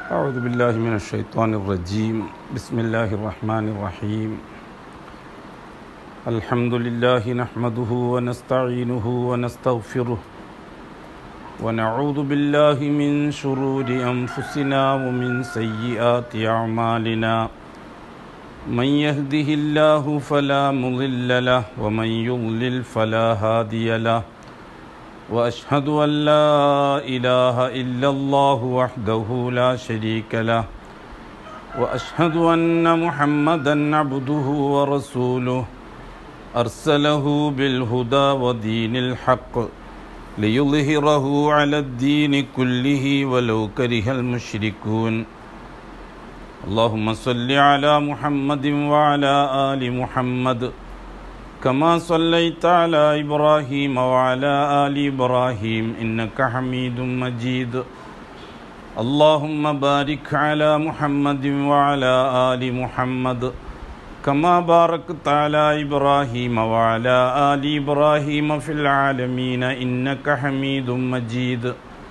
أعوذ بالله من الشيطان الرجيم بسم الله الرحمن الرحيم الحمد لله نحمده ونستعينه ونستغفره ونعوذ بالله من شرور أنفسنا ومن سيئات أعمالنا من يهده الله فلا مضل له ومن يضلل فلا هادي له واشهد ان لا اله الا الله وحده لا شريك له واشهد ان محمدا عبده ورسوله ارسله بالهدى ودين الحق ليظهره على الدين كله ولو كره المشركون اللهم صل على محمد وعلى ال محمد كما صليت على ابراهيم وعلى ال ابراهيم انك حميد مجيد اللهم بارك على محمد وعلى ال محمد كما باركت على ابراهيم وعلى ال ابراهيم في العالمين انك حميد مجيد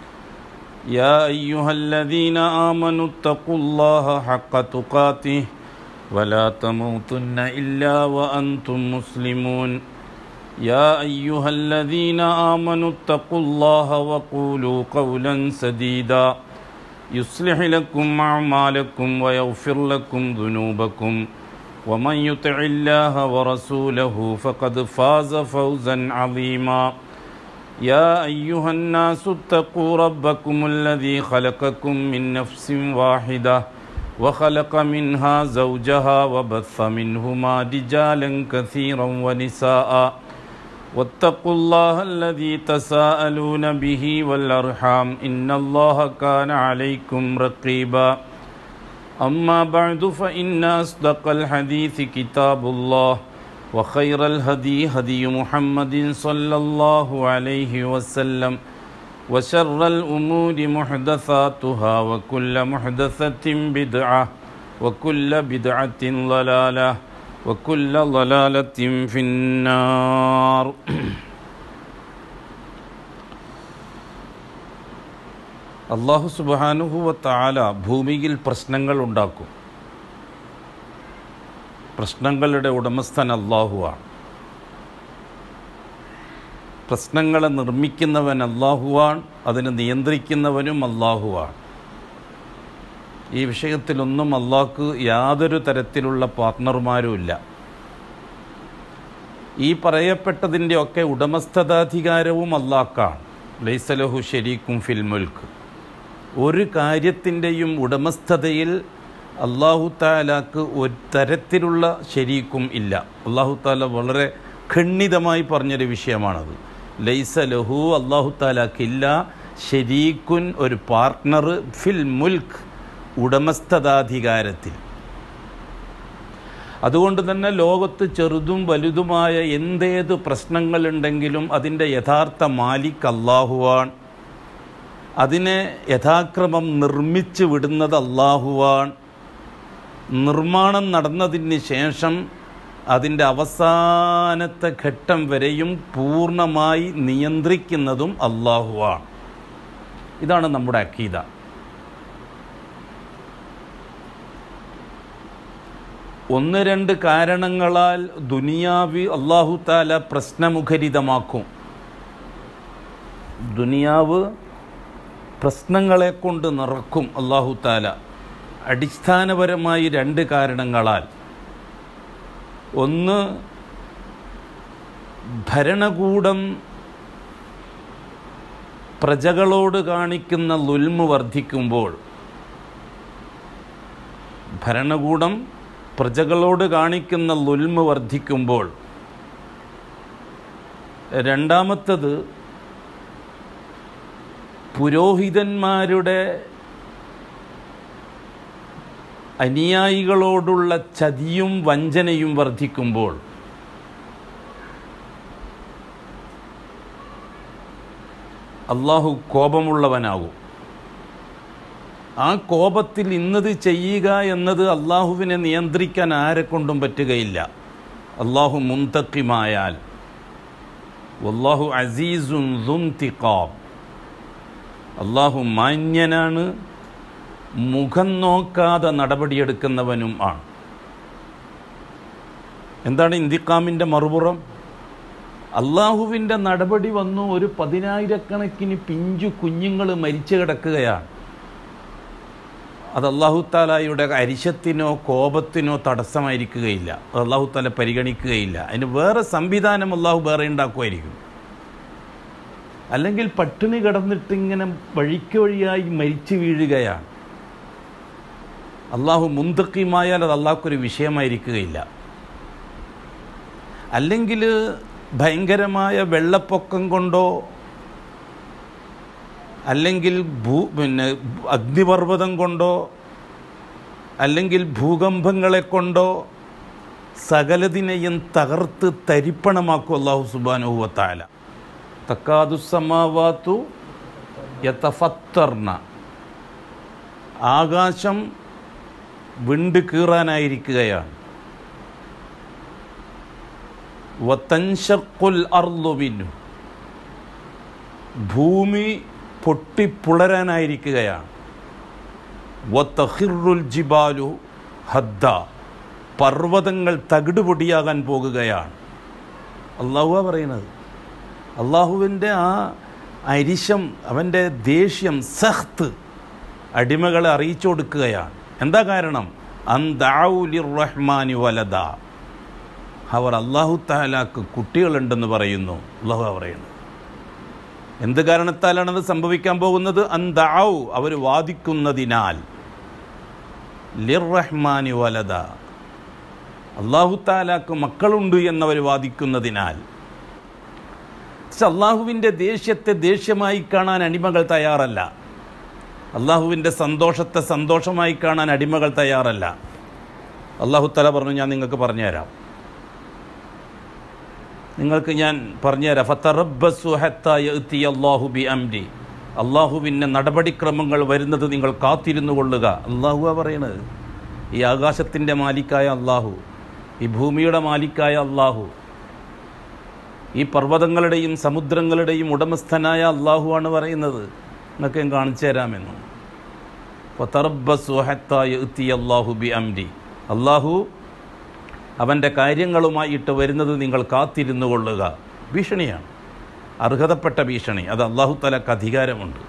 يا ايها الذين امنوا اتقوا الله حق تقاته ولا تموتن الا وانتم مسلمون يا ايها الذين امنوا اتقوا الله وقولوا قولا سديدا يصلح لكم اعمالكم ويغفر لكم ذنوبكم ومن يطع الله ورسوله فقد فاز فوزا عظيما يا ايها الناس اتقوا ربكم الذي خلقكم من نفس واحده وخلق منها زوجها وبث منهما رجالا كثيرا ونساء واتقوا الله الذي تساءلون به والارحام ان الله كان عليكم رقيبا اما بعد فان اصدق الحديث كتاب الله وخير الهدي هدي محمد صلى الله عليه وسلم وشر الأمور محدثاتها وكل محدثة بدعة وكل بدعة ضلالة وكل ضلالة في النار അള്ളാഹു സുബാനുഹുവ താല ഭൂമിയിൽ പ്രശ്നങ്ങൾ ഉണ്ടാക്കും പ്രശ്നങ്ങളുടെ ഉടമസ്ഥൻ അള്ളാഹുവാണ് പ്രശ്നങ്ങളെ നിർമ്മിക്കുന്നവൻ അള്ളാഹുവാൻ അതിനെ നിയന്ത്രിക്കുന്നവനും അള്ളാഹുവാൻ ഈ വിഷയത്തിലൊന്നും അള്ളാഹ്ക്ക് യാതൊരു തരത്തിലുള്ള പാർട്ട്ണർമാരുമില്ല ഈ പറയപ്പെട്ടതിൻ്റെ ഒക്കെ ഉടമസ്ഥതാധികാരവും അള്ളാഹ്ക്കാണ് ലൈസലഹു ഷെരീഖും ഫിൽമുൽക്ക് ഒരു കാര്യത്തിൻ്റെയും ഉടമസ്ഥതയിൽ അള്ളാഹു താലാക്ക് ഒരു തരത്തിലുള്ള ശരീക്കും ഇല്ല അള്ളാഹു താല വളരെ ഖണ്ഡിതമായി പറഞ്ഞൊരു വിഷയമാണത് ലൈസ ലഹു അള്ളാഹു താലാക്കില്ല ഷരീക്കുൻ ഒരു പാർട്ട്ണർ ഫിൽ മുൽക്ക് ഉടമസ്ഥതാധികാരത്തിൽ അതുകൊണ്ട് തന്നെ ലോകത്ത് ചെറുതും വലുതുമായ എന്തേത് പ്രശ്നങ്ങളുണ്ടെങ്കിലും അതിൻ്റെ യഥാർത്ഥ മാലിക് അള്ളാഹുവാൻ അതിനെ യഥാക്രമം നിർമ്മിച്ചു വിടുന്നത് അള്ളാഹുവാൻ നിർമ്മാണം നടന്നതിന് ശേഷം അതിൻ്റെ അവസാനത്തെ ഘട്ടം വരെയും പൂർണ്ണമായി നിയന്ത്രിക്കുന്നതും അള്ളാഹുവാണ് ഇതാണ് നമ്മുടെ അക്കീത ഒന്ന് രണ്ട് കാരണങ്ങളാൽ ദുനിയാവി അള്ളാഹു താല പ്രശ്നമുഖരിതമാക്കും ദുനിയാവ് പ്രശ്നങ്ങളെ കൊണ്ട് നിറക്കും അള്ളാഹു താല അടിസ്ഥാനപരമായി രണ്ട് കാരണങ്ങളാൽ ഒന്ന് ഭരണകൂടം പ്രജകളോട് കാണിക്കുന്ന ലുൽമ് വർദ്ധിക്കുമ്പോൾ ഭരണകൂടം പ്രജകളോട് കാണിക്കുന്ന ലുൽമ് വർദ്ധിക്കുമ്പോൾ രണ്ടാമത്തത് പുരോഹിതന്മാരുടെ അനുയായികളോടുള്ള ചതിയും വഞ്ചനയും വർദ്ധിക്കുമ്പോൾ അള്ളാഹു കോപമുള്ളവനാകും ആ കോപത്തിൽ ഇന്നത് ചെയ്യുക എന്നത് അള്ളാഹുവിനെ നിയന്ത്രിക്കാൻ ആരെ കൊണ്ടും പറ്റുകയില്ല അള്ളാഹു മുന്തക്കിമായാൽ വല്ലാഹു അസീസുൻ ദുംതിഖാബ് അള്ളാഹു മാന്യനാണ് മുഖം നോക്കാതെ നടപടിയെടുക്കുന്നവനും ആണ് എന്താണ് ഇന്തിക്കാമിൻ്റെ മറുപുറം അള്ളാഹുവിൻ്റെ നടപടി വന്നു ഒരു പതിനായിരക്കണക്കിന് പിഞ്ചു കുഞ്ഞുങ്ങൾ മരിച്ചു കിടക്കുകയാണ് അത് അള്ളാഹു താലായുടെ അരിശത്തിനോ കോപത്തിനോ തടസ്സമായിരിക്കുകയില്ല അത് അള്ളാഹു താല പരിഗണിക്കുകയില്ല അതിന് വേറെ സംവിധാനം അള്ളാഹു വേറെ ഉണ്ടാക്കുമായിരിക്കും അല്ലെങ്കിൽ പട്ടിണി കിടന്നിട്ട് ഇങ്ങനെ വഴിക്ക് വഴിയായി മരിച്ചു വീഴുകയാണ് അള്ളാഹു മുന്തക്കിമായാൽ അത് അള്ളാഹ്ക്കൊരു വിഷയമായിരിക്കുകയില്ല അല്ലെങ്കിൽ ഭയങ്കരമായ വെള്ളപ്പൊക്കം കൊണ്ടോ അല്ലെങ്കിൽ ഭൂ പിന്നെ അഗ്നിപർവ്വതം കൊണ്ടോ അല്ലെങ്കിൽ ഭൂകമ്പങ്ങളെ കൊണ്ടോ സകലതിനെയും തകർത്ത് തരിപ്പണമാക്കും അള്ളാഹു സുബാനുഹുവത്താല തക്കാതുസമാവാത്തു യത്തഫത്തർണ ആകാശം വിണ്ട് കീറാനായിരിക്കുകയാണ് വത്തൻഷക്കുൽ അർലുമിനു ഭൂമി പൊട്ടിപ്പുളരാനായിരിക്കുകയാണ് വത്തഹിറുൽ ജിബാലു ഹദ്ദ പർവ്വതങ്ങൾ തകിടുപൊടിയാകാൻ പോകുകയാണ് അള്ളാഹുവാ പറയുന്നത് അള്ളാഹുവിൻ്റെ ആ അരിശം അവൻ്റെ ദേഷ്യം സഹ്ത്ത് അടിമകളെ അറിയിച്ചു കൊടുക്കുകയാണ് എന്താ കാരണം അന്താവുലിർ റഹ്മാനി വലദ അവർ അള്ളാഹു താലാക്ക് കുട്ടികളുണ്ടെന്ന് പറയുന്നു അള്ളാഹു പറയുന്നു എന്ത് കാരണത്താലാണത് സംഭവിക്കാൻ പോകുന്നത് അന്താവു അവർ വാദിക്കുന്നതിനാൽ ലിർ റഹ്മാനി വലദ അള്ളാഹു താലാക്ക് മക്കളുണ്ട് എന്നവർ വാദിക്കുന്നതിനാൽ പക്ഷെ അള്ളാഹുവിൻ്റെ ദേഷ്യത്തെ ദേഷ്യമായി കാണാൻ അടിമകൾ തയ്യാറല്ല അള്ളാഹുവിൻ്റെ സന്തോഷത്തെ സന്തോഷമായി കാണാൻ അടിമകൾ തയ്യാറല്ല അള്ളാഹു തല പറഞ്ഞു ഞാൻ നിങ്ങൾക്ക് പറഞ്ഞുതരാം നിങ്ങൾക്ക് ഞാൻ പറഞ്ഞുതരാം ഫത്തറബസ്സു ഹത്താ യഅ്തി അല്ലാഹു ബി അംരി അള്ളാഹുവിൻ്റെ നടപടിക്രമങ്ങൾ വരുന്നത് നിങ്ങൾ കാത്തിരുന്നു കൊള്ളുക അള്ളാഹുവാ പറയണത് ഈ ആകാശത്തിൻ്റെ മാലിക്കായ അള്ളാഹു ഈ ഭൂമിയുടെ മാലിക്കായ അള്ളാഹു ഈ പർവ്വതങ്ങളുടെയും സമുദ്രങ്ങളുടെയും ഉടമസ്ഥനായ അള്ളാഹു ആണ് പറയുന്നത് എന്നൊക്കെ ഞാൻ കാണിച്ചു തരാമെന്ന് അള്ളാഹു ബി അംരി അള്ളാഹു അവൻ്റെ കാര്യങ്ങളുമായിട്ട് വരുന്നത് നിങ്ങൾ കാത്തിരുന്നു കൊള്ളുക ഭീഷണിയാണ് അർഹതപ്പെട്ട ഭീഷണി അത് അള്ളാഹു തലക്ക് അധികാരമുണ്ട്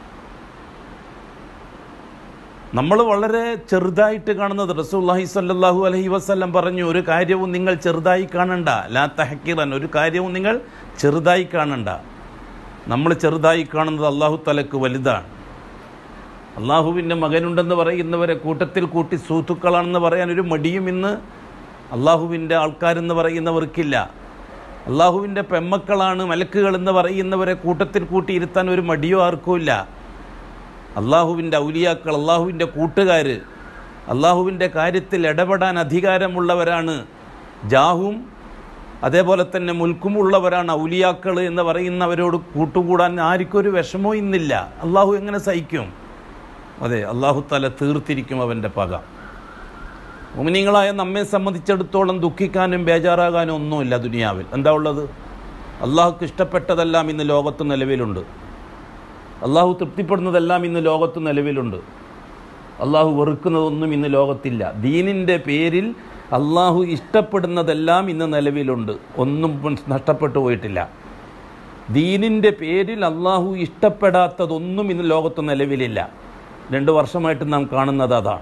നമ്മൾ വളരെ ചെറുതായിട്ട് കാണുന്നത് റസൂല്ലാഹി സല്ലാഹു അലഹി വസ്ല്ലം പറഞ്ഞു ഒരു കാര്യവും നിങ്ങൾ ചെറുതായി കാണണ്ട ലാ തഹക്കിറൻ ഒരു കാര്യവും നിങ്ങൾ ചെറുതായി കാണണ്ട നമ്മൾ ചെറുതായി കാണുന്നത് അള്ളാഹു തലക്ക് വലുതാണ് അള്ളാഹുവിൻ്റെ മകനുണ്ടെന്ന് പറയുന്നവരെ കൂട്ടത്തിൽ കൂട്ടി സൂത്തുക്കളാണെന്ന് പറയാൻ ഒരു മടിയും ഇന്ന് അള്ളാഹുവിൻ്റെ ആൾക്കാരെന്ന് പറയുന്നവർക്കില്ല അള്ളാഹുവിൻ്റെ പെമ്മക്കളാണ് മലക്കുകളെന്ന് പറയുന്നവരെ കൂട്ടത്തിൽ കൂട്ടിയിരുത്താൻ ഒരു മടിയോ ആർക്കുമില്ല അള്ളാഹുവിൻ്റെ ഔലിയാക്കൾ അള്ളാഹുവിൻ്റെ കൂട്ടുകാർ അള്ളാഹുവിൻ്റെ കാര്യത്തിൽ ഇടപെടാൻ അധികാരമുള്ളവരാണ് ജാഹും അതേപോലെ തന്നെ മുൽക്കുമുള്ളവരാണ് ഔലിയാക്കൾ എന്ന് പറയുന്നവരോട് കൂട്ടുകൂടാൻ ആർക്കും ഒരു വിഷമവും ഇന്നില്ല അള്ളാഹു എങ്ങനെ സഹിക്കും അതെ അള്ളാഹു തല തീർത്തിരിക്കും അവൻ്റെ പക മുമിനിങ്ങളായ നമ്മെ സംബന്ധിച്ചിടത്തോളം ദുഃഖിക്കാനും ബേജാറാകാനും ഒന്നുമില്ല ദുനിയാവിൽ എന്താ ഉള്ളത് അള്ളാഹുക്ക് ഇഷ്ടപ്പെട്ടതെല്ലാം ഇന്ന് ലോകത്ത് നിലവിലുണ്ട് അള്ളാഹു തൃപ്തിപ്പെടുന്നതെല്ലാം ഇന്ന് ലോകത്ത് നിലവിലുണ്ട് അള്ളാഹു വെറുക്കുന്നതൊന്നും ഇന്ന് ലോകത്തില്ല ദീനിൻ്റെ പേരിൽ അള്ളാഹു ഇഷ്ടപ്പെടുന്നതെല്ലാം ഇന്ന് നിലവിലുണ്ട് ഒന്നും നഷ്ടപ്പെട്ടു പോയിട്ടില്ല ദീനിൻ്റെ പേരിൽ അള്ളാഹു ഇഷ്ടപ്പെടാത്തതൊന്നും ഇന്ന് ലോകത്ത് നിലവിലില്ല രണ്ട് വർഷമായിട്ട് നാം കാണുന്നത് അതാണ്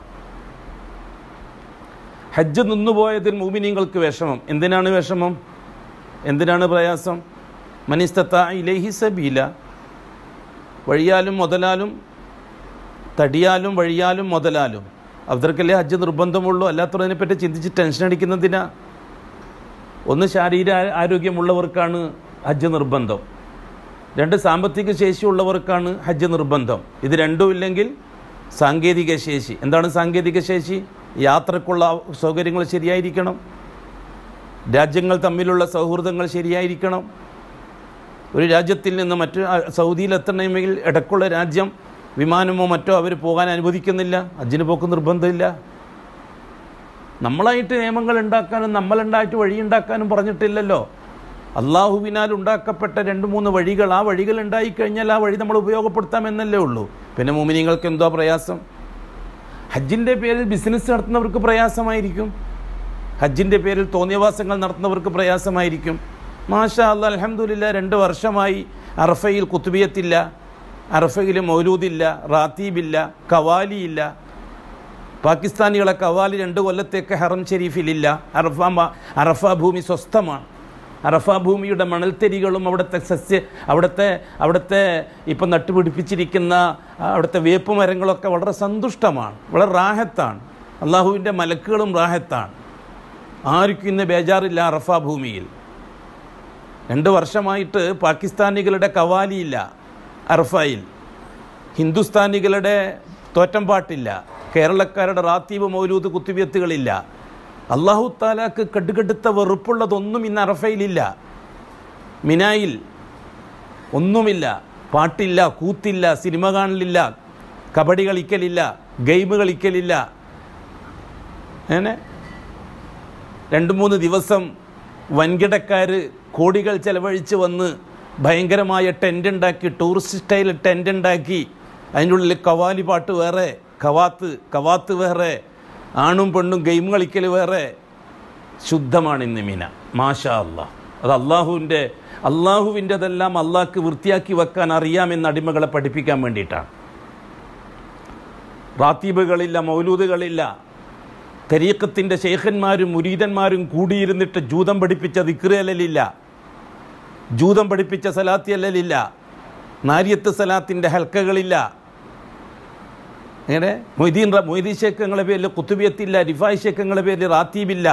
ഹജ്ജ് നിന്നുപോയതിൽ മൂമിനീങ്ങൾക്ക് വിഷമം എന്തിനാണ് വിഷമം എന്തിനാണ് പ്രയാസം മനിസ്തത്ത ഇലഹി സബീല വഴിയാലും മുതലാലും തടിയാലും വഴിയാലും മുതലാലും അവർക്കല്ലേ ഹജ്ജ് നിർബന്ധമുള്ളൂ അല്ലാത്തതിനെപ്പറ്റി ചിന്തിച്ച് ടെൻഷൻ അടിക്കുന്നതിനാ ഒന്ന് ശാരീരിക ആരോഗ്യമുള്ളവർക്കാണ് ഹജ്ജ് നിർബന്ധം രണ്ട് സാമ്പത്തിക ശേഷിയുള്ളവർക്കാണ് ഹജ്ജ് നിർബന്ധം ഇത് രണ്ടും ഇല്ലെങ്കിൽ സാങ്കേതിക ശേഷി എന്താണ് സാങ്കേതിക ശേഷി യാത്രക്കുള്ള സൗകര്യങ്ങൾ ശരിയായിരിക്കണം രാജ്യങ്ങൾ തമ്മിലുള്ള സൗഹൃദങ്ങൾ ശരിയായിരിക്കണം ഒരു രാജ്യത്തിൽ നിന്ന് മറ്റു സൗദിയിൽ എത്തണമെങ്കിൽ ഇടയ്ക്കുള്ള രാജ്യം വിമാനമോ മറ്റോ അവർ പോകാൻ അനുവദിക്കുന്നില്ല ഹജ്ജിന് പോക്ക് നിർബന്ധമില്ല നമ്മളായിട്ട് നിയമങ്ങൾ ഉണ്ടാക്കാനും നമ്മളുണ്ടായിട്ട് വഴിയുണ്ടാക്കാനും പറഞ്ഞിട്ടില്ലല്ലോ അള്ളാഹുവിനാൽ ഉണ്ടാക്കപ്പെട്ട രണ്ട് മൂന്ന് വഴികൾ ആ വഴികൾ ഉണ്ടായിക്കഴിഞ്ഞാൽ ആ വഴി നമ്മൾ ഉപയോഗപ്പെടുത്താമെന്നല്ലേ ഉള്ളൂ പിന്നെ മുമിനിങ്ങൾക്ക് എന്തോ പ്രയാസം ഹജ്ജിൻ്റെ പേരിൽ ബിസിനസ് നടത്തുന്നവർക്ക് പ്രയാസമായിരിക്കും ഹജ്ജിൻ്റെ പേരിൽ തോന്നിയവാസങ്ങൾ നടത്തുന്നവർക്ക് പ്രയാസമായിരിക്കും മാഷാ അല്ല അലഹമുല്ല രണ്ട് വർഷമായി അറഫയിൽ കുത്തുബിയത്തില്ല അറഫയിൽ മൗലൂദില്ല റാത്തീബില്ല കവാലിയില്ല പാകിസ്ഥാനികളെ കവാലി രണ്ട് കൊല്ലത്തേക്ക് ഹറം ഷെരീഫിലില്ല അറഫ മ- അറഫ ഭൂമി സ്വസ്ഥമാണ് അറഫ ഭൂമിയുടെ മണൽത്തരികളും അവിടുത്തെ സസ്യ അവിടുത്തെ അവിടുത്തെ ഇപ്പം നട്ടുപിടിപ്പിച്ചിരിക്കുന്ന ആ, അവിടുത്തെ വേപ്പ് മരങ്ങളൊക്കെ വളരെ സന്തുഷ്ടമാണ് വളരെ റാഹത്താണ് അള്ളാഹുവിൻ്റെ മലക്കുകളും റാഹത്താണ് ആർക്കും ഇന്ന് ബേജാറില്ല അറഫ ഭൂമിയിൽ രണ്ട് വർഷമായിട്ട് പാകിസ്ഥാനികളുടെ കവാലിയില്ല അറഫയിൽ ഹിന്ദുസ്ഥാനികളുടെ തോറ്റംപാട്ടില്ല കേരളക്കാരുടെ റാത്തീബ് മൗലൂദ് കുത്തിവ്യത്തുകളില്ല അള്ളാഹു താലാക്ക് കടുകടുത്ത വെറുപ്പുള്ളതൊന്നും ഇന്ന് അറഫയിലില്ല മിനായിൽ ഒന്നുമില്ല പാട്ടില്ല കൂത്തില്ല സിനിമ കാണലില്ല കബഡി കളിക്കലില്ല ഗെയിം കളിക്കലില്ല അങ്ങനെ രണ്ട് മൂന്ന് ദിവസം വൻകിടക്കാർ കോടികൾ ചെലവഴിച്ച് വന്ന് ഭയങ്കരമായ ടെൻ്റ് ഉണ്ടാക്കി ടൂറിസ്റ്റ് സ്റ്റൈൽ ടെൻ്റ് ഉണ്ടാക്കി അതിൻ്റെ ഉള്ളിൽ കവാലി പാട്ട് വേറെ കവാത്ത് കവാത്ത് വേറെ ആണും പെണ്ണും ഗെയിം കളിക്കൽ വേറെ ശുദ്ധമാണ് ഇന്ന് മിന മാഷാ അള്ളാഹ് അത് അള്ളാഹുവിൻ്റെ അള്ളാഹുവിൻ്റെതെല്ലാം അള്ളാഹ്ക്ക് വൃത്തിയാക്കി വെക്കാൻ അറിയാമെന്ന് അടിമകളെ പഠിപ്പിക്കാൻ വേണ്ടിയിട്ടാണ് റാത്തീബുകളില്ല മൗലൂദുകളില്ല തരീക്കത്തിൻ്റെ ശേഖന്മാരും മുരീതന്മാരും കൂടിയിരുന്നിട്ട് ജൂതം പഠിപ്പിച്ച ദിക്റലലില്ല ജൂതം പഠിപ്പിച്ച സലാത്തി അല്ലലില്ല നാരിയത്ത് സലാത്തിൻ്റെ ഹൽക്കകളില്ല അങ്ങനെ മൊയ്തീൻ റ- മൊയ്തീൻ ഷേഖങ്ങളെ പേരിൽ കുത്തുബിയത്തില്ല റിഫായ് ഷേഖങ്ങളെ പേരിൽ റാത്തീബില്ല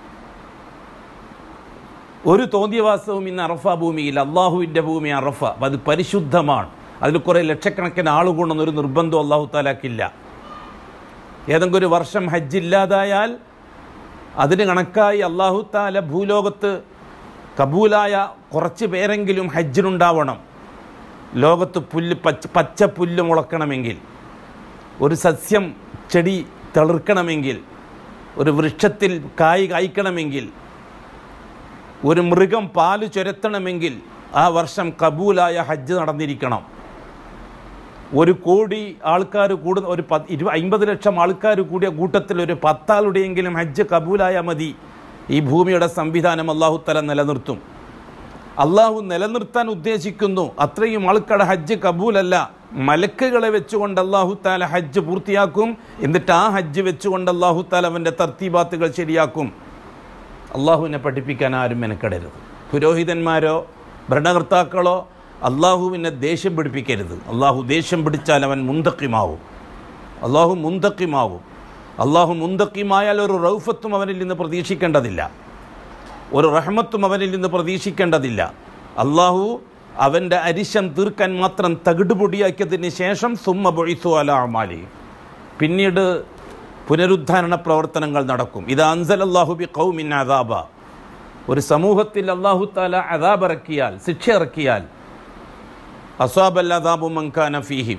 ഒരു തോന്നിയവാസവും ഇന്ന് അറഫ ഭൂമിയിൽ അള്ളാഹുവിൻ്റെ ഭൂമി അറഫ അപ്പം അത് പരിശുദ്ധമാണ് അതിൽ കുറേ ലക്ഷക്കണക്കിന് ആളുകൊണ്ടെന്നൊരു നിർബന്ധം അള്ളാഹു താലാക്കില്ല ഏതെങ്കിലും ഒരു വർഷം ഹജ്ജ് ഇല്ലാതായാൽ അതിന് കണക്കായി അള്ളാഹു താല ഭൂലോകത്ത് കബൂലായ കുറച്ച് പേരെങ്കിലും ഹജ്ജിനുണ്ടാവണം ലോകത്ത് പുല്ല് പച്ച പച്ച പുല്ല് മുളക്കണമെങ്കിൽ ഒരു സസ്യം ചെടി തളിർക്കണമെങ്കിൽ ഒരു വൃക്ഷത്തിൽ കായ് കായ്ക്കണമെങ്കിൽ ഒരു മൃഗം പാല് ചുരത്തണമെങ്കിൽ ആ വർഷം കബൂലായ ഹജ്ജ് നടന്നിരിക്കണം ഒരു കോടി ആൾക്കാർ കൂടുന്ന ഒരു പത്ത് ഇരു അമ്പത് ലക്ഷം ആൾക്കാർ കൂടിയ കൂട്ടത്തിൽ ഒരു പത്താളുടെയെങ്കിലും ഹജ്ജ് കബൂലായ മതി ഈ ഭൂമിയുടെ സംവിധാനം അള്ളാഹു തല നിലനിർത്തും അള്ളാഹു നിലനിർത്താൻ ഉദ്ദേശിക്കുന്നു അത്രയും ആൾക്കാരുടെ ഹജ്ജ് കബൂലല്ല മലക്കുകളെ വെച്ചുകൊണ്ട് അള്ളാഹു താല ഹജ്ജ് പൂർത്തിയാക്കും എന്നിട്ട് ആ ഹജ്ജ് വെച്ചുകൊണ്ട് അള്ളാഹു താല അവൻ്റെ തർത്തീബാത്തുകൾ ശരിയാക്കും അള്ളാഹുവിനെ പഠിപ്പിക്കാൻ ആരും മെനക്കെടരുത് പുരോഹിതന്മാരോ ഭരണകർത്താക്കളോ അള്ളാഹുവിനെ ദേഷ്യം പിടിപ്പിക്കരുത് അള്ളാഹു ദേഷ്യം പിടിച്ചാൽ അവൻ മുന്തക്കിമാവും അള്ളാഹു മുന്തക്കിമാവും അള്ളാഹു മുന്തക്കിമായാൽ ഒരു റൗഫത്തും അവനിൽ നിന്ന് പ്രതീക്ഷിക്കേണ്ടതില്ല ഒരു റഹ്മത്തും അവനിൽ നിന്ന് പ്രതീക്ഷിക്കേണ്ടതില്ല അള്ളാഹു അവൻ്റെ അരിശം തീർക്കാൻ മാത്രം തകിടുപൊടിയാക്കിയതിന് ശേഷം സുമ്മ ബൊഴിസു അല അമാലി പിന്നീട് പുനരുദ്ധാരണ പ്രവർത്തനങ്ങൾ നടക്കും ഇത് അൻസൽ അള്ളാഹു ബി കൗമിൻ അദാബ ഒരു സമൂഹത്തിൽ അള്ളാഹു താല അദാബ് ഇറക്കിയാൽ ശിക്ഷ ഇറക്കിയാൽ അസാബൽ അദാബു മങ്കാന ഫീഹിം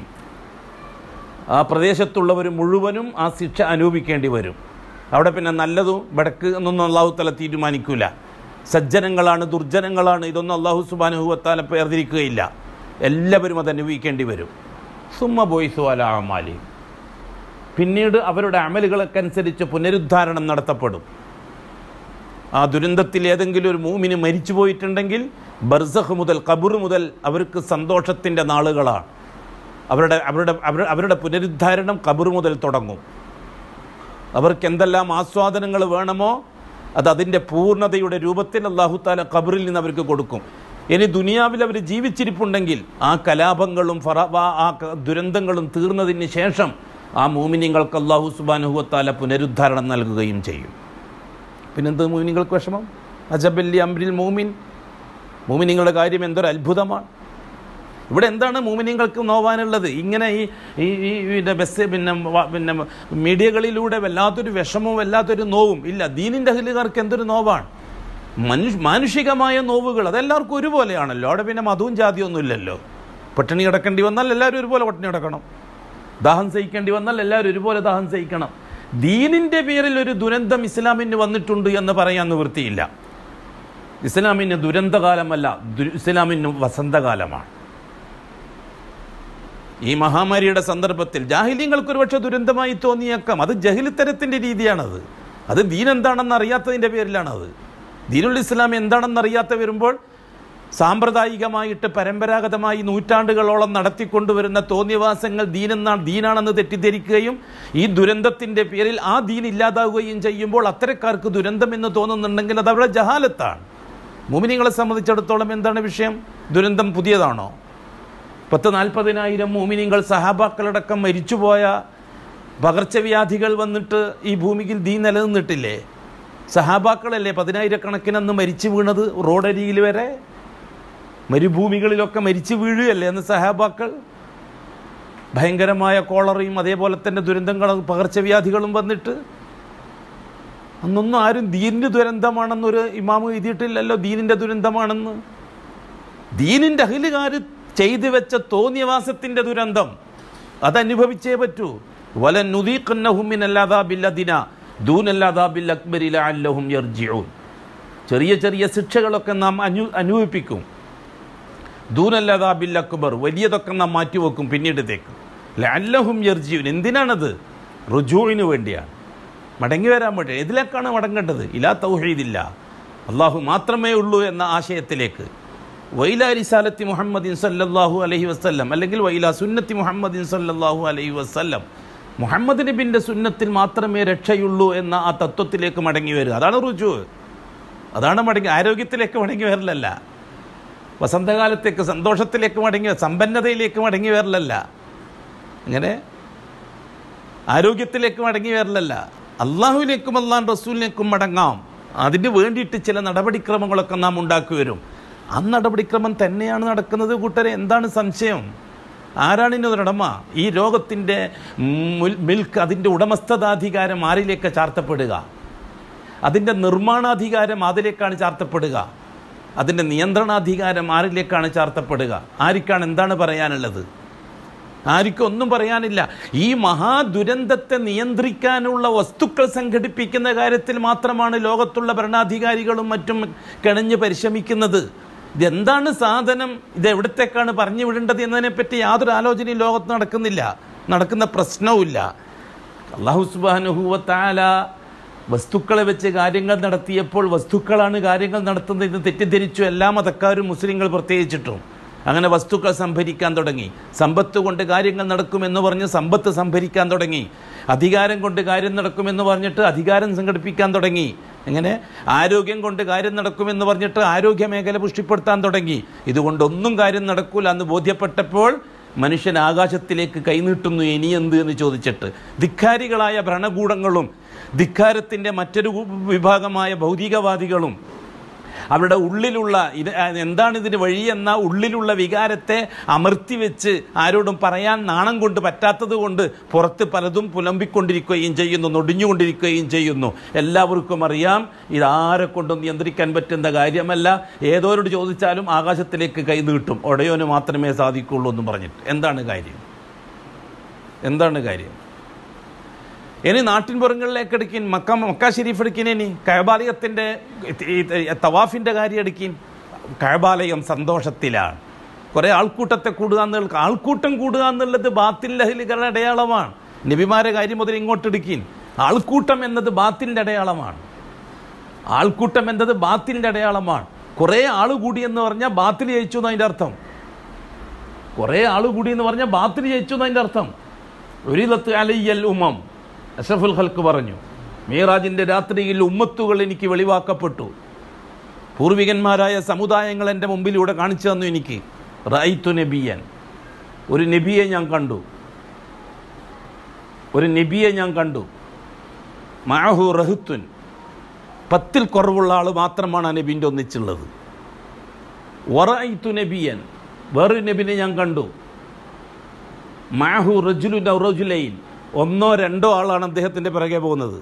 ആ പ്രദേശത്തുള്ളവർ മുഴുവനും ആ ശിക്ഷ അനുഭവിക്കേണ്ടി വരും അവിടെ പിന്നെ നല്ലതും വടക്ക് എന്നൊന്നും അള്ളാഹു തല തീരുമാനിക്കൂല സജ്ജനങ്ങളാണ് ദുർജനങ്ങളാണ് ഇതൊന്നും അള്ളാഹു സുബാനുഹുവത്താല പേർതിരിക്കുകയില്ല എല്ലാവരും അത് അനുഭവിക്കേണ്ടി വരും സുമ്മ ബോയ്സു അല അമാലി പിന്നീട് അവരുടെ അമലുകളൊക്കെ അനുസരിച്ച് പുനരുദ്ധാരണം നടത്തപ്പെടും ആ ദുരന്തത്തിൽ ഏതെങ്കിലും ഒരു മൂമിന് മരിച്ചു പോയിട്ടുണ്ടെങ്കിൽ ബർസഖ് മുതൽ കബുർ മുതൽ അവർക്ക് സന്തോഷത്തിൻ്റെ നാളുകളാണ് അവരുടെ അവരുടെ അവർ- അവരുടെ പുനരുദ്ധാരണം കബുർ മുതൽ തുടങ്ങും അവർക്ക് എന്തെല്ലാം ആസ്വാദനങ്ങൾ വേണമോ അത് അതിൻ്റെ പൂർണ്ണതയുടെ രൂപത്തിൽ അള്ളാഹു താല ഖബറിൽ നിന്ന് അവർക്ക് കൊടുക്കും ഇനി ദുനിയാവിൽ അവർ ജീവിച്ചിരിപ്പുണ്ടെങ്കിൽ ആ കലാപങ്ങളും ഫറ ആ- ആ ക- ദുരന്തങ്ങളും തീർന്നതിന് ശേഷം ആ മൂമിനിങ്ങൾക്ക് അള്ളാഹു സുബാനുഹുവത്താല പുനരുദ്ധാരണം നൽകുകയും ചെയ്യും പിന്നെന്ത് മൂമിനിങ്ങൾക്ക് വിഷമം അജബല്ലി അംരിൽ മൂമിൻ മൂമിനിങ്ങളുടെ കാര്യം എന്തൊരു അത്ഭുതമാണ് ഇവിടെ എന്താണ് മൂമിനിങ്ങൾക്ക് നോവാനുള്ളത് ഇങ്ങനെ ഈ ഈ ഈ പിന്നെ ബസ് പിന്നെ വ- പിന്നെ മീഡിയകളിലൂടെ വല്ലാത്തൊരു വിഷമവും വല്ലാത്തൊരു നോവും ഇല്ല ദീനിൻ്റെ അഹിലുകാർക്ക് എന്തൊരു നോവാണ് മനുഷ്യ മാനുഷികമായ നോവുകൾ അതെല്ലാവർക്കും ഒരുപോലെയാണല്ലോ അവിടെ പിന്നെ മതവും ജാതിയൊന്നും ഇല്ലല്ലോ പട്ടിണി കിടക്കേണ്ടി വന്നാൽ എല്ലാവരും ഒരുപോലെ പട്ടിണി കിടക്കണം ദാഹം സഹിക്കേണ്ടി വന്നാൽ എല്ലാവരും ഒരുപോലെ ദാഹം സഹിക്കണം ദീനിൻ്റെ പേരിൽ ഒരു ദുരന്തം ഇസ്ലാമിന് വന്നിട്ടുണ്ട് എന്ന് പറയാൻ നിവൃത്തിയില്ല ഇസ്ലാമിന് ദുരന്തകാലമല്ല ദു- ഇസ്ലാമിന് വസന്തകാലമാണ് ഈ മഹാമാരിയുടെ സന്ദർഭത്തിൽ ജാഹില്യങ്ങൾക്ക് ഒരുപക്ഷെ ദുരന്തമായി തോന്നിയേക്കാം അത് ജഹിലിത്തരത്തിൻ്റെ രീതിയാണത് അത് ദീൻ എന്താണെന്ന് അറിയാത്തതിൻ്റെ പേരിലാണത് ദീനുൽ ഇസ്ലാം എന്താണെന്ന് അറിയാത്ത വരുമ്പോൾ സാമ്പ്രദായികമായിട്ട് പരമ്പരാഗതമായി നൂറ്റാണ്ടുകളോളം നടത്തിക്കൊണ്ടുവരുന്ന തോന്നിയവാസങ്ങൾ ദീനെന്നാണ് ദീനാണെന്ന് തെറ്റിദ്ധരിക്കുകയും ഈ ദുരന്തത്തിൻ്റെ പേരിൽ ആ ദീൻ ഇല്ലാതാവുകയും ചെയ്യുമ്പോൾ അത്തരക്കാർക്ക് ദുരന്തം എന്ന് തോന്നുന്നുണ്ടെങ്കിൽ അത് അവരുടെ ജഹാലത്താണ് മുമിനികളെ സംബന്ധിച്ചിടത്തോളം എന്താണ് വിഷയം ദുരന്തം പുതിയതാണോ പത്ത് നാൽപ്പതിനായിരം മോമിനിങ്ങൾ സഹാബാക്കളടക്കം മരിച്ചുപോയ പകർച്ചവ്യാധികൾ വന്നിട്ട് ഈ ഭൂമിയിൽ ദീ നിലനിന്നിട്ടില്ലേ സഹാബാക്കളല്ലേ പതിനായിരക്കണക്കിന് അന്ന് മരിച്ചു വീണത് റോഡരികിൽ വരെ മരുഭൂമികളിലൊക്കെ മരിച്ചു വീഴുകയല്ലേ അന്ന് സഹാബാക്കൾ ഭയങ്കരമായ കോളറയും അതേപോലെ തന്നെ ദുരന്തങ്ങളും പകർച്ചവ്യാധികളും വന്നിട്ട് അന്നൊന്നും ആരും ദീനിൻ്റെ ദുരന്തമാണെന്നൊരു ഇമാമ് എഴുതിയിട്ടില്ലല്ലോ ദീനിൻ്റെ ദുരന്തമാണെന്ന് ദീനിൻ്റെ അഹിലുകാർ ചെയ്തു വെച്ച തോന്നിയവാസത്തിൻ്റെ ദുരന്തം അതനുഭവിച്ചേ പറ്റൂ വല നുദീഖന്നഹുമിനല്ലാതാബില്ലദിന ദൂനല്ലാതാബിൽ അക്ബരില അല്ലഹും യർജിഊൻ ചെറിയ ചെറിയ ശിക്ഷകളൊക്കെ നാം അനു അനുഭവിപ്പിക്കും ദൂനല്ലാതാബിൽ അക്ബർ വലിയതൊക്കെ നാം മാറ്റിവെക്കും പിന്നീടത്തേക്ക് ലല്ലഹും യർജിയൂൻ എന്തിനാണത് റുജുവിന് വേണ്ടിയാണ് മടങ്ങി വരാൻ വേണ്ടി ഇതിലേക്കാണ് മടങ്ങേണ്ടത് ഇലാ തൗഹീദില്ല അള്ളാഹു മാത്രമേ ഉള്ളൂ എന്ന ആശയത്തിലേക്ക് വൈല റിസാലത്തി മുഹമ്മദിൻ സല്ലല്ലാഹു അലൈഹി വസല്ലം അല്ലെങ്കിൽ വൈല സുന്നത്തി മുഹമ്മദിൻ സല്ലല്ലാഹു അലൈഹി വസല്ലം മുഹമ്മദ് നബിൻ്റെ സുന്നത്തിൽ മാത്രമേ രക്ഷയുള്ളൂ എന്ന ആ തത്വത്തിലേക്ക് മടങ്ങി വരിക അതാണ് റുജു അതാണ് മടങ്ങി ആരോഗ്യത്തിലേക്ക് മടങ്ങി വരലല്ല വസന്തകാലത്തേക്ക് സന്തോഷത്തിലേക്ക് മടങ്ങി സമ്പന്നതയിലേക്ക് മടങ്ങി വരലല്ല അങ്ങനെ ആരോഗ്യത്തിലേക്ക് മടങ്ങി വരലല്ല അള്ളാഹുവിലേക്കും അള്ളാൻ റസൂലിലേക്കും മടങ്ങാം അതിന് വേണ്ടിയിട്ട് ചില നടപടിക്രമങ്ങളൊക്കെ നാം ഉണ്ടാക്കി വരും ആ നടപടിക്രമം തന്നെയാണ് നടക്കുന്നത് കൂട്ടരെ എന്താണ് സംശയം ആരാണ് ഇതിൻ്റെ ഉടമ ഈ ലോകത്തിൻ്റെ മിൽക്ക് അതിൻ്റെ ഉടമസ്ഥതാധികാരം ആരിലേക്ക് ചാർത്തപ്പെടുക അതിൻ്റെ നിർമ്മാണാധികാരം അതിലേക്കാണ് ചാർത്തപ്പെടുക അതിൻ്റെ നിയന്ത്രണാധികാരം ആരിലേക്കാണ് ചാർത്തപ്പെടുക ആർക്കാണ് എന്താണ് പറയാനുള്ളത് ആർക്കും ഒന്നും പറയാനില്ല ഈ മഹാദുരന്തത്തെ നിയന്ത്രിക്കാനുള്ള വസ്തുക്കൾ സംഘടിപ്പിക്കുന്ന കാര്യത്തിൽ മാത്രമാണ് ലോകത്തുള്ള ഭരണാധികാരികളും മറ്റും കിണഞ്ഞ് പരിശ്രമിക്കുന്നത് ഇതെന്താണ് സാധനം ഇത് എവിടത്തേക്കാണ് പറഞ്ഞു വിടേണ്ടത് എന്നതിനെപ്പറ്റി യാതൊരു ആലോചനയും ലോകത്ത് നടക്കുന്നില്ല നടക്കുന്ന പ്രശ്നവുമില്ല അള്ളാഹു സുബാനുഹൂവത്താല വസ്തുക്കളെ വെച്ച് കാര്യങ്ങൾ നടത്തിയപ്പോൾ വസ്തുക്കളാണ് കാര്യങ്ങൾ നടത്തുന്നതെന്ന് തെറ്റിദ്ധരിച്ചു എല്ലാ മതക്കാരും മുസ്ലിങ്ങൾ പ്രത്യേകിച്ചിട്ടും അങ്ങനെ വസ്തുക്കൾ സംഭരിക്കാൻ തുടങ്ങി സമ്പത്ത് കൊണ്ട് കാര്യങ്ങൾ നടക്കുമെന്ന് പറഞ്ഞ് സമ്പത്ത് സംഭരിക്കാൻ തുടങ്ങി അധികാരം കൊണ്ട് കാര്യം നടക്കുമെന്ന് പറഞ്ഞിട്ട് അധികാരം സംഘടിപ്പിക്കാൻ തുടങ്ങി എങ്ങനെ ആരോഗ്യം കൊണ്ട് കാര്യം നടക്കുമെന്ന് പറഞ്ഞിട്ട് ആരോഗ്യ മേഖല പുഷ്ടിപ്പെടുത്താൻ തുടങ്ങി ഇതുകൊണ്ടൊന്നും കാര്യം നടക്കൂല എന്ന് ബോധ്യപ്പെട്ടപ്പോൾ മനുഷ്യൻ ആകാശത്തിലേക്ക് കൈനീട്ടുന്നു ഇനി എന്ത് എന്ന് ചോദിച്ചിട്ട് ധിക്കാരികളായ ഭരണകൂടങ്ങളും ധിക്കാരത്തിൻ്റെ മറ്റൊരു വിഭാഗമായ ഭൗതികവാദികളും അവരുടെ ഉള്ളിലുള്ള ഇത് എന്താണ് ഇതിന് വഴിയെന്ന ഉള്ളിലുള്ള വികാരത്തെ അമർത്തി വെച്ച് ആരോടും പറയാൻ നാണം കൊണ്ട് പറ്റാത്തത് കൊണ്ട് പുറത്ത് പലതും പുലമ്പിക്കൊണ്ടിരിക്കുകയും ചെയ്യുന്നു നൊടിഞ്ഞുകൊണ്ടിരിക്കുകയും ചെയ്യുന്നു എല്ലാവർക്കും അറിയാം ഇതാരെ കൊണ്ടും നിയന്ത്രിക്കാൻ പറ്റുന്ന കാര്യമല്ല ഏതോരോട് ചോദിച്ചാലും ആകാശത്തിലേക്ക് കൈ നീട്ടും ഒടയോന് മാത്രമേ സാധിക്കുള്ളൂ എന്ന് പറഞ്ഞിട്ട് എന്താണ് കാര്യം എന്താണ് കാര്യം ഇനി നാട്ടിൻപുറങ്ങളിലേക്ക് എടുക്കിൻ മക്ക മക്ക ഷെരീഫ് എടുക്കിൻ ഇനി കഴബാലയത്തിൻ്റെ തവാഫിൻ്റെ കാര്യം എടുക്കിൻ കഴബാലയം സന്തോഷത്തിലാണ് കുറേ ആൾക്കൂട്ടത്തെ കൂടുക എന്നുള്ള ആൾക്കൂട്ടം കൂടുക എന്നുള്ളത് ബാത്തിൽ ലഹലികളുടെ അടയാളമാണ് നബിമാരെ കാര്യം മുതൽ ഇങ്ങോട്ട് എടുക്കിൻ ആൾക്കൂട്ടം എന്നത് ബാത്തിൻ്റെ അടയാളമാണ് ആൾക്കൂട്ടം എന്നത് ബാത്തിൻ്റെ അടയാളമാണ് കുറേ ആൾ കൂടി എന്ന് പറഞ്ഞാൽ ബാത്തിൽ ജയിച്ചു എന്നതിൻ്റെ അർത്ഥം കുറേ ആൾ കൂടി എന്ന് പറഞ്ഞാൽ ബാത്തിൽ ജയിച്ചു എന്നതിൻ്റെ അർത്ഥം ഒരു ലത്ത് അലയ്യൽ ഉമം അഷഫുൽ ഹൽക്ക് പറഞ്ഞു മീറാജിൻ്റെ രാത്രിയിൽ ഉമ്മത്തുകൾ എനിക്ക് വെളിവാക്കപ്പെട്ടു പൂർവികന്മാരായ സമുദായങ്ങൾ എൻ്റെ മുമ്പിലൂടെ കാണിച്ചു തന്നു എനിക്ക് റൈത്തു നബിയൻ ഒരു നബിയെ ഞാൻ കണ്ടു ഒരു നബിയെ ഞാൻ കണ്ടു മാഹു റഹുത്തുൻ പത്തിൽ കുറവുള്ള ആൾ മാത്രമാണ് ആ നബീൻ്റെ ഒന്നിച്ചുള്ളത് വറൈത്തു നബിയൻ വേറൊരു നബിനെ ഞാൻ കണ്ടു മാഹു റജുലു റജുലൈൻ ഒന്നോ രണ്ടോ ആളാണ് അദ്ദേഹത്തിൻ്റെ പിറകെ പോകുന്നത്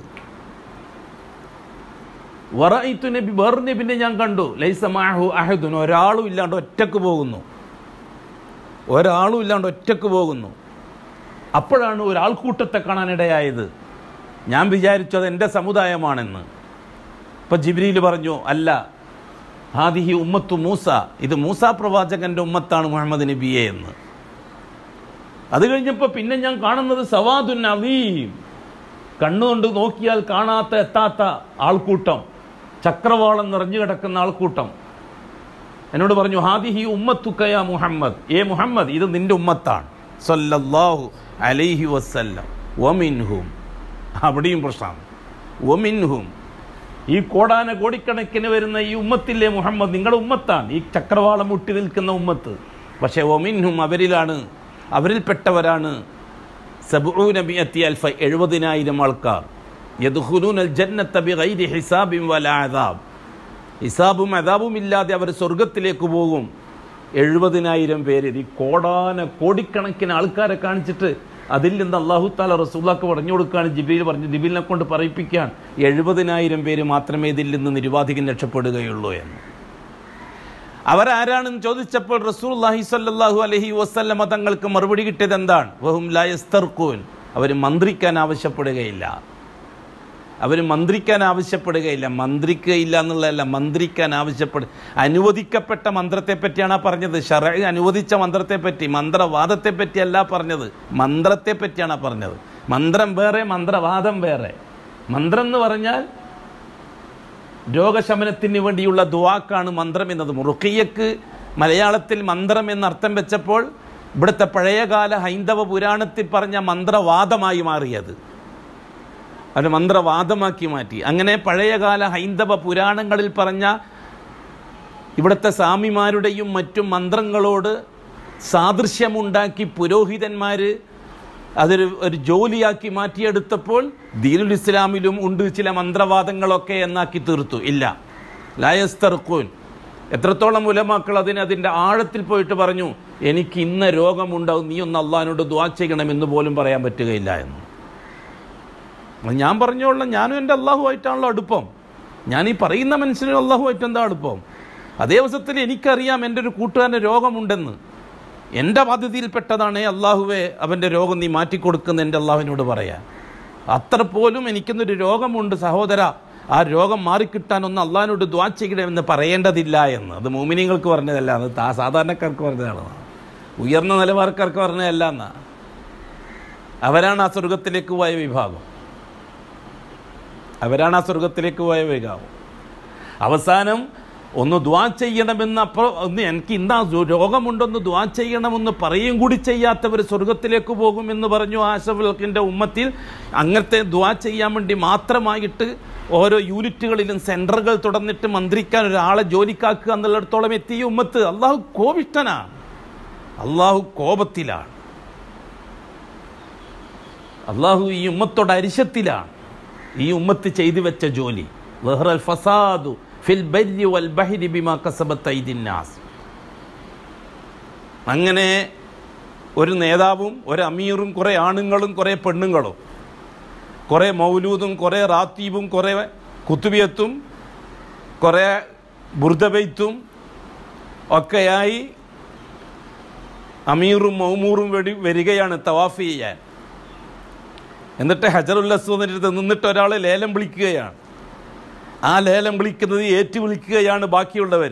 വറൈത്തു നബി വേറെ നബിനെ ഞാൻ കണ്ടു ലൈസ മാഹു അഹദുൻ ഒരാളും ഇല്ലാണ്ട് ഒറ്റക്ക് പോകുന്നു ഒരാളും ഇല്ലാണ്ട് ഒറ്റക്ക് പോകുന്നു അപ്പോഴാണ് ഒരാൾക്കൂട്ടത്തെ കാണാനിടയായത് ഞാൻ വിചാരിച്ചു അത് എൻ്റെ സമുദായമാണെന്ന് ഇപ്പം ജിബ്രീൽ പറഞ്ഞു അല്ല ഹാദിഹി ഉമ്മത്തു മൂസ ഇത് മൂസ പ്രവാചകന്റെ ഉമ്മത്താണ് മുഹമ്മദ് നബിയെ എന്ന് അത് കഴിഞ്ഞപ്പോൾ പിന്നെ ഞാൻ കാണുന്നത് സവാദുൻ അലീം കണ്ണുകൊണ്ട് നോക്കിയാൽ കാണാത്ത എത്താത്ത ആൾക്കൂട്ടം ചക്രവാളം നിറഞ്ഞു കിടക്കുന്ന ആൾക്കൂട്ടം എന്നോട് പറഞ്ഞു ഹാദിഹി ഉമ്മത്തുക്കയ മുഹമ്മദ് ഏ മുഹമ്മദ് ഇത് നിന്റെ ഉമ്മത്താണ് സല്ലല്ലാഹു അലൈഹി വസല്ലം വമിൻഹും അവിടെയും പ്രശ്നമാണ് വമിൻഹും ഈ കോടാന കോടിക്കണക്കിന് വരുന്ന ഈ ഉമ്മത്തില്ലേ മുഹമ്മദ് നിങ്ങളുടെ ഉമ്മത്താണ് ഈ ചക്രവാളം മുട്ടി നിൽക്കുന്ന ഉമ്മത്ത് പക്ഷേ ഒമിൻഹും അവരിലാണ് അവരിൽപ്പെട്ടവരാണ് സബൂന ബിയത്തി അൽഫ എഴുപതിനായിരം ആൾക്കാർ യദ്ഖുലൂന അൽ ജന്നത്ത ബിഗൈരി ഹിസാബിൻ വലാ അദാബ് ഹിസാബും അദാബും ഇല്ലാതെ അവർ സ്വർഗത്തിലേക്ക് പോകും എഴുപതിനായിരം പേര് ഈ കോടാന കോടിക്കണക്കിന് ആൾക്കാരെ കാണിച്ചിട്ട് അതിൽ നിന്ന് അള്ളാഹു താല റസൂല്ലാക്ക് പറഞ്ഞു കൊടുക്കുകയാണ് ജിബിയിൽ പറഞ്ഞു ജിബിലിനെ കൊണ്ട് പറയിപ്പിക്കാൻ എഴുപതിനായിരം പേര് മാത്രമേ ഇതിൽ നിന്ന് നിരുപാധികം രക്ഷപ്പെടുകയുള്ളൂ എന്ന് അവരാരാണെന്ന് ചോദിച്ചപ്പോൾ റസൂൽ സല്ലല്ലാഹു അലൈഹി വസല്ലമ തങ്ങൾക്ക് മറുപടി കിട്ടിയത് എന്താണ് വഹും ലായസ്തർക്കൂൻ അവർ മന്ത്രിക്കാൻ ആവശ്യപ്പെടുകയില്ല അവർ മന്ത്രിക്കാൻ ആവശ്യപ്പെടുകയില്ല മന്ത്രിക്കുകയില്ല എന്നുള്ളതല്ല മന്ത്രിക്കാൻ ആവശ്യപ്പെടുക അനുവദിക്കപ്പെട്ട മന്ത്രത്തെ പറ്റിയാണ് ആ പറഞ്ഞത് ഷറ അനുവദിച്ച മന്ത്രത്തെ പറ്റി മന്ത്രവാദത്തെ പറ്റിയല്ല പറഞ്ഞത് മന്ത്രത്തെ പറ്റിയാണ് ആ പറഞ്ഞത് മന്ത്രം വേറെ മന്ത്രവാദം വേറെ മന്ത്രം എന്ന് പറഞ്ഞാൽ രോഗശമനത്തിന് വേണ്ടിയുള്ള ദുവാക്കാണ് മന്ത്രം എന്നത് റുക്കിയക്ക് മലയാളത്തിൽ മന്ത്രം എന്ന് അർത്ഥം വെച്ചപ്പോൾ ഇവിടുത്തെ പഴയകാല ഹൈന്ദവ പുരാണത്തിൽ പറഞ്ഞ മന്ത്രവാദമായി മാറിയത് അത് മന്ത്രവാദമാക്കി മാറ്റി അങ്ങനെ പഴയകാല ഹൈന്ദവ പുരാണങ്ങളിൽ പറഞ്ഞ ഇവിടുത്തെ സ്വാമിമാരുടെയും മറ്റും മന്ത്രങ്ങളോട് സാദൃശ്യമുണ്ടാക്കി പുരോഹിതന്മാർ അതൊരു ഒരു ജോലിയാക്കി മാറ്റിയെടുത്തപ്പോൾ ദീനുൽ ഇസ്ലാമിലും ഉണ്ട് ചില മന്ത്രവാദങ്ങളൊക്കെ എന്നാക്കി തീർത്തു ഇല്ല ലായസ്തർക്കൂൻ എത്രത്തോളം ഉലമാക്കൾ അതിന് അതിൻ്റെ ആഴത്തിൽ പോയിട്ട് പറഞ്ഞു എനിക്ക് ഇന്ന രോഗമുണ്ടാവും നീ ഒന്ന് അള്ളഹാനോട് ദ്വാ ചെയ്യണമെന്ന് പോലും പറയാൻ പറ്റുകയില്ല എന്ന് അത് ഞാൻ പറഞ്ഞോളാം ഞാനും എൻ്റെ അള്ളാഹുമായിട്ടാണല്ലോ അടുപ്പം ഞാൻ ഈ പറയുന്ന മനുഷ്യനും അള്ളാഹുമായിട്ട് എന്താ അടുപ്പം അതേ അവസരത്തിൽ എനിക്കറിയാം എൻ്റെ ഒരു കൂട്ടുകാരന് രോഗമുണ്ടെന്ന് എൻ്റെ പദ്ധതിയിൽപ്പെട്ടതാണ് അള്ളാഹുവെ അവൻ്റെ രോഗം നീ മാറ്റിക്കൊടുക്കുന്ന എൻ്റെ അള്ളാഹുവിനോട് പറയാൻ അത്ര പോലും എനിക്കൊന്നൊരു രോഗമുണ്ട് സഹോദര ആ രോഗം മാറിക്കിട്ടാൻ ഒന്ന് അള്ളാഹിനോട് ദ്വാ ചെയ്യണമെന്ന് പറയേണ്ടതില്ല എന്ന് അത് മോമിനിങ്ങൾക്ക് പറഞ്ഞതല്ല അത് താ സാധാരണക്കാർക്ക് പറഞ്ഞതാണ് ഉയർന്ന നിലവാരക്കാർക്ക് പറഞ്ഞതല്ല എന്നാ അവരാണ് ആ സ്വർഗത്തിലേക്ക് പോയ വിഭാഗം അവരാണ് ആ സ്വർഗത്തിലേക്ക് പോയ വിഭാഗം അവസാനം ഒന്ന് ദ്വാ ചെയ്യണമെന്ന് അപ്പോൾ ഒന്ന് എനിക്ക് ഇന്നാ രോഗമുണ്ടെന്ന് ദ്വാ ചെയ്യണമെന്ന് പറയും കൂടി ചെയ്യാത്തവർ സ്വർഗത്തിലേക്ക് പോകുമെന്ന് പറഞ്ഞു ആശഫുൽക്കിൻ്റെ ഉമ്മത്തിൽ അങ്ങനത്തെ ദ്വാ ചെയ്യാൻ വേണ്ടി മാത്രമായിട്ട് ഓരോ യൂണിറ്റുകളിലും സെൻറ്ററുകൾ തുടർന്നിട്ട് മന്ത്രിക്കാൻ ഒരാളെ ജോലിക്കാക്കുക എന്നുള്ളിടത്തോളം എത്തിയ ഉമ്മത്ത് അള്ളാഹു കോപിഷ്ടനാണ് അള്ളാഹു കോപത്തിലാണ് അള്ളാഹു ഈ ഉമ്മത്തോട് അരിശത്തിലാണ് ഈ ഉമ്മത്ത് ചെയ്തു വെച്ച ജോലി വെഹ്റൽ ഫസാദു ഫിൽ ബരി വൽ ബഹരി ബിമാ കസബത്ത് ഐദിന്നാസ് അങ്ങനെ ഒരു നേതാവും ഒരു അമീറും കുറേ ആണുങ്ങളും കുറേ പെണ്ണുങ്ങളും കുറേ മൗലൂദും കുറേ റാത്തീബും കുറേ കുത്തുബിയത്തും കുറേ ബുർദബൈത്തും ഒക്കെയായി അമീറും മൗമൂറും വെടി വരികയാണ് തവാഫ് ചെയ്യാൻ എന്നിട്ട് ഹജറുല്ലസ്വദിൻ്റെ നിന്നിട്ട് ഒരാൾ ലേലം വിളിക്കുകയാണ് ആ ലേലം വിളിക്കുന്നത് ഏറ്റു വിളിക്കുകയാണ് ബാക്കിയുള്ളവർ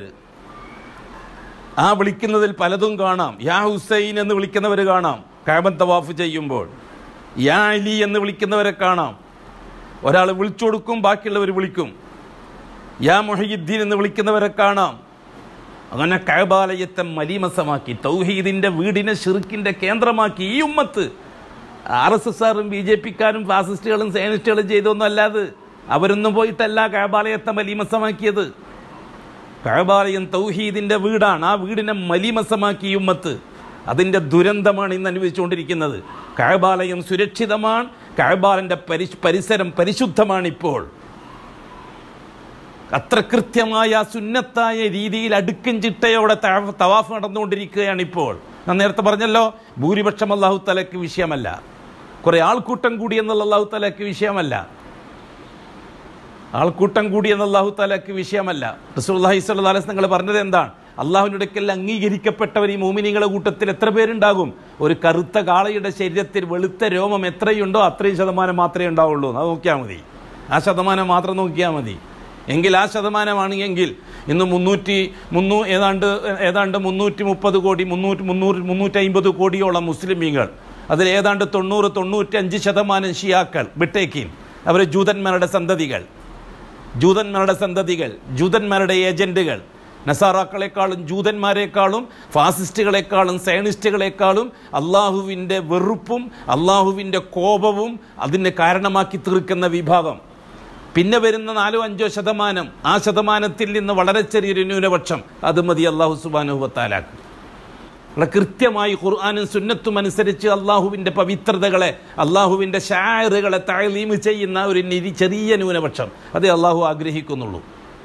ആ വിളിക്കുന്നതിൽ പലതും കാണാം യാ ഹുസൈൻ എന്ന് വിളിക്കുന്നവർ കാണാം കാബൻ തവാഫ് ചെയ്യുമ്പോൾ യാ അലി എന്ന് വിളിക്കുന്നവരെ കാണാം ഒരാൾ വിളിച്ചു കൊടുക്കും ബാക്കിയുള്ളവർ വിളിക്കും യാ മൊഹീദ്ദീൻ എന്ന് വിളിക്കുന്നവരെ കാണാം അങ്ങനെ കഴബാലയത്തെ മലീമസമാക്കി തൗഹീദിൻ്റെ വീടിനെ ഷിർക്കിൻ്റെ കേന്ദ്രമാക്കി ഈ ഉമ്മത്ത് ആർ എസ് എസ് ആറും ബി ജെ പിക്കാരും ഫാസിസ്റ്റുകളും സയനിസ്റ്റുകളും ചെയ്തൊന്നും അല്ലാതെ അവരൊന്നും പോയിട്ടല്ല കഴബാലയത്തെ മലീമസമാക്കിയത് കഴബാലയം തൗഹീദിൻ്റെ വീടാണ് ആ വീടിനെ മലീമസമാക്കി ഈ ഉമ്മത്ത് അതിൻ്റെ ദുരന്തമാണ് ഇന്ന് അനുഭവിച്ചുകൊണ്ടിരിക്കുന്നത് കഴബാലയം സുരക്ഷിതമാണ് കഴബാലൻ്റെ പരി പരിസരം പരിശുദ്ധമാണ് ഇപ്പോൾ അത്ര കൃത്യമായ സുന്നത്തായ രീതിയിൽ അടുക്കും ചിട്ടയോടെ തവ- തവാഫ് നടന്നുകൊണ്ടിരിക്കുകയാണ് ഇപ്പോൾ ഞാൻ നേരത്തെ പറഞ്ഞല്ലോ ഭൂരിപക്ഷം അള്ളാഹു തലക്ക് വിഷയമല്ല കുറെ ആൾക്കൂട്ടം കൂടി എന്നുള്ള അള്ളാഹു തലക്ക് വിഷയമല്ല ആൾക്കൂട്ടം കൂടി എന്ന അള്ളാഹു താലക്ക് വിഷയമല്ല റസൂല്ലാഹി സ്വല്ലാസ് നിങ്ങൾ പറഞ്ഞത് എന്താണ് അള്ളാഹുവിനടുക്കൽ അംഗീകരിക്കപ്പെട്ടവർ ഈ മോമിനികളെ കൂട്ടത്തിൽ എത്ര പേരുണ്ടാകും ഒരു കറുത്ത കാളയുടെ ശരീരത്തിൽ വെളുത്ത രോമം എത്രയുണ്ടോ അത്രയും ശതമാനം മാത്രമേ ഉണ്ടാവുള്ളൂ അത് നോക്കിയാൽ മതി ആ ശതമാനം മാത്രം നോക്കിയാൽ മതി എങ്കിൽ ആ ശതമാനമാണ് എങ്കിൽ ഇന്ന് മുന്നൂറ്റി മുന്നൂ ഏതാണ്ട് ഏതാണ്ട് മുന്നൂറ്റി മുപ്പത് കോടി മുന്നൂറ്റി മുന്നൂറ് മുന്നൂറ്റി അമ്പത് കോടിയോളം മുസ്ലിമീങ്ങൾ അതിൽ ഏതാണ്ട് തൊണ്ണൂറ് തൊണ്ണൂറ്റഞ്ച് ശതമാനം ഷിയാക്കൾ വിട്ടേക്കീൻ അവർ ജൂതന്മാരുടെ സന്തതികൾ ജൂതന്മാരുടെ സന്തതികൾ ജൂതന്മാരുടെ ഏജന്റുകൾ നസാറാക്കളെക്കാളും ജൂതന്മാരെക്കാളും ഫാസിസ്റ്റുകളെക്കാളും സയനിസ്റ്റുകളെക്കാളും അള്ളാഹുവിൻ്റെ വെറുപ്പും അള്ളാഹുവിൻ്റെ കോപവും അതിന് കാരണമാക്കി തീർക്കുന്ന വിഭാഗം പിന്നെ വരുന്ന നാലോ അഞ്ചോ ശതമാനം ആ ശതമാനത്തിൽ നിന്ന് വളരെ ചെറിയൊരു ന്യൂനപക്ഷം അത് മതി അള്ളാഹു സുബാനുഹത്താലാക്കും വളരെ കൃത്യമായി ഖുർആാനും സുന്നത്തും അനുസരിച്ച് അള്ളാഹുവിൻ്റെ പവിത്രതകളെ അള്ളാഹുവിൻ്റെ ഷായറുകളെ താഴ്ലീമ് ചെയ്യുന്ന ഒരു നിരി ചെറിയ ന്യൂനപക്ഷം അതേ അള്ളാഹു ആഗ്രഹിക്കുന്നുള്ളൂ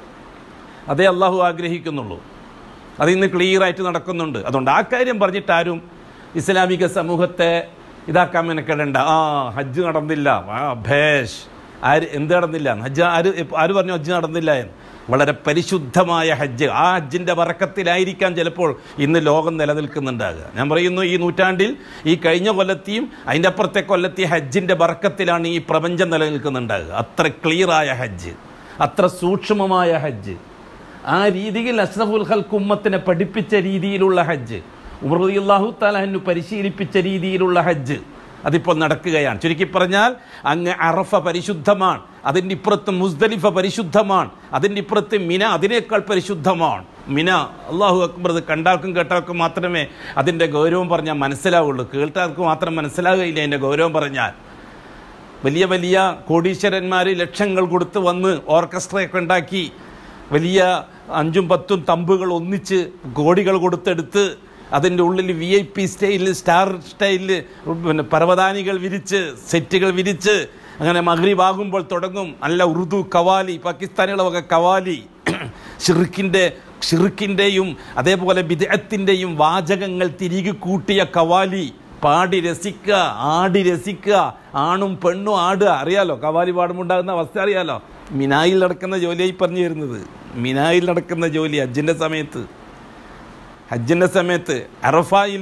അതേ അള്ളാഹു ആഗ്രഹിക്കുന്നുള്ളൂ അത് ഇന്ന് ക്ലിയറായിട്ട് നടക്കുന്നുണ്ട് അതുകൊണ്ട് ആ കാര്യം പറഞ്ഞിട്ട് ആരും ഇസ്ലാമിക സമൂഹത്തെ ഇതാക്കാൻ മെനക്കെടണ്ട ആ ഹജ്ജ് നടന്നില്ല ആ ഭേഷ് ആര് എന്ത് നടന്നില്ല ഹജ്ജ് ആര് ആര് പറഞ്ഞു ഹജ്ജ് നടന്നില്ല എന്ന് വളരെ പരിശുദ്ധമായ ഹജ്ജ് ആ ഹജ്ജിൻ്റെ വറക്കത്തിലായിരിക്കാം ചിലപ്പോൾ ഇന്ന് ലോകം നിലനിൽക്കുന്നുണ്ടാകുക ഞാൻ പറയുന്നു ഈ നൂറ്റാണ്ടിൽ ഈ കഴിഞ്ഞ കൊല്ലത്തെയും അതിൻ്റെ അപ്പുറത്തെ കൊല്ലത്തെ ഹജ്ജിൻ്റെ വറക്കത്തിലാണ് ഈ പ്രപഞ്ചം നിലനിൽക്കുന്നുണ്ടാകുക അത്ര ക്ലിയറായ ഹജ്ജ് അത്ര സൂക്ഷ്മമായ ഹജ്ജ് ആ രീതിയിൽ അഷ്റഫുൽ ഹൽക്ക് ഉമ്മത്തിനെ പഠിപ്പിച്ച രീതിയിലുള്ള ഹജ്ജ് ഉമർ അള്ളാഹു താലാഹു പരിശീലിപ്പിച്ച രീതിയിലുള്ള ഹജ്ജ് അതിപ്പോൾ നടക്കുകയാണ് ചുരുക്കി പറഞ്ഞാൽ അങ്ങ് അറഫ പരിശുദ്ധമാണ് അതിൻ്റെ ഇപ്പുറത്ത് മുസ്ദലിഫ പരിശുദ്ധമാണ് അതിൻ്റെ ഇപ്പുറത്ത് മിന അതിനേക്കാൾ പരിശുദ്ധമാണ് മിന അള്ളാഹു അക്ബർ ഇത് കണ്ടാൾക്കും കേട്ടാൾക്കും മാത്രമേ അതിൻ്റെ ഗൗരവം പറഞ്ഞാൽ മനസ്സിലാവുള്ളൂ കേട്ടാൾക്ക് മാത്രം മനസ്സിലാകുകയില്ല അതിൻ്റെ ഗൗരവം പറഞ്ഞാൽ വലിയ വലിയ കോടീശ്വരന്മാർ ലക്ഷങ്ങൾ കൊടുത്ത് വന്ന് ഓർക്കസ്ട്രയൊക്കെ ഉണ്ടാക്കി വലിയ അഞ്ചും പത്തും തമ്പുകൾ ഒന്നിച്ച് കോടികൾ കൊടുത്തെടുത്ത് അതിൻ്റെ ഉള്ളിൽ വി ഐ പി സ്റ്റൈലിൽ സ്റ്റാർ സ്റ്റൈലിൽ പിന്നെ പരവതാനികൾ വിരിച്ച് സെറ്റുകൾ വിരിച്ച് അങ്ങനെ മഗ്രിബാകുമ്പോൾ തുടങ്ങും നല്ല ഉറുദു കവാലി പാകിസ്ഥാനികളെ വക കവാലി ഷിറുക്കിൻ്റെ ഷിറുക്കിൻ്റെയും അതേപോലെ വിദേഹത്തിൻ്റെയും വാചകങ്ങൾ തിരികെ കൂട്ടിയ കവാലി പാടി രസിക്കുക ആടി രസിക്കുക ആണും പെണ്ണും ആടുക അറിയാലോ കവാലി പാടുമുണ്ടാകുന്ന അവസ്ഥ അറിയാലോ മിനായിൽ നടക്കുന്ന ജോലിയായി പറഞ്ഞു തരുന്നത് മിനായിൽ നടക്കുന്ന ജോലി ഹജ്ജിൻ്റെ സമയത്ത് ഹജ്ജിൻ്റെ സമയത്ത് അറഫായിൽ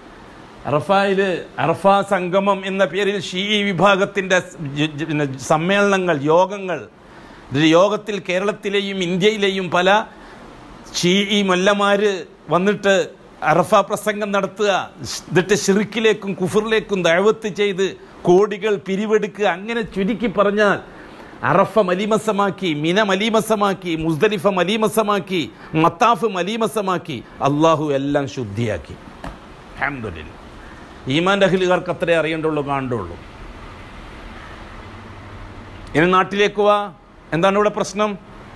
അറഫായിൽ അറഫ സംഗമം എന്ന പേരിൽ ഷീ വിഭാഗത്തിൻ്റെ പിന്നെ സമ്മേളനങ്ങൾ യോഗങ്ങൾ ഇത് യോഗത്തിൽ കേരളത്തിലെയും ഇന്ത്യയിലെയും പല ഷീ മൊല്ലമാർ വന്നിട്ട് അറഫ പ്രസംഗം നടത്തുക എന്നിട്ട് ഷിറിക്കിലേക്കും കുഫറിലേക്കും ദഴവത്ത് ചെയ്ത് കോടികൾ പിരിവെടുക്കുക അങ്ങനെ ചുരുക്കി പറഞ്ഞാൽ അറഫ മലീമസമാക്കി മിന മലീമസമാക്കി മുസ്ദലിഫ മലീമസമാക്കി മത്താഫ് മലീമസമാക്കി അള്ളാഹു എല്ലാം ശുദ്ധിയാക്കി അഹമ്മദില്ല ഈമാൻ്റെ അഖിലുകാർക്ക് അത്രേ അറിയേണ്ടുള്ളൂ കാണുള്ളൂ ഇനി നാട്ടിലേക്ക് വാ എന്താണ് ഇവിടെ പ്രശ്നം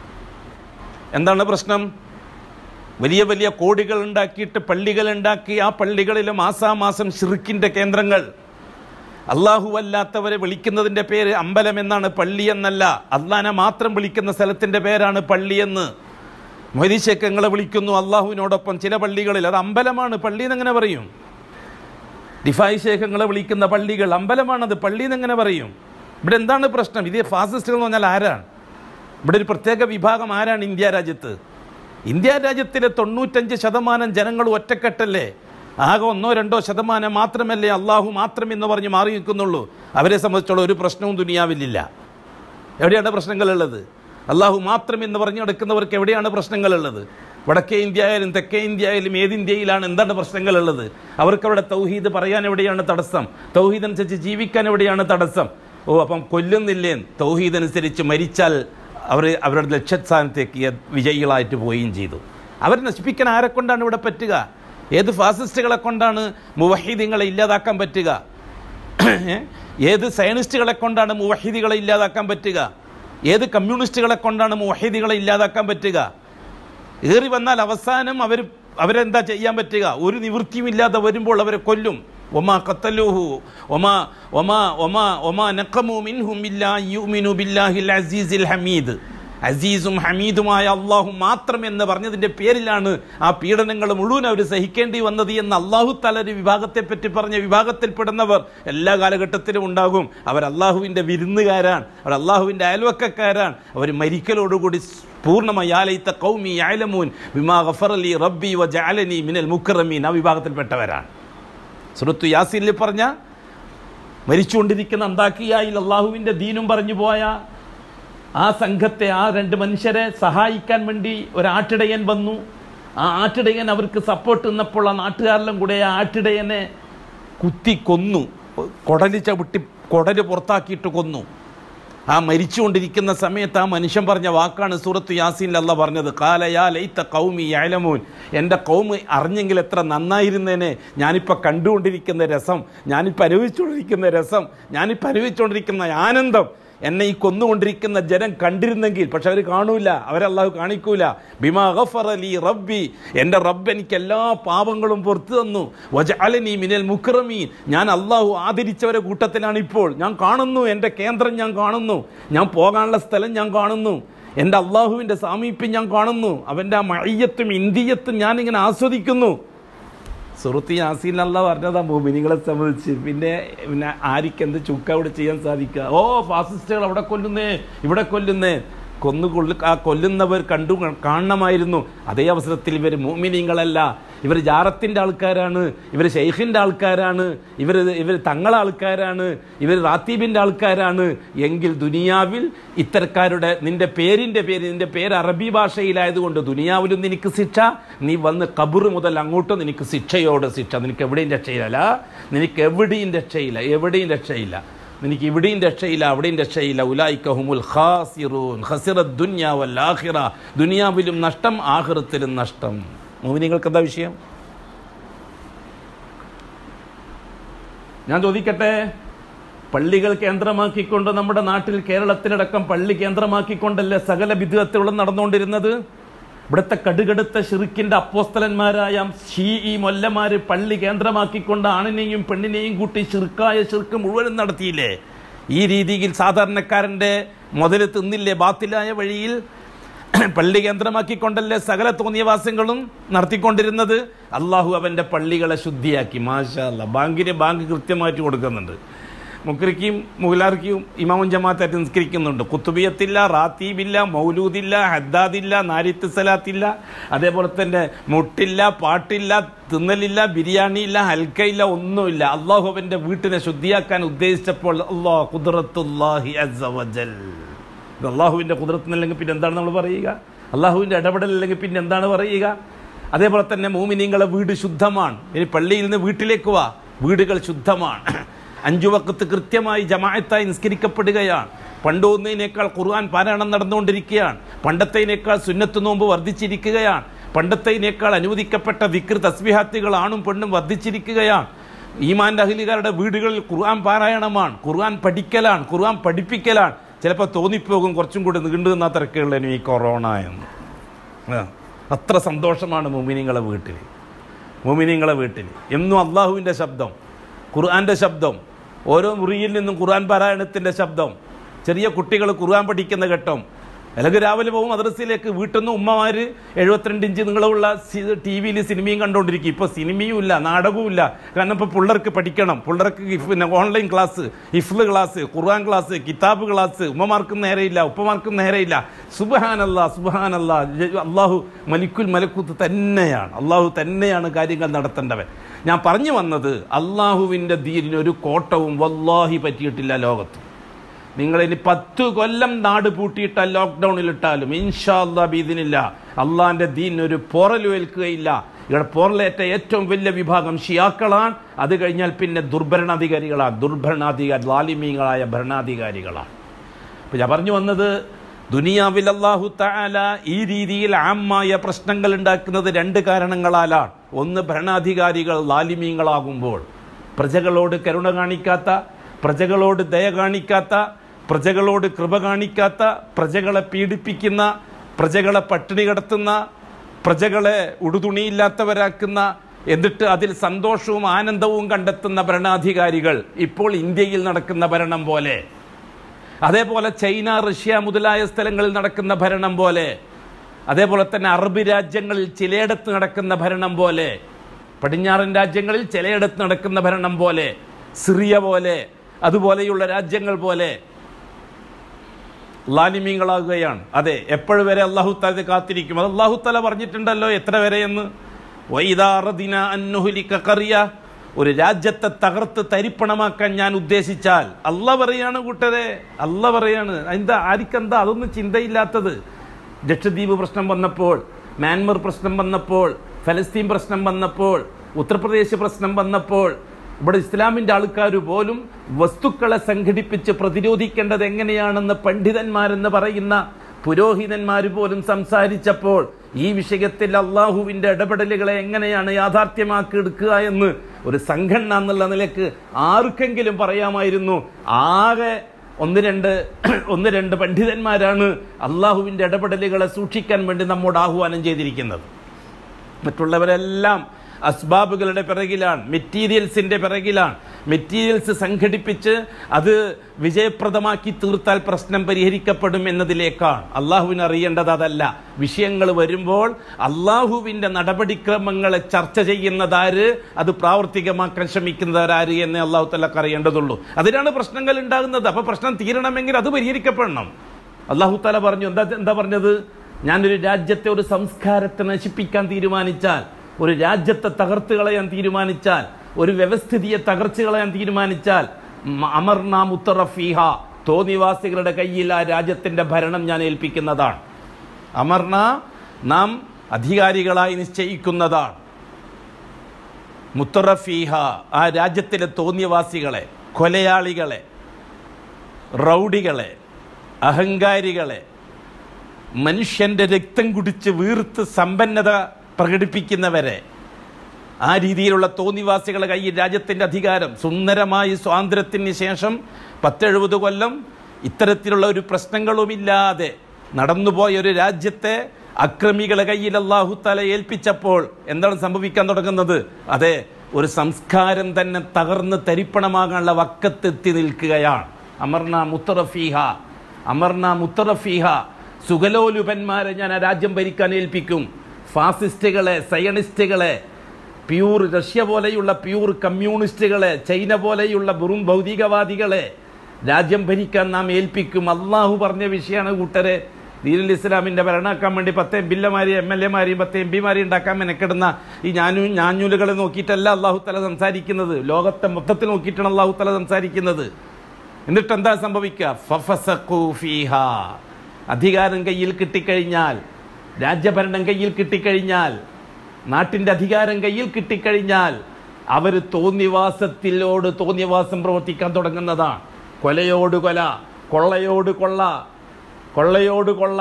എന്താണ് പ്രശ്നം വലിയ വലിയ കോടികൾ ഉണ്ടാക്കിയിട്ട് പള്ളികൾ ഉണ്ടാക്കി ആ പള്ളികളിൽ മാസാമാസം ഷിറുക്കിൻ്റെ കേന്ദ്രങ്ങൾ അള്ളാഹു അല്ലാത്തവരെ വിളിക്കുന്നതിൻ്റെ പേര് അമ്പലം എന്നാണ് പള്ളി എന്നല്ല അള്ളാനെ മാത്രം വിളിക്കുന്ന സ്ഥലത്തിൻ്റെ പേരാണ് പള്ളി എന്ന് മൊയ്തീശേക്കങ്ങളെ വിളിക്കുന്നു അള്ളാഹുവിനോടൊപ്പം ചില പള്ളികളിൽ അത് അമ്പലമാണ് പള്ളി എന്നെങ്ങനെ പറയും ഡിഫായി ശേഖങ്ങളെ വിളിക്കുന്ന പള്ളികൾ അമ്പലമാണത് പള്ളി എന്നെങ്ങനെ പറയും ഇവിടെ എന്താണ് പ്രശ്നം ഇത് ഫാസിസ്റ്റുകൾ എന്ന് പറഞ്ഞാൽ ആരാണ് ഇവിടെ ഒരു പ്രത്യേക വിഭാഗം ആരാണ് ഇന്ത്യ രാജ്യത്ത് ഇന്ത്യ രാജ്യത്തിലെ തൊണ്ണൂറ്റഞ്ച് ശതമാനം ജനങ്ങൾ ഒറ്റക്കെട്ടല്ലേ ആകെ ഒന്നോ രണ്ടോ ശതമാനം മാത്രമല്ലേ അള്ളാഹു മാത്രം എന്ന് പറഞ്ഞ് മാറി നിൽക്കുന്നുള്ളൂ അവരെ സംബന്ധിച്ചുള്ള ഒരു പ്രശ്നവും ദുനിയാവിലില്ല എവിടെയാണ് പ്രശ്നങ്ങളുള്ളത് അള്ളാഹു മാത്രം എന്ന് പറഞ്ഞു നടക്കുന്നവർക്ക് എവിടെയാണ് പ്രശ്നങ്ങളുള്ളത് വടക്കേ ഇന്ത്യ ആയാലും തെക്കേ ഇന്ത്യ ആയാലും ഏത് ഇന്ത്യയിലാണ് എന്താണ് പ്രശ്നങ്ങളുള്ളത് അവർക്ക് അവിടെ തൗഹീദ് പറയാൻ എവിടെയാണ് തടസ്സം തൗഹീദ് അനുസരിച്ച് ജീവിക്കാൻ എവിടെയാണ് തടസ്സം ഓ അപ്പം കൊല്ലുന്നില്ലേ തൗഹീദ് അനുസരിച്ച് മരിച്ചാൽ അവർ അവരുടെ ലക്ഷ്യസ്ഥാനത്തേക്ക് വിജയികളായിട്ട് പോവുകയും ചെയ്തു അവരെ നശിപ്പിക്കാൻ ആരെ കൊണ്ടാണ് ഇവിടെ പറ്റുക ഏത് ഫാസിസ്റ്റുകളെ കൊണ്ടാണ് മുവഹീദിങ്ങളെ ഇല്ലാതാക്കാൻ പറ്റുക ഏത് സയനിസ്റ്റുകളെ കൊണ്ടാണ് മുവഹീദികളെ ഇല്ലാതാക്കാൻ പറ്റുക ഏത് കമ്മ്യൂണിസ്റ്റുകളെ കൊണ്ടാണ് മുവഹീദികളെ ഇല്ലാതാക്കാൻ പറ്റുക ഏറി വന്നാൽ അവസാനം അവർ അവരെന്താ ചെയ്യാൻ പറ്റുക ഒരു നിവൃത്തിയും ഇല്ലാതെ വരുമ്പോൾ അവരെ കൊല്ലും ഒമാ ഖത്തലൂഹു ഒമാ ഒമാ ഒമാ ഒമാ നഖമു മിൻഹും ഇല്ലാ യുമിനു ബില്ലാഹിൽ അസീസിൽ ഹമീദ് അസീസും ഹമീദുമായ അള്ളാഹു മാത്രം എന്ന് പറഞ്ഞതിൻ്റെ പേരിലാണ് ആ പീഡനങ്ങൾ മുഴുവൻ അവർ സഹിക്കേണ്ടി വന്നത് എന്ന് അള്ളാഹു തലൊരു വിഭാഗത്തെ പറ്റി പറഞ്ഞ വിഭാഗത്തിൽപ്പെടുന്നവർ എല്ലാ കാലഘട്ടത്തിലും ഉണ്ടാകും അവർ അള്ളാഹുവിൻ്റെ വിരുന്നുകാരാണ് അവർ അള്ളാഹുവിൻ്റെ അയൽവക്കക്കാരാണ് അവർ മരിക്കലോടുകൂടി പൂർണ്ണമായി ആലയിത്ത കൗമി ആലമൂൻ വിമാ ഗഫറലി റബ്ബി വ ജാലനി മിനൽ മുക്കറമീൻ ആ വിഭാഗത്തിൽപ്പെട്ടവരാണ് സുറത്തു യാസീനിൽ പറഞ്ഞ മരിച്ചുകൊണ്ടിരിക്കുന്ന അന്താക്കിയായിൽ അള്ളാഹുവിൻ്റെ ദീനും പറഞ്ഞു പോയ ആ സംഘത്തെ ആ രണ്ട് മനുഷ്യരെ സഹായിക്കാൻ വേണ്ടി ഒരാട്ടിടയൻ വന്നു ആ ആട്ടിടയൻ അവർക്ക് സപ്പോർട്ട് നിന്നപ്പോൾ ആ നാട്ടുകാരെല്ലാം കൂടെ ആ ആട്ടിടയനെ കുത്തി കൊന്നു കൊടല് ചവിട്ടി കൊടല് പുറത്താക്കിയിട്ട് കൊന്നു ആ മരിച്ചുകൊണ്ടിരിക്കുന്ന സമയത്ത് ആ മനുഷ്യൻ പറഞ്ഞ വാക്കാണ് സൂറത്ത് യാസീനിൽ അല്ല പറഞ്ഞത് കാലയാ ലൈത്ത കൗമി യാലമോൻ എൻ്റെ കൗമ് അറിഞ്ഞെങ്കിൽ എത്ര നന്നായിരുന്നേനെ ഞാനിപ്പോൾ കണ്ടുകൊണ്ടിരിക്കുന്ന രസം ഞാനിപ്പോൾ അനുഭവിച്ചുകൊണ്ടിരിക്കുന്ന രസം ഞാനിപ്പോൾ അനുഭവിച്ചുകൊണ്ടിരിക്കുന്ന ആനന്ദം എന്നെ ഈ കൊന്നുകൊണ്ടിരിക്കുന്ന ജനം കണ്ടിരുന്നെങ്കിൽ പക്ഷെ അവർ കാണൂല അവരല്ലാഹു കാണിക്കൂല ബിമാ ഗഫറ ലി റബ്ബി എൻ്റെ റബ്ബ് എനിക്ക് എല്ലാ പാപങ്ങളും പുറത്തു തന്നു വജഅലനി മിനൽ മുക്രമീൻ ഞാൻ അള്ളാഹു ആദരിച്ചവരെ കൂട്ടത്തിലാണ് ഇപ്പോൾ ഞാൻ കാണുന്നു എൻ്റെ കേന്ദ്രം ഞാൻ കാണുന്നു ഞാൻ പോകാനുള്ള സ്ഥലം ഞാൻ കാണുന്നു എൻ്റെ അള്ളാഹുവിൻ്റെ സാമീപ്യം ഞാൻ കാണുന്നു അവൻ്റെ ആ മഴയത്തും ഇന്ത്യത്തും ഞാനിങ്ങനെ ആസ്വദിക്കുന്നു സുഹൃത്തി യാസീൻ അല്ല പറഞ്ഞതാ മോമിനികളെ സംബന്ധിച്ച് പിന്നെ പിന്നെ ആർക്ക് എന്ത് ചുക്ക അവിടെ ചെയ്യാൻ സാധിക്കുക ഓ ഫാസിസ്റ്റുകൾ അവിടെ കൊല്ലുന്നേ ഇവിടെ കൊല്ലുന്നേ കൊന്നു കൊള്ളു ആ കൊല്ലുന്നവർ കണ്ടു കാണണമായിരുന്നു അതേ അവസരത്തിൽ ഇവർ മോമിനിങ്ങളല്ല ഇവർ ജാറത്തിൻ്റെ ആൾക്കാരാണ് ഇവർ ഷെയ്ഖിൻ്റെ ആൾക്കാരാണ് ഇവർ ഇവർ തങ്ങളെ ആൾക്കാരാണ് ഇവർ റാത്തീബിൻ്റെ ആൾക്കാരാണ് എങ്കിൽ ദുനിയാവിൽ ഇത്തരക്കാരുടെ നിന്റെ പേരിൻ്റെ പേര് നിന്റെ പേര് അറബി ഭാഷയിലായതുകൊണ്ട് ദുനിയാവിലും നിനക്ക് ശിക്ഷ നീ വന്ന് കബറ് മുതൽ അങ്ങോട്ട് നിനക്ക് ശിക്ഷയോട് ശിക്ഷ നിനക്ക് എവിടെയും രക്ഷയില്ല നിനക്ക് എവിടെയും രക്ഷയില്ല എവിടെയും രക്ഷയില്ല നിനക്ക് ഇവിടെയും രക്ഷയില്ല അവിടെയും രക്ഷയില്ല ഉലായിക്കഹുമുൽ ഖാസിറൂൻ ഖസിറ ദുന്യാവൽ ആഖിറ ദുനിയാവിലും നഷ്ടം ആഖിറത്തിലും നഷ്ടം മോമിനിങ്ങൾക്ക് എന്താ വിഷയം ഞാൻ ചോദിക്കട്ടെ പള്ളികൾ കേന്ദ്രമാക്കിക്കൊണ്ട് നമ്മുടെ നാട്ടിൽ കേരളത്തിലടക്കം പള്ളി കേന്ദ്രമാക്കിക്കൊണ്ടല്ലേ സകല വിധത്തിലുള്ള നടന്നുകൊണ്ടിരുന്നത് ഇവിടുത്തെ കടുകടുത്ത ഷിറിക്കിന്റെ അപ്പോസ്തലന്മാരായ ഷീ ഈ മൊല്ലമാര് പള്ളി കേന്ദ്രമാക്കിക്കൊണ്ട് ആണിനെയും പെണ്ണിനെയും കൂട്ടി ഷിർക്കായ ഷിർക്ക് മുഴുവനും നടത്തിയില്ലേ ഈ രീതിയിൽ സാധാരണക്കാരൻ്റെ മുതൽ തിന്നില്ലേ ബാത്തിലായ വഴിയിൽ പള്ളി കേന്ദ്രമാക്കിക്കൊണ്ടല്ലേ സകല തോന്നിയവാസങ്ങളും നടത്തിക്കൊണ്ടിരുന്നത് അള്ളാഹു അവൻ്റെ പള്ളികളെ ശുദ്ധിയാക്കി മാഷാ അല്ല ബാങ്കിന് ബാങ്ക് കൃത്യമായിട്ട് കൊടുക്കുന്നുണ്ട് മുക്രിക്കും മുഹലാർക്കും ഇമാമുൻ ജമാഅത്തായിട്ട് നിസ്കരിക്കുന്നുണ്ട് കുത്തുബിയത്തില്ല റാത്തീബില്ല മൗലൂദില്ല ഹദ്ദാദില്ല നാരിത്ത് സലാത്തില്ല അതേപോലെ തന്നെ മുട്ടില്ല പാട്ടില്ല തിന്നലില്ല ബിരിയാണിയില്ല ഹൽക്കയില്ല ഒന്നുമില്ല അള്ളാഹു അവൻ്റെ വീട്ടിനെ ശുദ്ധിയാക്കാൻ ഉദ്ദേശിച്ചപ്പോൾ അള്ളാഹ് കുദറത്തുല്ലാഹി അസവജൽ ഇത് അള്ളാഹുവിൻ്റെ കുതിരത്തിനല്ലെങ്കിൽ പിന്നെ എന്താണ് നമ്മൾ പറയുക അള്ളാഹുവിൻ്റെ ഇടപെടലല്ലെങ്കിൽ പിന്നെ എന്താണ് പറയുക അതേപോലെ തന്നെ മൂമിനിങ്ങളെ വീട് ശുദ്ധമാണ് ഇനി പള്ളിയിൽ നിന്ന് വീട്ടിലേക്ക് വാ വീടുകൾ ശുദ്ധമാണ് അഞ്ചു വക്കത്ത് കൃത്യമായി ജമാഅത്തായി നിസ്കരിക്കപ്പെടുകയാണ് പണ്ടൊന്നതിനേക്കാൾ ഖുർആൻ പാരായണം നടന്നുകൊണ്ടിരിക്കുകയാണ് പണ്ടത്തേനേക്കാൾ സുന്നത്ത് നോമ്പ് വർദ്ധിച്ചിരിക്കുകയാണ് പണ്ടത്തേനേക്കാൾ അനുവദിക്കപ്പെട്ട വിക്ർ തസ്ബിഹാത്തുകൾ ആണും പെണ്ണും വർദ്ധിച്ചിരിക്കുകയാണ് ഈമാൻ്റെ അഹിലുകാരുടെ വീടുകളിൽ ഖുർആൻ പാരായണമാണ് ഖുർആൻ പഠിക്കലാണ് ഖുർആൻ പഠിപ്പിക്കലാണ് ചിലപ്പോൾ തോന്നിപ്പോകും കുറച്ചും കൂടി നീണ്ടു നിന്നാ തിരക്കുള്ളതിനും ഈ കൊറോണ എന്ന് ആ, അത്ര സന്തോഷമാണ് മുമിനിങ്ങളെ വീട്ടിൽ മുമിനിങ്ങളെ വീട്ടിൽ എന്നും അള്ളാഹുവിൻ്റെ ശബ്ദം ഖുർആൻ്റെ ശബ്ദം ഓരോ മുറിയിൽ നിന്നും ഖുർആൻ പാരായണത്തിൻ്റെ ശബ്ദം ചെറിയ കുട്ടികൾ ഖുർആൻ പഠിക്കുന്ന ഘട്ടം അല്ലെങ്കിൽ രാവിലെ പോകും മദ്രസയിലേക്ക് വീട്ടിൽ നിന്ന് ഉമ്മമാർ എഴുപത്തിരണ്ട് ഇഞ്ച് നീളമുള്ള ടി വിയിൽ സിനിമയും കണ്ടുകൊണ്ടിരിക്കും ഇപ്പോൾ സിനിമയും ഇല്ല നാടകവും ഇല്ല കാരണം ഇപ്പോൾ പിള്ളേർക്ക് പഠിക്കണം പിള്ളേർക്ക് ഇഫ് പിന്നെ ഓൺലൈൻ ക്ലാസ് ഇഫ്ല് ക്ലാസ് ഖുർആൻ ക്ലാസ് കിതാബ് ക്ലാസ് ഉമ്മമാർക്കും നേരെയില്ല ഉപ്പമാർക്കും നേരെയില്ല സുബഹാനല്ല സുബഹാനല്ല അള്ളാഹു മലിക്കുൽ മലക്കൂത്ത് തന്നെയാണ് അള്ളാഹു തന്നെയാണ് കാര്യങ്ങൾ നടത്തേണ്ടവൻ ഞാൻ പറഞ്ഞു വന്നത് അള്ളാഹുവിൻ്റെ ദീനിന് ഒരു കോട്ടവും വല്ലാഹി പറ്റിയിട്ടില്ല ലോകത്ത് നിങ്ങളിനി പത്ത് കൊല്ലം നാട് പൂട്ടിയിട്ട ലോക്ക്ഡൗണിലിട്ടാലും ഇൻഷാ അല്ലാ ബീദിനില്ല അള്ളാഹിൻ്റെ ദീനൊരു പോറലുവേൽക്കുകയില്ല ഇവിടെ പോറലേറ്റ ഏറ്റവും വലിയ വിഭാഗം ഷിയാക്കളാണ് അത് കഴിഞ്ഞാൽ പിന്നെ ദുർഭരണാധികാരികളാണ് ദുർഭരണാധികാരി ലാലിമീങ്ങളായ ഭരണാധികാരികളാണ് അപ്പോൾ ഞാൻ പറഞ്ഞു വന്നത് ദുനിയാവിൽ അള്ളാഹു തആല ഈ രീതിയിൽ ആമായ പ്രശ്നങ്ങൾ ഉണ്ടാക്കുന്നത് രണ്ട് കാരണങ്ങളാലാണ് ഒന്ന് ഭരണാധികാരികൾ ലാലിമീങ്ങളാകുമ്പോൾ പ്രജകളോട് കരുണ കാണിക്കാത്ത പ്രജകളോട് ദയ കാണിക്കാത്ത പ്രജകളോട് കൃപ കാണിക്കാത്ത പ്രജകളെ പീഡിപ്പിക്കുന്ന പ്രജകളെ പട്ടിണി കിടത്തുന്ന പ്രജകളെ ഉടുതുണിയില്ലാത്തവരാക്കുന്ന എന്നിട്ട് അതിൽ സന്തോഷവും ആനന്ദവും കണ്ടെത്തുന്ന ഭരണാധികാരികൾ ഇപ്പോൾ ഇന്ത്യയിൽ നടക്കുന്ന ഭരണം പോലെ അതേപോലെ ചൈന റഷ്യ മുതലായ സ്ഥലങ്ങളിൽ നടക്കുന്ന ഭരണം പോലെ അതേപോലെ തന്നെ അറബ് രാജ്യങ്ങളിൽ ചിലയിടത്ത് നടക്കുന്ന ഭരണം പോലെ പടിഞ്ഞാറൻ രാജ്യങ്ങളിൽ ചിലയിടത്ത് നടക്കുന്ന ഭരണം പോലെ സിറിയ പോലെ അതുപോലെയുള്ള രാജ്യങ്ങൾ പോലെ ലാലിമീങ്ങളാകുകയാണ് അതെ എപ്പോഴും വരെ അള്ളാഹു താല കാത്തിരിക്കും അത് അള്ളാഹു താല പറഞ്ഞിട്ടുണ്ടല്ലോ എത്ര വരെയെന്ന് വൈദാറദിന അന്നുഹുലിക്ക കറിയ ഒരു രാജ്യത്തെ തകർത്ത് തരിപ്പണമാക്കാൻ ഞാൻ ഉദ്ദേശിച്ചാൽ അല്ല പറയാണ് കൂട്ടരെ അല്ല പറയാണ് എന്താ ആർക്കെന്താ അതൊന്നും ചിന്തയില്ലാത്തത് ലക്ഷദ്വീപ് പ്രശ്നം വന്നപ്പോൾ മ്യാൻമർ പ്രശ്നം വന്നപ്പോൾ ഫലസ്തീൻ പ്രശ്നം വന്നപ്പോൾ ഉത്തർപ്രദേശ് പ്രശ്നം വന്നപ്പോൾ ഇവിടെ ഇസ്ലാമിൻ്റെ ആൾക്കാർ പോലും വസ്തുക്കളെ സംഘടിപ്പിച്ച് പ്രതിരോധിക്കേണ്ടത് എങ്ങനെയാണെന്ന് പണ്ഡിതന്മാരെന്ന് പറയുന്ന പുരോഹിതന്മാർ പോലും സംസാരിച്ചപ്പോൾ ഈ വിഷയത്തിൽ അള്ളാഹുവിൻ്റെ ഇടപെടലുകളെ എങ്ങനെയാണ് യാഥാർത്ഥ്യമാക്കി എടുക്കുക എന്ന് ഒരു സംഘടന എന്നുള്ള നിലക്ക് ആർക്കെങ്കിലും പറയാമായിരുന്നു ആകെ ഒന്ന് രണ്ട് ഒന്ന് രണ്ട് പണ്ഡിതന്മാരാണ് അള്ളാഹുവിൻ്റെ ഇടപെടലുകളെ സൂക്ഷിക്കാൻ വേണ്ടി നമ്മോട് ആഹ്വാനം ചെയ്തിരിക്കുന്നത് മറ്റുള്ളവരെല്ലാം അസ്ബാബുകളുടെ പിറകിലാണ് മെറ്റീരിയൽസിന്റെ പിറകിലാണ് മെറ്റീരിയൽസ് സംഘടിപ്പിച്ച് അത് വിജയപ്രദമാക്കി തീർത്താൽ പ്രശ്നം പരിഹരിക്കപ്പെടും എന്നതിലേക്കാണ് അള്ളാഹുവിന് അറിയേണ്ടത് അതല്ല വിഷയങ്ങൾ വരുമ്പോൾ അള്ളാഹുവിന്റെ നടപടിക്രമങ്ങളെ ചർച്ച ചെയ്യുന്നതാര് അത് പ്രാവർത്തികമാക്കാൻ ശ്രമിക്കുന്നതാര് എന്ന് അള്ളാഹു തലക്ക് അറിയേണ്ടതുള്ളൂ അതിനാണ് പ്രശ്നങ്ങൾ ഉണ്ടാകുന്നത് അപ്പൊ പ്രശ്നം തീരണമെങ്കിൽ അത് പരിഹരിക്കപ്പെടണം അള്ളാഹു താല പറഞ്ഞു എന്താ എന്താ പറഞ്ഞത് ഞാനൊരു രാജ്യത്തെ ഒരു സംസ്കാരത്തെ നശിപ്പിക്കാൻ തീരുമാനിച്ചാൽ ഒരു രാജ്യത്തെ തകർത്ത് കളയാൻ തീരുമാനിച്ചാൽ ഒരു വ്യവസ്ഥിതിയെ തകർച്ചു കളയാൻ തീരുമാനിച്ചാൽ മ- അമർന മുത്തറഫീഹ തോന്നിവാസികളുടെ കയ്യിൽ ആ രാജ്യത്തിന്റെ ഭരണം ഞാൻ ഏൽപ്പിക്കുന്നതാണ് അമർന നാം അധികാരികളായി നിശ്ചയിക്കുന്നതാണ് മുത്തറഫീഹ ആ രാജ്യത്തിലെ തോന്നിയവാസികളെ കൊലയാളികളെ റൗഡികളെ അഹങ്കാരികളെ മനുഷ്യന്റെ രക്തം കുടിച്ച് വീർത്ത് സമ്പന്നത പ്രകടിപ്പിക്കുന്നവരെ ആ രീതിയിലുള്ള തോന്നിവാസികളെ കയ്യിൽ രാജ്യത്തിന്റെ അധികാരം സുന്ദരമായി സ്വാതന്ത്ര്യത്തിന് ശേഷം പത്തെഴുപത് കൊല്ലം ഇത്തരത്തിലുള്ള ഒരു പ്രശ്നങ്ങളുമില്ലാതെ നടന്നുപോയ ഒരു രാജ്യത്തെ അക്രമികളെ കയ്യിൽ അള്ളാഹു തല ഏൽപ്പിച്ചപ്പോൾ എന്താണ് സംഭവിക്കാൻ തുടങ്ങുന്നത് അതെ ഒരു സംസ്കാരം തന്നെ തകർന്ന് തരിപ്പണമാകാനുള്ള വക്കത്തെത്തി നിൽക്കുകയാണ് അമർന മുത്തറഫീഹ അമർന മുത്തറഫീഹ സുഗലോലുപന്മാരെ ഞാൻ ആ രാജ്യം ഭരിക്കാൻ ഏൽപ്പിക്കും ഫാസിസ്റ്റുകളെ സയണിസ്റ്റുകളെ പ്യൂർ റഷ്യ പോലെയുള്ള പ്യൂർ കമ്മ്യൂണിസ്റ്റുകളെ ചൈന പോലെയുള്ള വെറും ഭൗതികവാദികളെ രാജ്യം ഭരിക്കാൻ നാം ഏൽപ്പിക്കും അള്ളാഹു പറഞ്ഞ വിഷയമാണ് കൂട്ടരെ ദീനുൽ ഇസ്ലാമിന്റെ ഭരണമാക്കാൻ വേണ്ടി പത്ത് എം പില്ലമാരെയും എം എൽ എമാരെയും പത്ത് എം പിമാരെയും ഉണ്ടാക്കാൻ മെനക്കെടുന്ന ഈ ഞാനും ഞാഞ്ഞൂലുകളെ നോക്കിയിട്ടല്ല അള്ളാഹു തല സംസാരിക്കുന്നത് ലോകത്തെ മൊത്തത്തിൽ നോക്കിയിട്ടാണ് അള്ളാഹു തല സംസാരിക്കുന്നത് എന്നിട്ട് എന്താ സംഭവിക്കുക ഫഫസഖൂ ഫീഹാ. അധികാരം കയ്യിൽ കിട്ടിക്കഴിഞ്ഞാൽ രാജ്യഭരണം കയ്യിൽ കിട്ടിക്കഴിഞ്ഞാൽ നാട്ടിന്റെ അധികാരം കയ്യിൽ കിട്ടിക്കഴിഞ്ഞാൽ അവർ തോന്നിവാസത്തിലോട് തോന്നിവാസം പ്രവർത്തിക്കാൻ തുടങ്ങുന്നതാണ് കൊലയോട് കൊല കൊള്ളയോട് കൊള്ള കൊള്ളയോട് കൊള്ള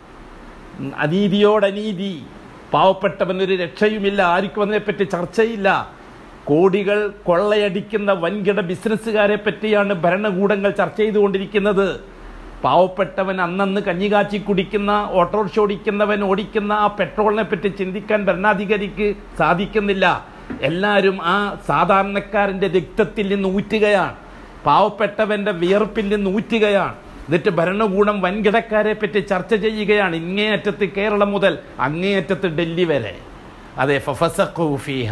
അനീതിയോട് അനീതി പാവപ്പെട്ടവനൊരു രക്ഷയുമില്ല ആർക്കും അതിനെപ്പറ്റി ചർച്ചയില്ല കോടികൾ കൊള്ളയടിക്കുന്ന വൻകിട ബിസിനസ്സുകാരെ പറ്റിയാണ് ഭരണകൂടങ്ങൾ ചർച്ച ചെയ്തുകൊണ്ടിരിക്കുന്നത് പാവപ്പെട്ടവൻ അന്നന്ന് കഞ്ഞി കാച്ചി കുടിക്കുന്ന ഓട്ടോറിക്ഷ ഓടിക്കുന്നവൻ ഓടിക്കുന്ന ആ പെട്രോളിനെ പറ്റി ചിന്തിക്കാൻ ഭരണാധികാരിക്ക് സാധിക്കുന്നില്ല എല്ലാവരും ആ സാധാരണക്കാരൻ്റെ രക്തത്തിൽ നിന്ന് ഊറ്റുകയാണ് പാവപ്പെട്ടവന്റെ വിയർപ്പിൽ നിന്ന് ഊറ്റുകയാണ് എന്നിട്ട് ഭരണകൂടം വൻകിടക്കാരെ പറ്റി ചർച്ച ചെയ്യുകയാണ് ഇങ്ങേയറ്റത്ത് കേരളം മുതൽ അങ്ങേയറ്റത്ത് ഡൽഹി വരെ അതെ ഫഫസഖൂ ഫീഹ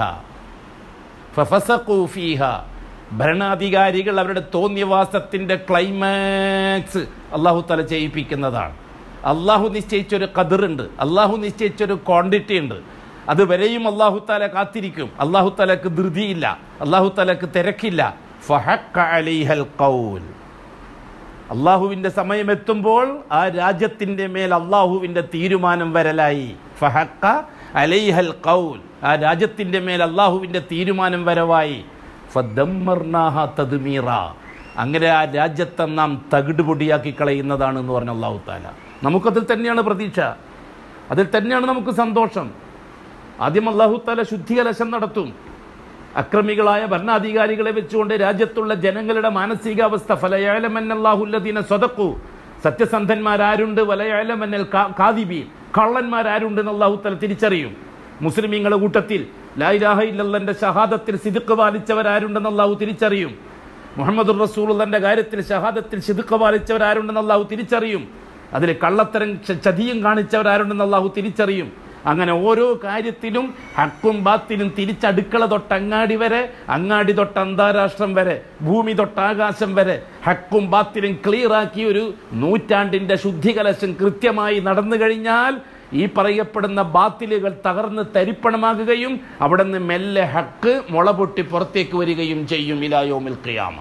ഫഫസഖൂ ഫീഹ ഭരണാധികാരികൾ അവരുടെ തോന്നിയവാസത്തിന്റെ ക്ലൈമാക്സ് അള്ളാഹു തല ചെയ്യിപ്പിക്കുന്നതാണ് അള്ളാഹു നിശ്ചയിച്ചൊരു കതിറുണ്ട് അള്ളാഹു നിശ്ചയിച്ചൊരു ക്വാണ്ടിറ്റി ഉണ്ട് അതുവരെയും അള്ളാഹു താല കാത്തിരിക്കും അള്ളാഹു തലക്ക് ധൃതിയില്ല അള്ളാഹു തലക്ക് തിരക്കില്ല ഫഹക്ക അലൈഹൽ ഖൗൽ അള്ളാഹുവിന്റെ സമയമെത്തുമ്പോൾ ആ രാജ്യത്തിന്റെ മേൽ അള്ളാഹുവിന്റെ തീരുമാനം വരലായി ഫഹക്ക അലൈഹൽ ഖൗൽ ആ രാജ്യത്തിന്റെ മേൽ അള്ളാഹുവിന്റെ തീരുമാനം വരവായി ഫദമ്മർനാഹ തദ്മീറ അങ്ങനെ ആ രാജ്യത്തെ നാം തകിടുപൊടിയാക്കി കളയുന്നതാണ് എന്ന് പറഞ്ഞ അള്ളാഹു താല നമുക്കതിൽ തന്നെയാണ് പ്രതീക്ഷ അതിൽ തന്നെയാണ് നമുക്ക് സന്തോഷം ആദ്യം അള്ളാഹു താല ശുദ്ധികലശം നടത്തും അക്രമികളായ ഭരണാധികാരികളെ വെച്ചുകൊണ്ട് രാജ്യത്തുള്ള ജനങ്ങളുടെ മാനസികാവസ്ഥ ഫലയാലമന്നല്ലാഹുല്ലദീന സ്വതക്കു സത്യസന്ധന്മാരാരുണ്ട് വലയാലമന്നൽ കാദിബി കള്ളന്മാരാരുണ്ട് എന്ന് അള്ളാഹു തല തിരിച്ചറിയും മുസ്ലിമീങ്ങളുടെ കൂട്ടത്തിൽ ലായിലാഹ ഇല്ലന്റെ ഷഹാദത്തിൽ സിദുക്ക് പാലിച്ചവരാരുണ്ടെന്ന് അള്ളാഹു തിരിച്ചറിയും മുഹമ്മദ് റസൂലുള്ളന്റെ കാര്യത്തിൽ ഷഹാദത്തിൽ സിദുക്ക് പാലിച്ചവരാരുണ്ടെന്ന് അള്ളാഹു തിരിച്ചറിയും അതിൽ കള്ളത്തരം ച- ചതിയും കാണിച്ചവരാരുണ്ടെന്ന് അള്ളാഹു തിരിച്ചറിയും അങ്ങനെ ഓരോ കാര്യത്തിലും ഹക്കും ബാത്തിലും തിരിച്ചടുക്കള തൊട്ട് അങ്ങാടി വരെ അങ്ങാടി തൊട്ട് അന്താരാഷ്ട്രം വരെ ഭൂമി തൊട്ട് ആകാശം വരെ ഹക്കും ബാത്തിലും ക്ലിയർ ആക്കി ഒരു നൂറ്റാണ്ടിന്റെ ശുദ്ധികലശം കൃത്യമായി നടന്നു കഴിഞ്ഞാൽ ഈ പറയപ്പെടുന്ന ബാത്തിലുകൾ തകർന്ന് തരിപ്പണമാകുകയും അവിടെ നിന്ന് മെല്ലെ ഹക്ക് മുള പൊട്ടി പുറത്തേക്ക് വരികയും ചെയ്യും ഇലായോമിൽ ഖിയാമ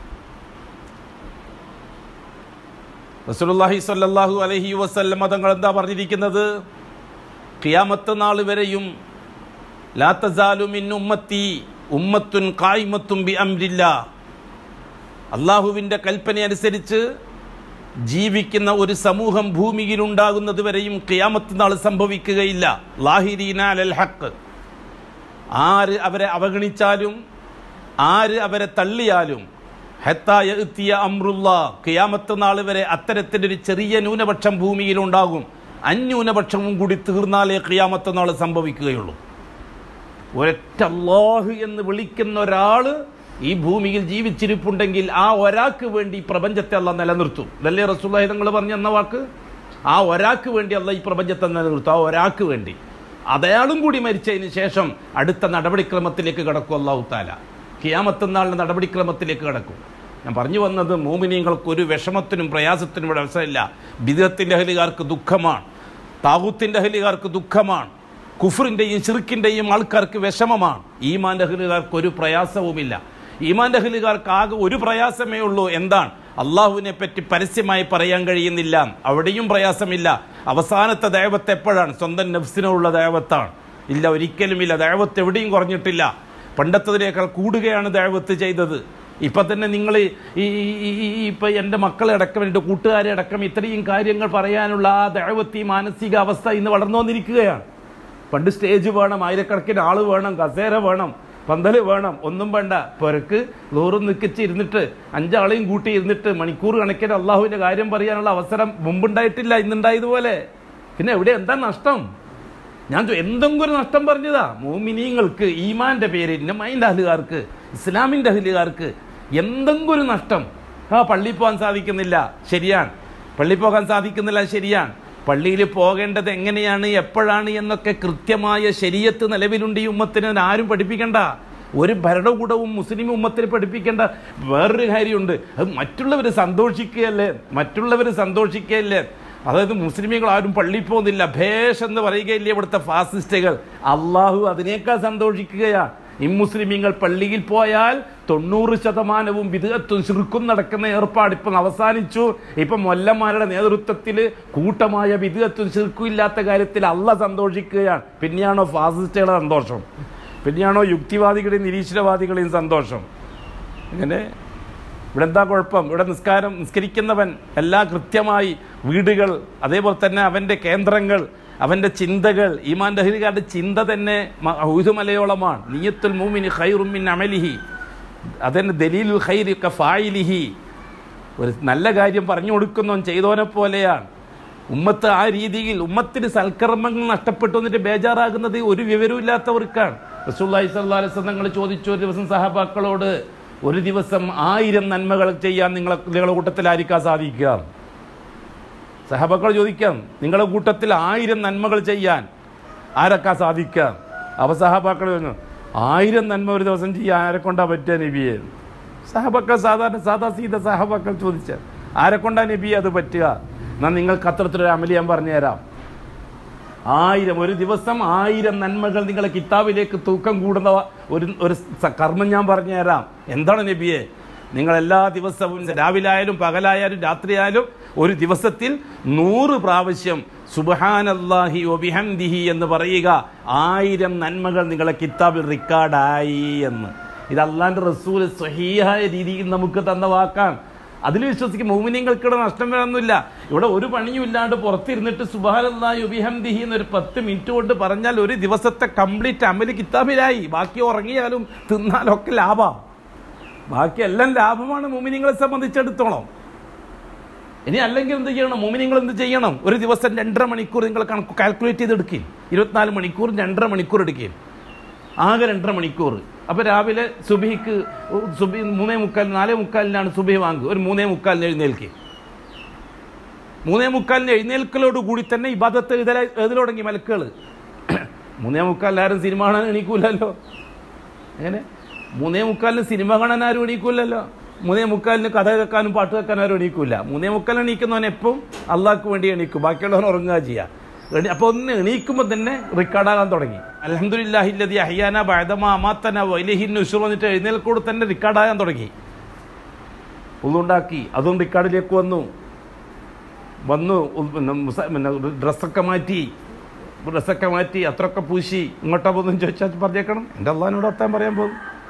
റസൂലുള്ളാഹി സ്വല്ലല്ലാഹു അലൈഹി വസല്ലം തങ്ങൾ എന്താ പറഞ്ഞിരിക്കുന്നത് ഖിയാമത്ത് നാൾ വരെയും ലാ തസാലു മിൻ ഉമ്മത്തി ഉമ്മത്തുൻ കായ്മത്തും ബി അംരില്ല അള്ളാഹുവിൻ്റെ കൽപ്പന അനുസരിച്ച് ജീവിക്കുന്ന ഒരു സമൂഹം ഭൂമിയിൽ ഉണ്ടാകുന്നത് വരെയും ഖിയാമത്ത് നാൾ സംഭവിക്കുകയില്ല ലാഹിരീന അലൽ ഹക്ക് ആര് അവരെ അവഗണിച്ചാലും ആര് അവരെ തള്ളിയാലും ഹെത്തായ എത്തിയ അമ്രുള്ള ഖിയാമത്ത് നാൾ വരെ അത്തരത്തിലൊരു ചെറിയ ന്യൂനപക്ഷം ഭൂമിയിൽ ഉണ്ടാകും അന്യൂനപക്ഷവും കൂടി തീർന്നാലേ ഖിയാമത്ത് നാൾ സംഭവിക്കുകയുള്ളൂ ഒരൊറ്റ അല്ലാഹു എന്ന് വിളിക്കുന്ന ഒരാൾ ഈ ഭൂമിയിൽ ജീവിച്ചിരിപ്പുണ്ടെങ്കിൽ ആ ഒരാൾക്ക് വേണ്ടി ഈ പ്രപഞ്ചത്തെ അല്ല നിലനിർത്തും ഇതല്ലേ റസൂല്ലാഹി തങ്ങൾ പറഞ്ഞ എന്ന വാക്ക് ആ ഒരാൾക്ക് വേണ്ടി അല്ല ഈ പ്രപഞ്ചത്തെ നിലനിർത്തും ആ ഒരാൾക്ക് വേണ്ടി അതയാളും കൂടി മരിച്ചതിന് ശേഷം അടുത്ത നടപടിക്രമത്തിലേക്ക് കടക്കും അള്ളാഹു താല കിയാമത്തെന്നാളിൻ്റെ നടപടിക്രമത്തിലേക്ക് കടക്കും ഞാൻ പറഞ്ഞു വന്നത് മോമിനിയങ്ങൾക്ക് ഒരു വിഷമത്തിനും പ്രയാസത്തിനും ഇവിടെ അവസരമില്ല ബിദത്തിൻ്റെ അഹലുകാർക്ക് ദുഃഖമാണ് താവൂത്തിൻ്റെ അഹലുകാർക്ക് ദുഃഖമാണ് കുഫറിൻ്റെയും ചിറുക്കിൻ്റെയും ആൾക്കാർക്ക് വിഷമമാണ് ഈമാൻ്റെ അഹലുകാർക്ക് ഒരു പ്രയാസവുമില്ല ഈമാൻ്റെ അഹലുകാർക്ക് ആകെ ഒരു പ്രയാസമേ ഉള്ളൂ എന്താണ് അള്ളാഹുവിനെ പറ്റി പരസ്യമായി പറയാൻ കഴിയുന്നില്ല അവിടെയും പ്രയാസമില്ല അവസാനത്തെ ദൈവത്ത് എപ്പോഴാണ് സ്വന്തം നഫ്സിനുള്ള ദൈവത്താണ് ഇല്ല ഒരിക്കലുമില്ല ദൈവത്ത് എവിടെയും കുറഞ്ഞിട്ടില്ല പണ്ടത്തതിനേക്കാൾ കൂടുകയാണ് ദൈവത്ത് ചെയ്തത് ഇപ്പം തന്നെ നിങ്ങൾ ഈ ഇപ്പം എൻ്റെ മക്കളെ അടക്കം എൻ്റെ കൂട്ടുകാരെ അടക്കം ഇത്രയും കാര്യങ്ങൾ പറയാനുള്ള ആ ദൈവത്തി മാനസിക അവസ്ഥ ഇന്ന് വളർന്നു വന്നിരിക്കുകയാണ് പണ്ട് സ്റ്റേജ് വേണം ആയിരക്കണക്കിന് ആൾ വേണം കസേര വേണം പന്തല് വേണം ഒന്നും വേണ്ട പുരക്ക് ലോറും നിൽക്കിച്ച് ഇരുന്നിട്ട് അഞ്ചാളെയും കൂട്ടി ഇരുന്നിട്ട് മണിക്കൂർ കണക്കിന് അള്ളാഹുവിൻ്റെ കാര്യം പറയാനുള്ള അവസരം മുമ്പുണ്ടായിട്ടില്ല ഇന്നുണ്ടായതുപോലെ പിന്നെ എവിടെ എന്താ നഷ്ടം ഞാൻ ചോ- എന്തെങ്കിലും ഒരു നഷ്ടം പറഞ്ഞതാ മോമിനീങ്ങൾക്ക് ഈമാന്റെ പേരിന് മൈൻഡ് അഹലുകാർക്ക് ഇസ്ലാമിന്റെ അഹലുകാർക്ക് എന്തെങ്കിലും ഒരു നഷ്ടം ആ പള്ളിയിൽ പോകാൻ സാധിക്കുന്നില്ല ശരിയാണ് പള്ളിയിൽ പോകാൻ സാധിക്കുന്നില്ല ശരിയാണ് പള്ളിയിൽ പോകേണ്ടത് എങ്ങനെയാണ് എപ്പോഴാണ് എന്നൊക്കെ കൃത്യമായ ശരീരത്ത് നിലവിലുണ്ട് ഈ ഉമ്മത്തിന് ആരും പഠിപ്പിക്കണ്ട ഒരു ഭരണകൂടവും മുസ്ലിം ഉമ്മത്തിന് പഠിപ്പിക്കേണ്ട വേറൊരു കാര്യമുണ്ട് അത് മറ്റുള്ളവർ സന്തോഷിക്കുകയല്ലേ മറ്റുള്ളവർ സന്തോഷിക്കുകയല്ലേ അതായത് മുസ്ലിമീങ്ങൾ ആരും പള്ളിയിൽ പോകുന്നില്ല ഭേഷ് എന്ന് പറയുകയില്ലേ ഇവിടുത്തെ ഫാസിസ്റ്റുകൾ അള്ളാഹു അതിനേക്കാൾ സന്തോഷിക്കുകയാണ് ഇമ്മുസ്ലിമീങ്ങൾ പള്ളിയിൽ പോയാൽ തൊണ്ണൂറ് ശതമാനവും വിദഗത്തും ശിർക്കും നടക്കുന്ന ഏർപ്പാട് ഇപ്പം അവസാനിച്ചു ഇപ്പം മൊല്ലന്മാരുടെ നേതൃത്വത്തിൽ കൂട്ടമായ വിദഗത്തും ശിർക്കും ഇല്ലാത്ത കാര്യത്തിൽ അല്ല സന്തോഷിക്കുകയാണ് പിന്നെയാണോ ഫാസിസ്റ്റുകളുടെ സന്തോഷം പിന്നെയാണോ യുക്തിവാദികളുടെയും നിരീശ്വരവാദികളുടെയും സന്തോഷം ഇങ്ങനെ ഇവിടെ എന്താ കുഴപ്പം ഇവിടെ നിസ്കാരം നിസ്കരിക്കുന്നവൻ എല്ലാ കൃത്യമായി വീടുകൾ അതേപോലെ തന്നെ അവൻ്റെ കേന്ദ്രങ്ങൾ അവൻ്റെ ചിന്തകൾ ഈമാൻ ദഹരികാരുടെ ചിന്ത തന്നെ ഊതുമലയോളമാണ് നീയത്തുൽ മൂമിന് ഖൈറുമിൻ അമലിഹി അതന്നെ ദലീലുൽ ഖൈരി ഫായിലിഹി ഒരു നല്ല കാര്യം പറഞ്ഞു കൊടുക്കുന്നവൻ ചെയ്തവനെ പോലെയാണ് ഉമ്മത്ത് ആ രീതിയിൽ ഉമ്മത്തിന് സൽക്കർമ്മങ്ങൾ നഷ്ടപ്പെട്ടു എന്നിട്ട് ബേജാറാകുന്നത് ഒരു വിവരമില്ലാത്തവർക്കാണ് റസൂല്ലായി സല്ലാ അലൈസ് തങ്ങൾ ചോദിച്ചു ഒരു ദിവസം സഹബാക്കളോട് ഒരു ദിവസം ആയിരം നന്മകൾ ചെയ്യാൻ നിങ്ങളെ നിങ്ങളുടെ കൂട്ടത്തിൽ ആയിരിക്കാൻ സാധിക്കുക സഹബക്കൾ ചോദിക്കാം നിങ്ങളുടെ കൂട്ടത്തിൽ ആയിരം നന്മകൾ ചെയ്യാൻ ആരൊക്കെ സാധിക്കാം അവ സഹബാക്കൾ പറഞ്ഞു ആയിരം നന്മ ഒരു ദിവസം ചെയ്യാൻ ആരെ കൊണ്ടാ പറ്റുക നബിയെ സഹബക്കൾ സാധാരണ സാധാ സീത സഹബക്കൾ ചോദിച്ച ആരെ കൊണ്ടാ നബിയെ അത് പറ്റുക എന്നാൽ നിങ്ങൾക്ക് അത്തരത്തിലൊരു അമലി ഞാൻ പറഞ്ഞുതരാം ആയിരം ഒരു ദിവസം ആയിരം നന്മകൾ നിങ്ങളെ കിതാബിലേക്ക് തൂക്കം കൂടുന്ന ഒരു ഒരു സ- കർമ്മം ഞാൻ പറഞ്ഞുതരാം എന്താണ് നബിയെ നിങ്ങൾ എല്ലാ ദിവസവും രാവിലായാലും പകലായാലും രാത്രിയായാലും ഒരു ദിവസത്തിൽ നൂറ് പ്രാവശ്യം സുബഹാനല്ലാഹി ഒബിഹംദിഹി എന്ന് പറയുക ആയിരം നന്മകൾ നിങ്ങളെ കിതാബിൽ റെക്കോർഡായി എന്ന് ഇത് അള്ളാന്റെ റസൂൽ സ്വഹീഹായ രീതിയിൽ നമുക്ക് തന്ന വാക്കാണ് അതിൽ വിശ്വസിക്കും മൗമിനിയങ്ങൾക്കിടെ നഷ്ടം വരാനൊന്നുമില്ല ഇവിടെ ഒരു പണിയും ഇല്ലാണ്ട് പുറത്തിരുന്നിട്ട് സുബാലല്ലാഹി ഉബിഹംദിഹി എന്നൊരു പത്ത് മിനിറ്റ് കൊണ്ട് പറഞ്ഞാൽ ഒരു ദിവസത്തെ കംപ്ലീറ്റ് അമല് കിതാബിലായി ബാക്കി ഉറങ്ങിയാലും തിന്നാലൊക്കെ ലാഭം ബാക്കി എല്ലാം ലാഭമാണ് മോമിനിങ്ങളെ സംബന്ധിച്ചിടത്തോളം ഇനി അല്ലെങ്കിൽ എന്ത് ചെയ്യണം മോമിനിങ്ങൾ എന്ത് ചെയ്യണം ഒരു ദിവസം രണ്ടര മണിക്കൂർ നിങ്ങൾ കണക്ക് കാൽക്കുലേറ്റ് ചെയ്ത് എടുക്കും ഇരുപത്തിനാല് മണിക്കൂർ രണ്ടര മണിക്കൂർ എടുക്കും ആകെ രണ്ടര മണിക്കൂർ അപ്പോൾ രാവിലെ സുബിക്ക് സുബി മൂന്നേ മുക്കാൽ നാലേ മുക്കാലിനാണ് സുബി വാങ്ങ് ഒരു മൂന്നേ മുക്കാലിന് എഴുന്നേൽക്കുക മൂന്നേ മുക്കാലിന് എഴുന്നേൽക്കലോട് കൂടി തന്നെ ഇബാദത്ത് എഴുതല എഴുതൽ തുടങ്ങി മലക്കുകൾ മൂന്നേ മുക്കാലിന് ആരും സിനിമ കാണാൻ എണീക്കൂലല്ലോ എങ്ങനെ മൂന്നേ മുക്കാലിന് സിനിമ കാണാൻ ആരും എണീക്കൂലല്ലോ മൂന്നേ മുക്കാലിന് കഥ കേൾക്കാനും പാട്ട് കേൾക്കാനും ആരും എണീക്കൂല മൂന്നേ മുക്കാലിന് എണീക്കുന്നവൻ എപ്പം അള്ളാഹ്ക്ക് വേണ്ടി എണീക്കും ബാക്കിയുള്ളവൻ ഉറങ്ങുക ചെയ്യുക എണീ- അപ്പോൾ ഒന്ന് എണീക്കുമ്പോൾ തന്നെ റിക്കാർഡാകാൻ തുടങ്ങി അലഹമുല്ലാഹില്ലതി അഹിയാന ബഴതമ അമാത്തന വൈലഹിൻ ഉഷു വന്നിട്ട് എഴുന്നേൽക്കൂടെ തന്നെ റിക്കാർഡാകാൻ തുടങ്ങി ഒന്നുണ്ടാക്കി അതും റിക്കാർഡിലേക്ക് വന്നു വന്നു ഉ- പിന്നെ മുസ- പിന്നെ ഡ്രസ്സൊക്കെ മാറ്റി ഡ്രസ്സൊക്കെ മാറ്റി അത്രയൊക്കെ പൂശി ഇങ്ങോട്ടാ പോകുന്നു ചോദിച്ചാൽ പറഞ്ഞേക്കണം എൻ്റെ അള്ളഹാനോട് വർത്താൻ പറയാൻ പോകും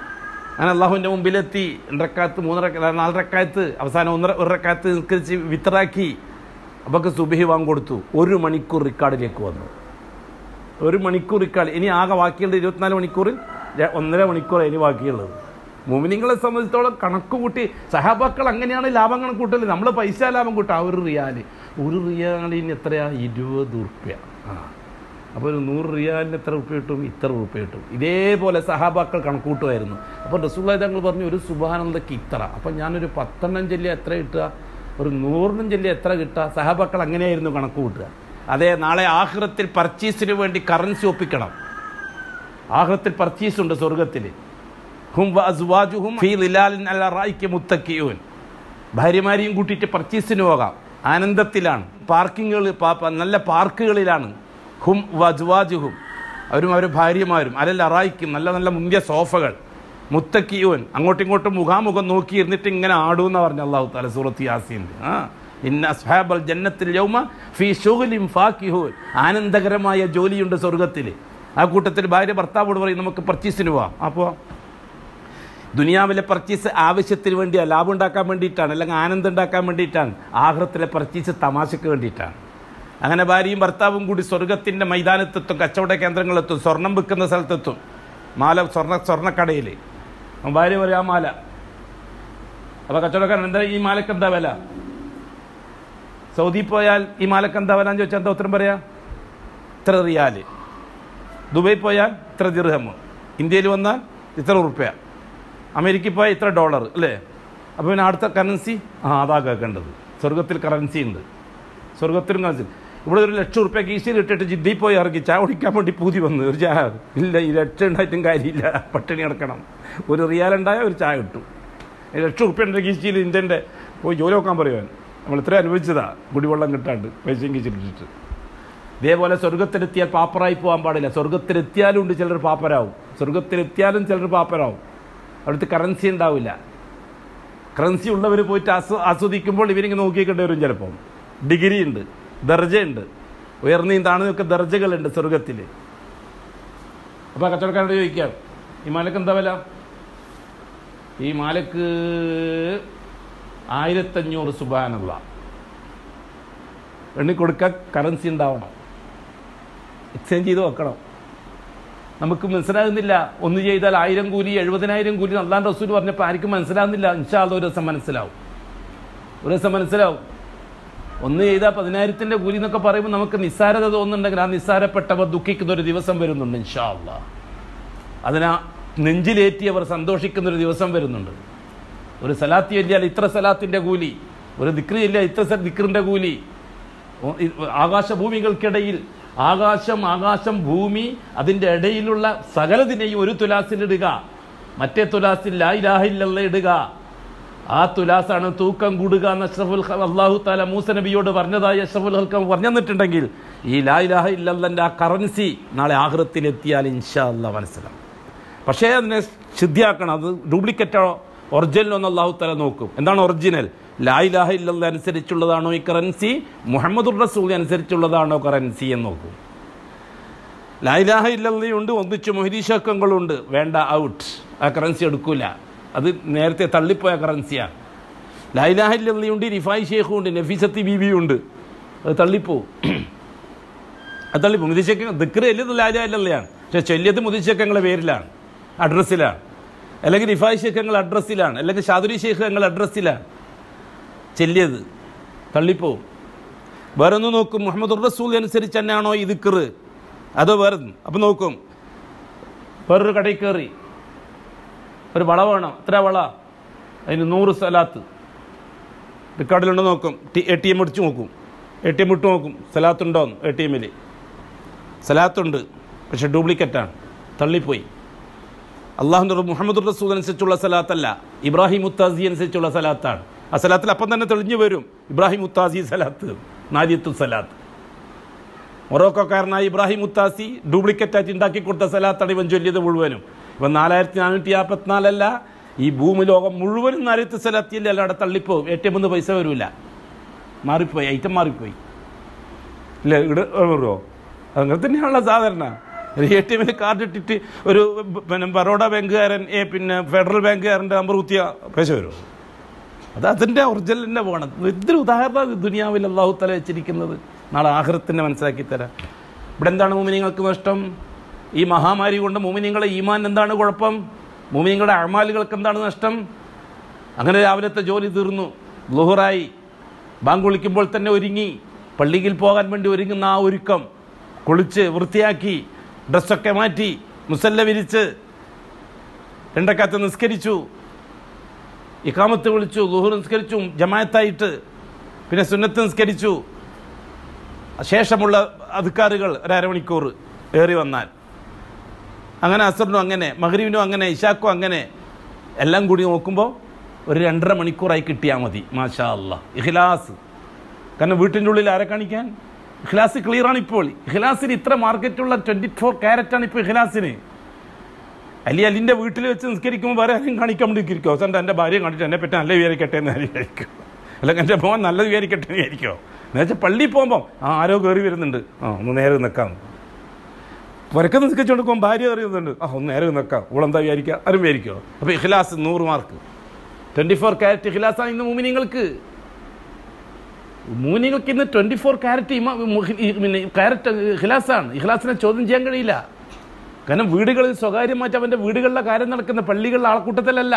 അങ്ങനെ അള്ളാഹുവിൻ്റെ മുമ്പിലെത്തി രണ്ടരക്കാലത്ത് മൂന്നര നാലരക്കാലത്ത് അവസാനം ഒന്നര ഒരു റക്കാലത്ത് നിൽക്കിച്ച് വിത്തറാക്കി അപ്പോൾ സുബഹി വാങ്ങി കൊടുത്തു ഒരു മണിക്കൂർ റിക്കാർഡിലേക്ക് വന്നു ഒരു മണിക്കൂർ റിക്കാർഡ് ഇനി ആകെ ബാക്കിയുള്ള ഇരുപത്തിനാല് മണിക്കൂറിൽ ര- ഒന്നര മണിക്കൂർ ഇനി ബാക്കിയുള്ളത് മുമിനിങ്ങളെ സംബന്ധിച്ചിടത്തോളം കണക്ക് കൂട്ടി സഹാബാക്കൾ അങ്ങനെയാണ് ലാഭം കണക്ക് കൂട്ടല് നമ്മൾ പൈസ ലാഭം കൂട്ടാം ആ ഒരു റിയാല് ഒരു റിയാലിന് എത്രയാ ഇരുപത് ഉറുപ്യ ആ അപ്പോൾ ഒരു നൂറ് റിയാലിന് എത്ര ഉറുപ്പ്യ കിട്ടും ഇത്ര ഉറുപ്പ്യ കിട്ടും ഇതേപോലെ സഹാബാക്കൾ കണക്ക് കൂട്ടുമായിരുന്നു അപ്പോൾ റസൂള്ളി തങ്ങൾ പറഞ്ഞു ഒരു സുബാനന്ദക്ക് ഇത്ര അപ്പം ഞാനൊരു പത്തെണ്ണം ചൊല്ലി എത്ര കിട്ടുക ഒരു നൂറിനും ചൊല്ലി എത്ര കിട്ടുക സഹാബാക്കൾ അങ്ങനെയായിരുന്നു കണക്ക് കൂട്ടുക അതെ നാളെ ആഹ്റത്തിൽ പർച്ചേസിന് വേണ്ടി കറൻസി ഒപ്പിക്കണം ആഹ്റത്തിൽ പർച്ചേസ് ഉണ്ട് സ്വർഗത്തിൽ ഹും വ അസ്വാജുഹും ഫീ ളിലാലിൻ അല റായിക്ക് മുത്തക്കിയൂൻ ഭാര്യമാരെയും കൂട്ടിയിട്ട് പർച്ചേസിന് പോകാം ആനന്ദത്തിലാണ് പാർക്കിങ്ങുകൾ നല്ല പാർക്കുകളിലാണ് ഹും വജ്വാജുഹും അവരും അവരുടെ ഭാര്യമാരും അലൽ അറായിക്കും നല്ല നല്ല മുന്തിയ സോഫകൾ മുത്തക്കിയൂൻ അങ്ങോട്ടും ഇങ്ങോട്ടും മുഖാമുഖം നോക്കി ഇരുന്നിട്ട് ഇങ്ങനെ ആടൂന്ന് പറഞ്ഞു അള്ളാഹു താല സൂറത്ത് യാസീൻ്റെ ആ ഇന്ന അസ്ഹാബൽ ജന്നത്തിൽ യൗമ ഫീ ഷുഗലിം ഫാക്കിഹൂൻ ആനന്ദകരമായ ജോലിയുണ്ട് സ്വർഗത്തിൽ ആ കൂട്ടത്തിൽ ഭാര്യ ഭർത്താവോട് പറയും നമുക്ക് പർച്ചേസിന് പോവാം അപ്പോൾ ദുനിയാവിലെ പർച്ചേസ് ആവശ്യത്തിന് വേണ്ടിയാണ് ലാഭം ഉണ്ടാക്കാൻ വേണ്ടിയിട്ടാണ് അല്ലെങ്കിൽ ആനന്ദം ഉണ്ടാക്കാൻ വേണ്ടിയിട്ടാണ് ആഹ്റത്തിലെ പർച്ചേസ് തമാശയ്ക്ക് വേണ്ടിയിട്ടാണ് അങ്ങനെ ഭാര്യയും ഭർത്താവും കൂടി സ്വർഗത്തിൻ്റെ മൈതാനത്തെത്തും കച്ചവട കേന്ദ്രങ്ങളിലെത്തും സ്വർണം വിൽക്കുന്ന സ്ഥലത്തെത്തും മാല സ്വർണ്ണ സ്വർണ്ണക്കടയിൽ അപ്പം ഭാര്യ പറയാം ആ മാല അപ്പോൾ കച്ചവടക്കാരൻ എന്താ ഈ മാലക്ക് എന്താ വില സൗദി പോയാൽ ഈ മാലക്ക് എന്താ വില എന്ന് ചോദിച്ചാൽ എന്താ ഉത്തരം പറയാ ഇത്ര റിയാല് ദുബായ് പോയാൽ ഇത്ര ദിർഹം ഇന്ത്യയിൽ വന്നാൽ ഇത്ര ഉറുപ്പ്യ അമേരിക്കയിൽ പോയാൽ ഇത്ര ഡോളർ അല്ലേ അപ്പോൾ പിന്നെ അടുത്ത കറൻസി ആ അതാ കേൾക്കേണ്ടത് സ്വർഗത്തിൽ കറൻസി ഉണ്ട് സ്വർഗത്തിലും കറൻസി ഇവിടെ ഒരു ലക്ഷം ഉറുപ്പ്യ കീശയിൽ ഇട്ടിട്ട് ജിദ്ദയിൽ പോയി ഇറങ്ങി ചായ കുടിക്കാൻ വേണ്ടി പൂതി വന്നു ഒരു ചായ ഇല്ല ഈ ലക്ഷം ഉണ്ടായിട്ടും കാര്യമില്ല പട്ടിണി കിടക്കണം ഒരു റിയാൽ ഉണ്ടായാൽ ഒരു ചായ കിട്ടും ഈ ലക്ഷം ഉറുപ്പ്യ ഉണ്ട് കീശയിൽ ഇന്ത്യൻ്റെ പോയി ജോലി നോക്കാൻ പറയുവാൻ നമ്മൾ ഇത്ര അനുഭവിച്ചതാ കുടിവെള്ളം കിട്ടാണ്ട് പൈസയും കീശയിലിട്ടിട്ട് ഇതേപോലെ സ്വർഗത്തിലെത്തിയാൽ പാപ്പറായി പോകാൻ പാടില്ല സ്വർഗത്തിലെത്തിയാലും ഉണ്ട് ചിലർ പാപ്പരാവും സ്വർഗത്തിലെത്തിയാലും ചിലർ പാപ്പരാവും അവിടുത്തെ കറൻസി ഉണ്ടാവില്ല കറൻസി ഉള്ളവർ പോയിട്ട് ആസ്വ ആസ്വദിക്കുമ്പോൾ ഇവരിങ്ങനെ നോക്കിക്കേണ്ടി വരും ചിലപ്പോൾ ഡിഗ്രി ഉണ്ട് ദർജയുണ്ട് ഉയർന്നയും താഴ്ന്നയൊക്കെ ദർജകളുണ്ട് സ്വർഗത്തിൽ അപ്പോൾ കച്ചവടക്കാരോട് ചോദിക്കാം ഈ മാലക്ക് എന്താ വില ഈ മാലക്ക് ആയിരത്തഞ്ഞൂറ് സുബാനുള്ള എണ്ണി കൊടുക്കാൻ കറൻസി ഉണ്ടാവണം എക്സ്ചേഞ്ച് ചെയ്ത് വെക്കണം നമുക്ക് മനസ്സിലാകുന്നില്ല ഒന്ന് ചെയ്താൽ ആയിരം കൂലി എഴുപതിനായിരം കൂലി അള്ളാൻ റസൂൽ പറഞ്ഞപ്പോൾ ആർക്കും മനസ്സിലാകുന്നില്ല ഇൻഷാല്ല ഒരു ദിവസം മനസ്സിലാവും ഒരു ദിവസം മനസ്സിലാവും ഒന്ന് ചെയ്താൽ പതിനായിരത്തിൻ്റെ കൂലി എന്നൊക്കെ പറയുമ്പോൾ നമുക്ക് നിസ്സാരത തോന്നുന്നുണ്ടെങ്കിൽ ആ നിസ്സാരപ്പെട്ടവർ ദുഃഖിക്കുന്ന ഒരു ദിവസം വരുന്നുണ്ട് ഇൻഷാല്ല അതിനാ നെഞ്ചിലേറ്റിയവർ സന്തോഷിക്കുന്ന ഒരു ദിവസം വരുന്നുണ്ട് ഒരു സലാത്തി ചൊല്ലിയാൽ ഇത്ര സലാത്തിൻ്റെ കൂലി ഒരു ദിക്രി ചൊല്ലിയാൽ ഇത്ര സ- ദിക്റിൻ്റെ കൂലി ഓ, ഈ ആകാശഭൂമികൾക്കിടയിൽ ആകാശം ആകാശം ഭൂമി അതിൻ്റെ ഇടയിലുള്ള സകലതിനെയും ഒരു തുലാസിലിടുക മറ്റേ തുലാസിൽ ലായിലാഹില്ല ഇടുക ആ തുലാസാണ് തൂക്കം കൂടുക എന്ന് അഷ്റഫുൽ ഖ- അള്ളാഹു താല മൂസ നബിയോട് പറഞ്ഞതായി അഷ്റഫുൽ ഹൽക്കം പറഞ്ഞു തന്നിട്ടുണ്ടെങ്കിൽ ഈ ലായിലാഹ ഇല്ലല്ലൻ്റെ ആ കറൻസി നാളെ ആഹൃത്തിലെത്തിയാൽ ഇൻഷാ അല്ല മനസ്സിലാവും പക്ഷേ അതിനെ ശുദ്ധിയാക്കണം അത് ഡ്യൂപ്ലിക്കേറ്റോ ഒറിജിനലോ എന്ന് അള്ളാഹു തല നോക്കും എന്താണ് ഒറിജിനൽ ലായിലാഹ ഇല്ലല്ല അനുസരിച്ചുള്ളതാണോ ഈ കറൻസി മുഹമ്മദുർ റസൂൽ അനുസരിച്ചുള്ളതാണോ കറൻസി എന്ന് നോക്കും ലായിലാഹ ഇല്ലല്ലയുണ്ട് ഒന്നിച്ച് മൊഹിരീശക്കങ്ങളുണ്ട് വേണ്ട ഔട്ട് ആ കറൻസി എടുക്കൂല അത് നേരത്തെ തള്ളിപ്പോയ കറൻസിയാണ് ലായിലാഹ ഇല്ലല്ലയുണ്ട് റിഫായ് ഷേഖും ഉണ്ട് നഫീസത്തി ബീബിയും ഉണ്ട് അത് തള്ളിപ്പോവും അത് തള്ളിപ്പോ മുതിശക്ക ദിക്റ് ചെല്ലിയത് ലാജ അല്ലല്ലയാണ് പക്ഷെ ചൊല്ലിയത് മുതിശക്കങ്ങളുടെ പേരിലാണ് അഡ്രസ്സിലാണ് അല്ലെങ്കിൽ റിഫായ് ശേഖങ്ങൾ അഡ്രസ്സിലാണ് അല്ലെങ്കിൽ ഷാദുരി ശേഖങ്ങൾ അഡ്രസ്സിലാണ് ചെല്ലിയത് തള്ളിപ്പോവും വേറെ ഒന്ന് നോക്കും മുഹമ്മദ് റസൂൽ അനുസരിച്ച് തന്നെയാണോ ഈ ദിക്റ് അതോ വേറെ അപ്പം നോക്കും വേറൊരു കടയിൽ കയറി ഒരു വള വേണം എത്ര വള അതിന് നൂറ് സലാത്ത് റിക്കാർഡിലുണ്ടോ നോക്കും ടി എ ടി എം അടിച്ച് നോക്കും എ ടി എം ഇട്ട് നോക്കും സലാത്തുണ്ടോ എ ടി എമ്മിൽ സലാത്തുണ്ട് പക്ഷെ ഡ്യൂപ്ലിക്കേറ്റാണ് തള്ളിപ്പോയി അള്ളാഹു മുഹമ്മദ് റസൂൽ അനുസരിച്ചുള്ള സലാത്തല്ല ഇബ്രാഹിം മുത്താസി അനുസരിച്ചുള്ള സലാത്താണ് ആ സലാത്തിൽ അപ്പം തന്നെ തെളിഞ്ഞു വരും ഇബ്രാഹിം മുത്താസി സലാത്ത് നാദിയത്തു സലാത്ത് മൊറോക്കോക്കാരനായ ഇബ്രാഹിം മുത്താസി ഡ്യൂപ്ലിക്കേറ്റ് ആയിട്ട് ഉണ്ടാക്കി കൊടുത്ത സലാത്താണ് ഇവൻ ചൊല്ലിയത് മുഴുവനും ഇവൻ നാലായിരത്തി നാനൂറ്റി നാൽപ്പത്തിനാലല്ല ഈ ഭൂമി ലോകം മുഴുവനും നാലായിരത്തി സലാത്തിയല്ലേ അല്ലാതെ തള്ളിപ്പോവും ഏറ്റവും ഒന്ന് പൈസ വരില്ല മാറിപ്പോയി ഐറ്റം മാറിപ്പോയി ഇല്ല ഇവിടെ വരുമോ അങ്ങനെ തന്നെയാണല്ലോ സാധാരണ ഒരു എ ടി എമ്മിൽ കാർഡ് ഇട്ടിട്ട് ഒരു പിന്നെ ബറോഡ ബാങ്കുകാരൻ ഏ പിന്നെ ഫെഡറൽ ബാങ്കുകാരൻ്റെ നമ്പർ കുത്തിയ പൈസ വരുമോ അത് അതിൻ്റെ ഒറിജിനലിൻ്റെ പോകണം ഇതൊരു ഉദാഹരണം ദുനിയാവിൽ അള്ളാഹു തല വെച്ചിരിക്കുന്നത് നാളെ ആഹൃത്തിനെ മനസ്സിലാക്കി തരാം ഇവിടെ എന്താണ് മൂമിനിങ്ങൾക്ക് നഷ്ടം ഈ മഹാമാരി കൊണ്ട് മൂമിനിങ്ങളെ ഈമാൻ എന്താണ് കുഴപ്പം മൂമിനിങ്ങളുടെ അമാലുകൾക്ക് എന്താണ് നഷ്ടം അങ്ങനെ രാവിലത്തെ ജോലി തീർന്നു ലുഹറായി ബാങ്ക് വിളിക്കുമ്പോൾ തന്നെ ഒരുങ്ങി പള്ളിയിൽ പോകാൻ വേണ്ടി ഒരുങ്ങുന്ന ആ ഒരുക്കം കുളിച്ച് വൃത്തിയാക്കി ഡ്രസ്സൊക്കെ മാറ്റി മുസല്ല വിരിച്ച് രണ്ടക്കാത്ത് നിസ്കരിച്ചു ഇക്കാമത്ത് വിളിച്ചു ലുഹർ നിസ്കരിച്ചു ജമായത്തായിട്ട് പിന്നെ സുന്നത്ത് നിസ്കരിച്ചു ശേഷമുള്ള അധികാറുകൾ ഒരു അരമണിക്കൂർ ഏറി വന്നാൽ അങ്ങനെ അസറിനും അങ്ങനെ മഹരീവിനും അങ്ങനെ ഇഷാക്കും അങ്ങനെ എല്ലാം കൂടി നോക്കുമ്പോൾ ഒരു രണ്ടര മണിക്കൂറായി കിട്ടിയാൽ മതി മാഷാ അല്ല ഇഖ്ലാസ് കാരണം വീട്ടിൻ്റെ ഉള്ളിൽ ആരെ കാണിക്കാൻ ഇഖ്ലാസ് ക്ലിയർ ആണ് ഇപ്പോൾ ഇഖ്ലാസിന് ഇത്ര മാർക്കറ്റുള്ള ട്വൻറ്റി ഫോർ ക്യാരറ്റാണ് ഇപ്പോൾ ഇഖ്ലാസിന് അലി അലിൻ്റെ വീട്ടിൽ വെച്ച് നിസ്കരിക്കുമ്പോൾ വേറെ ആരും കാണിക്കാൻ വേണ്ടി ഇരിക്കുമോ അവസാനം എൻ്റെ ഭാര്യയെ കണ്ടിട്ട് എന്നെ പറ്റി നല്ല വിചാരിക്കട്ടെ എന്ന് വിചാരിക്കും അല്ലെങ്കിൽ എൻ്റെ മോൻ നല്ല വിചാരിക്കട്ടെ എന്ന് വിചാരിക്കുമോ എന്ന് വെച്ചാൽ പള്ളിയിൽ പോകുമ്പം ആ ആരോ കയറി വരുന്നുണ്ട് ആ ഒന്ന് നേരെ നിൽക്കാം പുരക്കം നിസ്കരിച്ചുകൊണ്ട് പോകുമ്പോൾ ഭാര്യ അറിയുന്നുണ്ട് ആ ഒന്ന് നേരെ നിൽക്കാം ഓളെന്താ വിചാരിക്കുക ആരും വിചാരിക്കുമോ അപ്പോൾ ഇഖ്ലാസ് നൂറ് മാർക്ക് ട്വൻറ്റി ഫോർ ക്യാരറ്റ് ഇഖ്ലാസാണ് ഇന്ന് മൂമിനിങ്ങൾക്ക് മൂമിനിങ്ങൾക്ക് ഇന്ന് ട്വൻറ്റി ഫോർ ക്യാരറ്റ് ഇമ പിന്നെ ക്യാരറ്റ് ഇഖ്ലാസാണ് ഇഖ്ലാസിനെ ചോദ്യം ചെയ്യാൻ കഴിയില്ല കാരണം വീടുകളിൽ സ്വകാര്യമായിട്ട് അവൻ്റെ വീടുകളിലെ കാര്യം നടക്കുന്ന പള്ളികളിലെ ആൾക്കൂട്ടത്തിലല്ല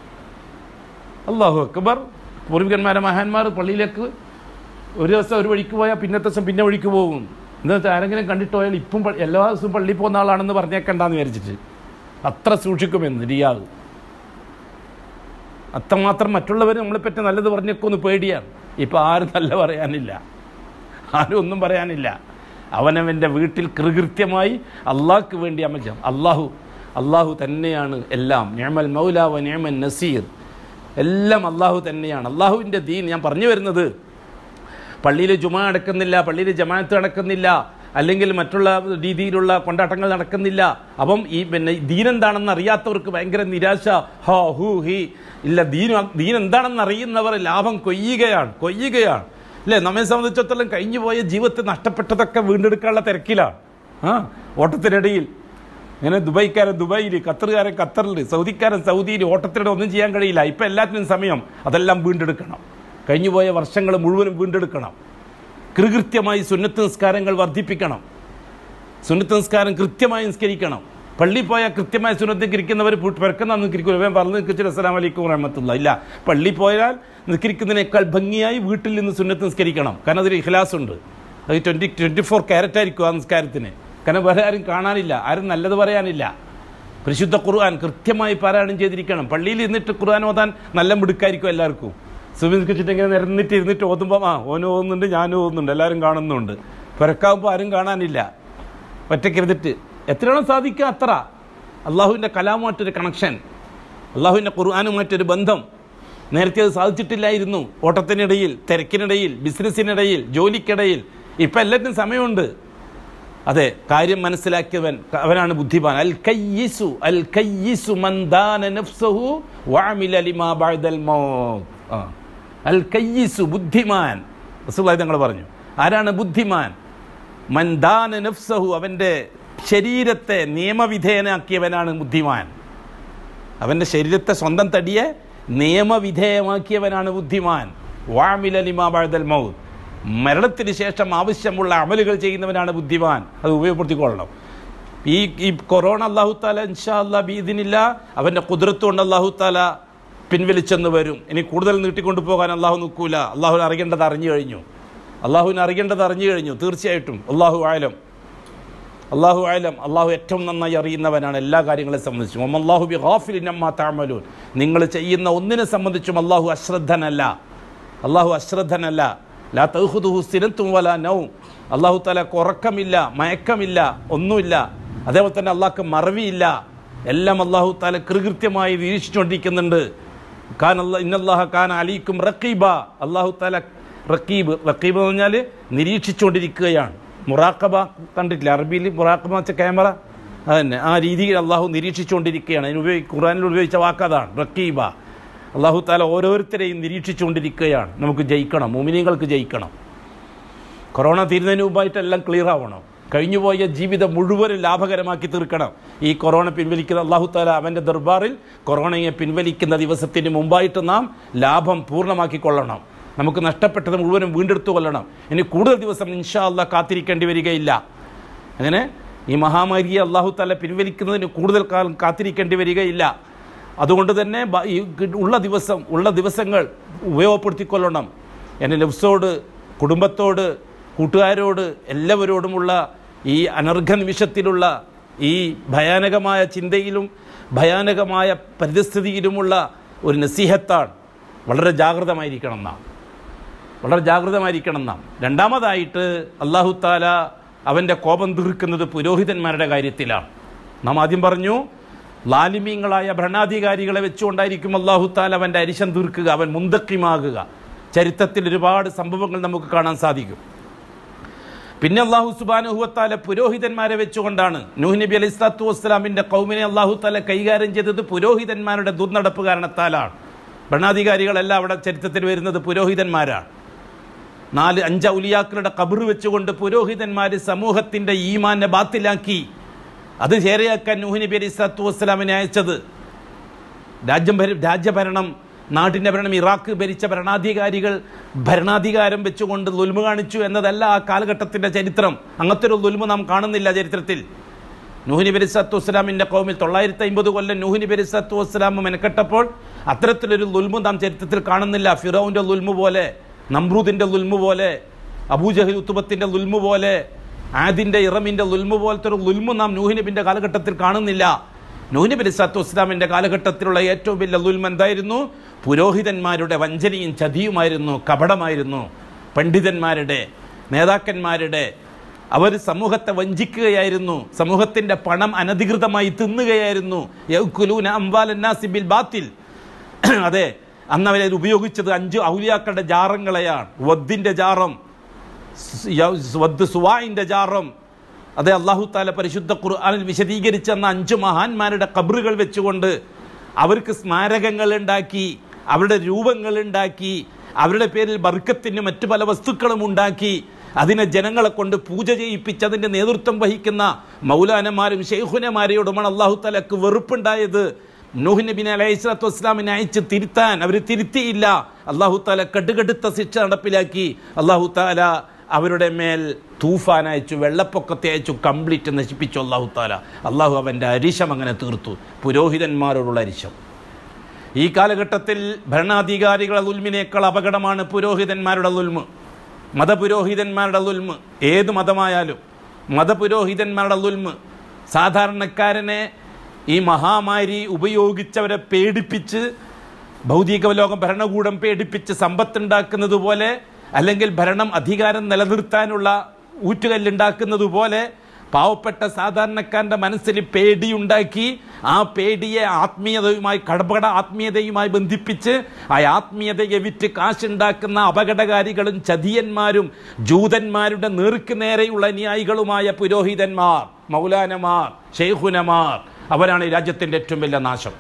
അള്ളാഹു അക്ബർ പൂർവികന്മാരെ മഹാന്മാർ പള്ളിയിലേക്ക് ഒരു ദിവസം ഒരു വഴിക്ക് പോയാൽ പിന്നത്തെ ദിവസം പിന്നെ വഴിക്ക് പോകും എന്താ വെച്ചാൽ ആരെങ്കിലും കണ്ടിട്ട് പോയാൽ ഇപ്പം പ- എല്ലാ ദിവസവും പള്ളിയിൽ പോകുന്ന ആളാണെന്ന് പറഞ്ഞേക്കണ്ടെന്ന് വിചാരിച്ചിട്ട് അത്ര സൂക്ഷിക്കുമെന്ന് റിയാവ് അത്രമാത്രം മറ്റുള്ളവർ നമ്മളെപ്പറ്റി നല്ലത് പറഞ്ഞേക്കൊന്ന് പേടിയാണ് ഇപ്പം ആരും നല്ല പറയാനില്ല ആരും ഒന്നും പറയാനില്ല അവനവൻ്റെ വീട്ടിൽ കൃകൃത്യമായി അള്ളാഹ്ക്ക് വേണ്ടി അമജം അള്ളാഹു അള്ളാഹു തന്നെയാണ് എല്ലാം ഞാമൽ മൗലാവ ഞാമൻ നസീർ എല്ലാം അള്ളാഹു തന്നെയാണ് അള്ളാഹുവിൻ്റെ ദീൻ ഞാൻ പറഞ്ഞു വരുന്നത് പള്ളിയിൽ ജുമ നടക്കുന്നില്ല പള്ളിയിൽ ജമാഅത്ത് നടക്കുന്നില്ല അല്ലെങ്കിൽ മറ്റുള്ള രീതിയിലുള്ള കൊണ്ടാട്ടങ്ങൾ നടക്കുന്നില്ല അപ്പം ഈ പിന്നെ ദീൻ എന്താണെന്ന് അറിയാത്തവർക്ക് ഭയങ്കര നിരാശ ഹോ ഹു ഹി ഇല്ല ദീൻ ദീൻ എന്താണെന്ന് അറിയുന്നവർ ലാഭം കൊയ്യുകയാണ് കൊയ്യുകയാണ് അല്ലേ നമ്മെ സംബന്ധിച്ചിടത്തോളം കഴിഞ്ഞു പോയ ജീവിതത്തിൽ നഷ്ടപ്പെട്ടതൊക്കെ വീണ്ടെടുക്കാനുള്ള തിരക്കിലാണ് ആ ഓട്ടത്തിനിടയിൽ ഇങ്ങനെ ദുബൈക്കാരൻ ദുബൈയിൽ ഖത്തറുകാരൻ ഖത്തറിൽ സൗദിക്കാരൻ സൗദിയിൽ ഓട്ടത്തിനിടെ ഒന്നും ചെയ്യാൻ കഴിയില്ല ഇപ്പം എല്ലാത്തിനും സമയം അതെല്ലാം വീണ്ടെടുക്കണം കഴിഞ്ഞുപോയ വർഷങ്ങൾ മുഴുവനും വീണ്ടെടുക്കണം കൃകൃത്യമായി സുന്നത്ത് നിസ്കാരങ്ങൾ വർദ്ധിപ്പിക്കണം സുന്നത്ത് നിസ്കാരം കൃത്യമായി നിസ്കരിക്കണം പള്ളിയിൽ പോയാൽ കൃത്യമായി സുന്നത്ത് നിസ്കരിക്കുന്നവർ പിറക്കുന്ന നിസ്കരിക്കും വേഗം പറഞ്ഞു നിൽക്കിച്ചിട്ട് അസ്സലാം വലൈക്കും റഹമത്തുള്ള ഇല്ല പള്ളിയിൽ പോയാൽ നിസ്കരിക്കുന്നതിനേക്കാൾ ഭംഗിയായി വീട്ടിൽ നിന്ന് സുന്നത്ത് നിസ്കരിക്കണം കാരണം അതിൽ ഇഖ്ലാസ് ഉണ്ട് അത് ട്വൻറ്റി ട്വൻറ്റി ഫോർ ക്യാരറ്റ് ആയിരിക്കും ആ നിസ്കാരത്തിന് കാരണം വേറെ ആരും കാണാനില്ല ആരും നല്ലത് പറയാനില്ല പരിശുദ്ധ ഖുർആൻ കൃത്യമായി പാരായണം ചെയ്തിരിക്കണം പള്ളിയിൽ ഇരുന്നിട്ട് ഖുർആൻ ഓതാൻ നല്ല മിടുക്കായിരിക്കും എല്ലാവർക്കും സുബിസ്കരിച്ചിട്ട് ഇങ്ങനെ നിരന്നിട്ട് ഇരുന്നിട്ട് ഓതുമ്പോൾ ആ ഓനും ഓതുന്നുണ്ട് ഞാനും ഓതുന്നുണ്ട് എല്ലാവരും കാണുന്നുണ്ട് പിറക്കാവുമ്പോൾ ആരും കാണാനില്ല ഒറ്റയ്ക്ക് ഇരുന്നിട്ട് എത്രയാണോ സാധിക്കുക അത്ര അള്ളാഹുവിൻ്റെ കലാമായിട്ടൊരു കണക്ഷൻ അള്ളാഹുവിൻ്റെ ഖുർആാനുമായിട്ടൊരു ബന്ധം നേരത്തെ അത് സാധിച്ചിട്ടില്ലായിരുന്നു ഓട്ടത്തിനിടയിൽ തിരക്കിനിടയിൽ ബിസിനസ്സിനിടയിൽ ജോലിക്കിടയിൽ ഇപ്പം എല്ലാത്തിനും സമയമുണ്ട് അതെ കാര്യം മനസ്സിലാക്കിയവൻ അവനാണ് ബുദ്ധിമാൻ അൽ കയ്യിസു അൽ കയ്യിസു മൻ ദാന നഫ്സഹു വഅമില ലിമാ ബഅദൽ മൗത്ത് ആ. അൽ കയ്യിസു ബുദ്ധിമാൻ റസൂലുള്ളാഹി തങ്ങൾ പറഞ്ഞു ആരാണ് ബുദ്ധിമാൻ മൻ ദാന നഫ്സഹു അവൻ്റെ ശരീരത്തെ നിയമവിധേയനാക്കിയവനാണ് ബുദ്ധിമാൻ അവൻ്റെ ശരീരത്തെ സ്വന്തം തടിയെ നിയമവിധേയമാക്കിയവനാണ് ബുദ്ധിമാൻ വാമില ലിമാ ബഅദൽ മൗത്ത് മരണത്തിന് ശേഷം ആവശ്യമുള്ള അമലുകൾ ചെയ്യുന്നവനാണ് ബുദ്ധിമാൻ അത് ഉപയോഗപ്പെടുത്തിക്കൊള്ളണം ഈ ഈ കൊറോണ അള്ളാഹു താല ഇൻഷാ അല്ലാ ബീദിനില്ല അവൻ്റെ കുതിരത്ത് കൊണ്ട് അള്ളാഹു താല പിൻവലിച്ചെന്ന് വരും ഇനി കൂടുതൽ നീട്ടിക്കൊണ്ടു പോകാൻ അള്ളാഹു നിൽക്കൂല അള്ളാഹുവിന് അറിയേണ്ടത് അറിഞ്ഞു കഴിഞ്ഞു അള്ളാഹുവിന് അറിയേണ്ടത് അറിഞ്ഞു കഴിഞ്ഞു തീർച്ചയായിട്ടും അള്ളാഹു ആയാലും അള്ളാഹു ആയാലും അള്ളാഹു ഏറ്റവും നന്നായി അറിയുന്നവനാണ് എല്ലാ കാര്യങ്ങളെ സംബന്ധിച്ചും അള്ളാഹു ബി ഹാഫിലിൻ അമ്മാ താമലൂൻ നിങ്ങൾ ചെയ്യുന്ന ഒന്നിനെ സംബന്ധിച്ചും അള്ളാഹു അശ്രദ്ധനല്ല അള്ളാഹു അശ്രദ്ധനല്ല ലാ തൗഹുദുഹു സിനത്തും വല നൗ അള്ളാഹു താലക്ക് ഉറക്കമില്ല മയക്കമില്ല ഒന്നുമില്ല അതേപോലെ തന്നെ അള്ളാഹ്ക്ക് മറവിയില്ല എല്ലാം അള്ളാഹു താല കൃകൃത്യമായി വീക്ഷിച്ചുകൊണ്ടിരിക്കുന്നുണ്ട് ഖാൻ അല്ല ഇന്നല്ലാഹ ഖാൻ അലീക്കും റക്കീബ അള്ളാഹു താല റക്കീബ് റക്കീബ് എന്ന് പറഞ്ഞാൽ നിരീക്ഷിച്ചുകൊണ്ടിരിക്കുകയാണ് മുറാക്കബ കണ്ടിട്ടില്ല അറബിയിൽ മുറാക്കബ എന്ന് വെച്ച ക്യാമറ അതന്നെ ആ രീതിയിൽ അള്ളാഹു നിരീക്ഷിച്ചുകൊണ്ടിരിക്കുകയാണ് അതിന് ഉപയോഗി ഖുറാനിൽ ഉപയോഗിച്ച വാക്കതാണ് റക്കീബ അള്ളാഹു താല ഓരോരുത്തരെയും നിരീക്ഷിച്ചുകൊണ്ടിരിക്കുകയാണ് നമുക്ക് ജയിക്കണം മുമിനിങ്ങൾക്ക് ജയിക്കണം കൊറോണ തീരുന്നതിന് മുമ്പായിട്ട് എല്ലാം ക്ലിയർ ആവണം കഴിഞ്ഞുപോയ ജീവിതം മുഴുവനും ലാഭകരമാക്കി തീർക്കണം ഈ കൊറോണ പിൻവലിക്കുന്ന അള്ളാഹു താല അവൻ്റെ ദർബാറിൽ കൊറോണയെ പിൻവലിക്കുന്ന ദിവസത്തിന് മുമ്പായിട്ട് നാം ലാഭം പൂർണ്ണമാക്കിക്കൊള്ളണം നമുക്ക് നഷ്ടപ്പെട്ടത് മുഴുവനും വീണ്ടെടുത്തു കൊള്ളണം ഇനി കൂടുതൽ ദിവസം ഇൻഷാ അള്ളാഹ് കാത്തിരിക്കേണ്ടി വരികയില്ല അങ്ങനെ ഈ മഹാമാരിയെ അള്ളാഹു താല പിൻവലിക്കുന്നതിന് കൂടുതൽ കാലം കാത്തിരിക്കേണ്ടി വരികയില്ല അതുകൊണ്ട് തന്നെ ബ- ഈ കി- ഉള്ള ദിവസം ഉള്ള ദിവസങ്ങൾ ഉപയോഗപ്പെടുത്തിക്കൊള്ളണം എൻ്റെ നെഫ്സോട് കുടുംബത്തോട് കൂട്ടുകാരോട് എല്ലാവരോടുമുള്ള ഈ അനർഘ നിമിഷത്തിലുള്ള ഈ ഭയാനകമായ ചിന്തയിലും ഭയാനകമായ പരിസ്ഥിതിയിലുമുള്ള ഒരു നസീഹത്താണ് വളരെ ജാഗ്രതമായിരിക്കണം നാം വളരെ ജാഗ്രതമായിരിക്കണം നാം രണ്ടാമതായിട്ട് അള്ളാഹു താല അവൻ്റെ കോപം തീർക്കുന്നത് പുരോഹിതന്മാരുടെ കാര്യത്തിലാണ് നാം ആദ്യം പറഞ്ഞു ലാലിമീങ്ങളായ ഭരണാധികാരികളെ വെച്ചുകൊണ്ടായിരിക്കും അള്ളാഹു താല അവൻ്റെ അരിശം തീർക്കുക അവൻ മുന്തക്കിമാകുക ചരിത്രത്തിൽ ഒരുപാട് സംഭവങ്ങൾ നമുക്ക് കാണാൻ സാധിക്കും പിന്നെ അള്ളാഹു സുബാനുഹുവത്താല പുരോഹിതന്മാരെ വെച്ചുകൊണ്ടാണ് നൂഹ് നബി അലൈഹി സ്വലാത്തു വസ്സലാമിൻ്റെ കൗമിനെ അള്ളാഹു താല കൈകാര്യം ചെയ്തത് പുരോഹിതന്മാരുടെ ദുർനടപ്പ് കാരണത്താലാണ് ഭരണാധികാരികളെല്ലാം അവിടെ ചരിത്രത്തിൽ വരുന്നത് പുരോഹിതന്മാരാണ് നാല് അഞ്ച് ഔലിയാക്കളുടെ കബർ വെച്ചുകൊണ്ട് പുരോഹിതന്മാർ സമൂഹത്തിൻ്റെ ഈമാനെ ബാത്തിലാക്കി അത് ചേരയാക്കാൻ നൂഹ് നബി അലൈഹി സ്വലാത്തു വസ്സലാമിനെ അയച്ചത് രാജ്യം ഭര രാജ്യഭരണം നാട്ടിൻ്റെ ഭരണം ഇറാഖ് ഭരിച്ച ഭരണാധികാരികൾ ഭരണാധികാരം വെച്ചുകൊണ്ട് ലുൽമ കാണിച്ചു എന്നതല്ല ആ കാലഘട്ടത്തിൻ്റെ ചരിത്രം അങ്ങനത്തെ ഒരു ലുൽമ നാം കാണുന്നില്ല ചരിത്രത്തിൽ നൂഹിനി ബരിസത്തു വസ്സലാമിൻ്റെ കൗമിൽ തൊള്ളായിരത്തി അമ്പത് കൊല്ലം നൂഹിനി ബരിസത്തു വസ്സലാം മെനക്കെട്ടപ്പോൾ അത്തരത്തിലൊരു ലുൽമു നാം ചരിത്രത്തിൽ കാണുന്നില്ല ഫിറോവിൻ്റെ ലുൽമു പോലെ നമ്രൂദിൻ്റെ ലുൽമു പോലെ അബൂജഹിൽ ഉത്തുബത്തിൻ്റെ ലുൽമു പോലെ ആദിൻ്റെ ഇറമിൻ്റെ ലുൽമു പോലത്തെ ഒരു ലുൽമു നാം നൂഹിനബിൻ്റെ കാലഘട്ടത്തിൽ കാണുന്നില്ല നൂഹ് നബി സത്തു വസ്ലാമിൻ്റെ കാലഘട്ടത്തിലുള്ള ഏറ്റവും വലിയ ലുൽമ എന്തായിരുന്നു പുരോഹിതന്മാരുടെ വഞ്ചനയും ചതിയുമായിരുന്നു കപടമായിരുന്നു പണ്ഡിതന്മാരുടെ നേതാക്കന്മാരുടെ അവർ സമൂഹത്തെ വഞ്ചിക്കുകയായിരുന്നു സമൂഹത്തിൻ്റെ പണം അനധികൃതമായി തിന്നുകയായിരുന്നു യൗക്കുലൂന അംവാലന്നാസി ബിൽ ബാത്തിൽ അതെ അന്ന് അവരെ ഉപയോഗിച്ചത് അഞ്ച് ഔലിയാക്കളുടെ ജാറങ്ങളെയാണ് വദ്ദിൻ്റെ ജാറം വദ് സുവായിൻ്റെ ജാറം അതെ അള്ളാഹു താല പരിശുദ്ധ ഖുർആാനിൽ വിശദീകരിച്ചെന്ന അഞ്ച് മഹാന്മാരുടെ കബറുകൾ വെച്ചുകൊണ്ട് അവർക്ക് സ്മാരകങ്ങൾ ഉണ്ടാക്കി അവരുടെ രൂപങ്ങൾ ഉണ്ടാക്കി അവരുടെ പേരിൽ ബർക്കത്തിന് മറ്റു പല വസ്തുക്കളും ഉണ്ടാക്കി അതിനെ ജനങ്ങളെ കൊണ്ട് പൂജ ചെയ്യിപ്പിച്ച് അതിൻ്റെ നേതൃത്വം വഹിക്കുന്ന മൗലാനമാരും ഷെയ്ഖുനമാരെയോടുമാണ് അള്ളാഹു താലക്ക് വെറുപ്പുണ്ടായത് നൂഹ് നബിനെ അലൈഹി സ്വലാത്തു വസ്സലാമിനെ അയച്ച് തിരുത്താൻ അവർ തിരുത്തിയില്ല അള്ളാഹു താല കടുകടുത്ത ശിക്ഷ നടപ്പിലാക്കി അള്ളാഹു താല അവരുടെ മേൽ തൂഫാൻ അയച്ചു വെള്ളപ്പൊക്കത്തെ അയച്ചു കംപ്ലീറ്റ് നശിപ്പിച്ചു അള്ളാഹു താല അള്ളാഹു അവൻ്റെ അരിശം അങ്ങനെ തീർത്തു പുരോഹിതന്മാരോടുള്ള അരിശം ഈ കാലഘട്ടത്തിൽ ഭരണാധികാരികളുടെ ഉൽമിനേക്കാൾ അപകടമാണ് പുരോഹിതന്മാരുടെ ഉൽമ് മതപുരോഹിതന്മാരുടെ ഉൽമ് ഏത് മതമായാലും മതപുരോഹിതന്മാരുടെ ഉൽമ് സാധാരണക്കാരനെ ഈ മഹാമാരി ഉപയോഗിച്ചവരെ പേടിപ്പിച്ച് ഭൗതിക ലോകം ഭരണകൂടം പേടിപ്പിച്ച് സമ്പത്തുണ്ടാക്കുന്നത് പോലെ അല്ലെങ്കിൽ ഭരണം അധികാരം നിലനിർത്താനുള്ള ഊറ്റുകല്ലുണ്ടാക്കുന്നത് പോലെ പാവപ്പെട്ട സാധാരണക്കാരൻ്റെ മനസ്സിൽ പേടിയുണ്ടാക്കി ആ പേടിയെ ആത്മീയതയുമായി കടപട ആത്മീയതയുമായി ബന്ധിപ്പിച്ച് ആ ആത്മീയതയെ വിറ്റ് കാശുണ്ടാക്കുന്ന അപകടകാരികളും ചതിയന്മാരും ജൂതന്മാരുടെ നേർക്ക് നേരെയുള്ള അനുയായികളുമായ പുരോഹിതന്മാർ മൗലാനമാർ ഷെയ്ഖുനമാർ അവരാണ് ഈ രാജ്യത്തിൻ്റെ ഏറ്റവും വലിയ നാശം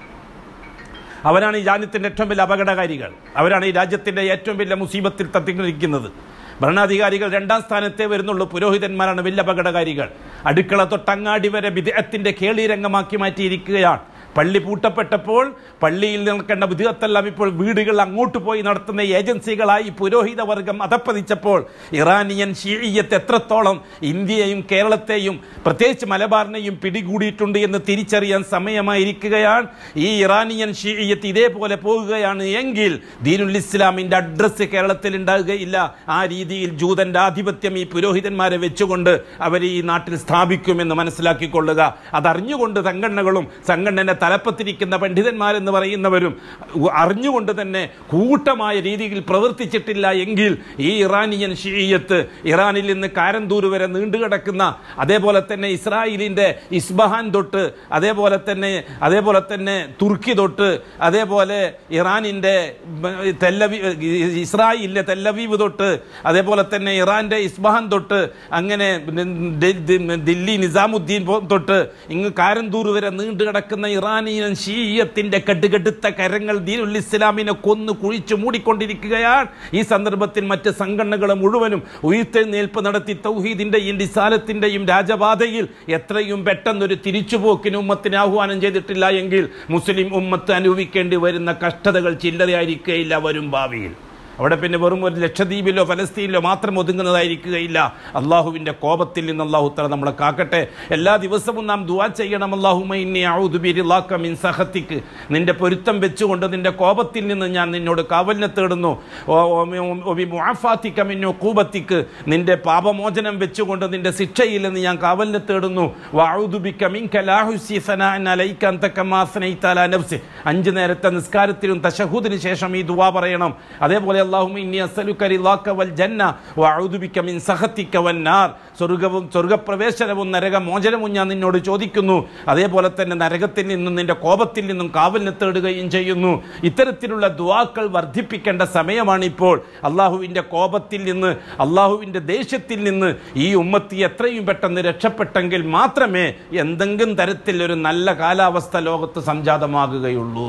അവരാണ് ഈ രാജ്യത്തിൻ്റെ ഏറ്റവും വലിയ അപകടകാരികൾ അവരാണ് ഈ രാജ്യത്തിൻ്റെ ഏറ്റവും വലിയ മുസീബത്തിൽ തത്തിയിരിക്കുന്നത് ഭരണാധികാരികൾ രണ്ടാം സ്ഥാനത്തേ വരുന്നുള്ളൂ പുരോഹിതന്മാരാണ് വലിയ അപകടകാരികൾ അടുക്കള തൊട്ടങ്ങാടി വരെ വിദേഹത്തിൻ്റെ കേളിരംഗമാക്കി മാറ്റിയിരിക്കുകയാണ് പള്ളി പൂട്ടപ്പെട്ടപ്പോൾ പള്ളിയിൽ നിൽക്കേണ്ട വിധത്തെല്ലാം ഇപ്പോൾ വീടുകൾ അങ്ങോട്ട് പോയി നടത്തുന്ന ഏജൻസികളായി പുരോഹിത വർഗം അധപ്പതിച്ചപ്പോൾ ഇറാനിയൻ ഷീയത്ത് എത്രത്തോളം ഇന്ത്യയെയും കേരളത്തെയും പ്രത്യേകിച്ച് മലബാറിനെയും പിടികൂടിയിട്ടുണ്ട് എന്ന് തിരിച്ചറിയാൻ സമയമായിരിക്കുകയാണ് ഈ ഇറാനിയൻ ഷീയത്ത് ഇതേപോലെ പോകുകയാണ് എങ്കിൽ ദീനുൽ ഇസ്ലാമിൻ്റെ അഡ്രസ്സ് കേരളത്തിൽ ഉണ്ടാകുകയില്ല ആ രീതിയിൽ ജൂതന്റെ ആധിപത്യം ഈ പുരോഹിതന്മാരെ വെച്ചുകൊണ്ട് അവർ ഈ നാട്ടിൽ സ്ഥാപിക്കുമെന്ന് മനസ്സിലാക്കിക്കൊള്ളുക അതറിഞ്ഞുകൊണ്ട് സംഘടനകളും സംഘടനയുടെ തലപ്പത്തിരിക്കുന്ന പണ്ഡിതന്മാരെന്ന് പറയുന്നവരും അറിഞ്ഞുകൊണ്ട് തന്നെ കൂട്ടമായ രീതിയിൽ പ്രവർത്തിച്ചിട്ടില്ല എങ്കിൽ ഈ ഇറാനിയൻ ഷീയത്ത് ഇറാനിൽ നിന്ന് കാരന്തൂർ വരെ നീണ്ടുകിടക്കുന്ന അതേപോലെ തന്നെ ഇസ്രായേലിൻ്റെ ഇസ്ബഹാൻ തൊട്ട് അതേപോലെ തന്നെ അതേപോലെ തന്നെ തുർക്കി തൊട്ട് അതേപോലെ ഇറാനിൻ്റെ തെല്ലവി ഇസ്രായേലിലെ തെല്ലവീവ് തൊട്ട് അതേപോലെ തന്നെ ഇറാന്റെ ഇസ്ബഹാൻ തൊട്ട് അങ്ങനെ ദില്ലി നിസാമുദ്ദീൻ തൊട്ട് ഇങ്ങ് കാരന്തൂർ വരെ നീണ്ടു കിടക്കുന്ന ഇറാൻ നസ്രാനീയൻ ഷീയത്തിന്റെ കടുകടുത്ത കരങ്ങൾ ദീനുൽ ഇസ്ലാമിനെ കൊന്നു കുഴിച്ചു മൂടിക്കൊണ്ടിരിക്കുകയാണ് ഈ സന്ദർഭത്തിൽ മറ്റ് സംഘടനകൾ മുഴുവനും ഉയർത്തെഴുന്നേൽപ്പ് നടത്തി തൗഹീദിന്റെയും ഡിസാലത്തിന്റെയും രാജപാതയിൽ എത്രയും പെട്ടെന്നൊരു തിരിച്ചുപോക്കിന് ഉമ്മത്തിന് ആഹ്വാനം ചെയ്തിട്ടില്ല എങ്കിൽ മുസ്ലിം ഉമ്മത്ത് അനുഭവിക്കേണ്ടി വരുന്ന കഷ്ടതകൾ ചില്ലറയായിരിക്കുകയില്ല വരും ഭാവിയിൽ അവിടെ പിന്നെ വെറും ഒരു ലക്ഷദ്വീപിലോ ഫലസ്തീനിലോ മാത്രം ഒതുങ്ങുന്നതായിരിക്കുകയില്ല അള്ളാഹുവിൻ്റെ കോപത്തിൽ നിന്ന് അള്ളാഹു തല നമ്മളെ കാക്കട്ടെ എല്ലാ ദിവസവും നാം ദുവാ ചെയ്യണം അള്ളാഹുമിൻ സഹത്തിക്ക് നിന്റെ പൊരുത്തം വെച്ചുകൊണ്ട് നിന്റെ കോപത്തിൽ നിന്ന് ഞാൻ നിന്നോട് കാവലിനെ തേടുന്നു മുആഫാത്തിക്കമിന്നു കൂപത്തിക്ക് നിന്റെ പാപമോചനം വെച്ചുകൊണ്ട് നിന്റെ ശിക്ഷയിൽ നിന്ന് ഞാൻ കാവലിനെ തേടുന്നു അഞ്ച് നേരത്തെ നിസ്കാരത്തിലും തശഹൂദിന് ശേഷം ഈ ദുവാ പറയണം അതേപോലെ അല്ലാഹുമ്മ ഇന്നി അസ്അലുക റിളാക വൽ ജന്ന വഅഊദു ബിക മിൻ സഖതിക വൻ നാർ സ്വർഗ്ഗവും സ്വർഗ്ഗപ്രവേശനവും നരകമോചനവും ഞാൻ നിന്നോട് ചോദിക്കുന്നു അതേപോലെ തന്നെ നരകത്തിൽ നിന്നും നിന്റെ കോപത്തിൽ നിന്നും കാവലിനെ തേടുകയും ചെയ്യുന്നു ഇത്തരത്തിലുള്ള ദുവാക്കൾ വർദ്ധിപ്പിക്കേണ്ട സമയമാണിപ്പോൾ അള്ളാഹുവിൻ്റെ കോപത്തിൽ നിന്ന് അള്ളാഹുവിൻ്റെ ദേഷ്യത്തിൽ നിന്ന് ഈ ഉമ്മത്തി എത്രയും പെട്ടെന്ന് രക്ഷപ്പെട്ടെങ്കിൽ മാത്രമേ എന്തെങ്കിലും തരത്തിൽ ഒരു നല്ല കാലാവസ്ഥ ലോകത്ത് സംജാതമാകുകയുള്ളൂ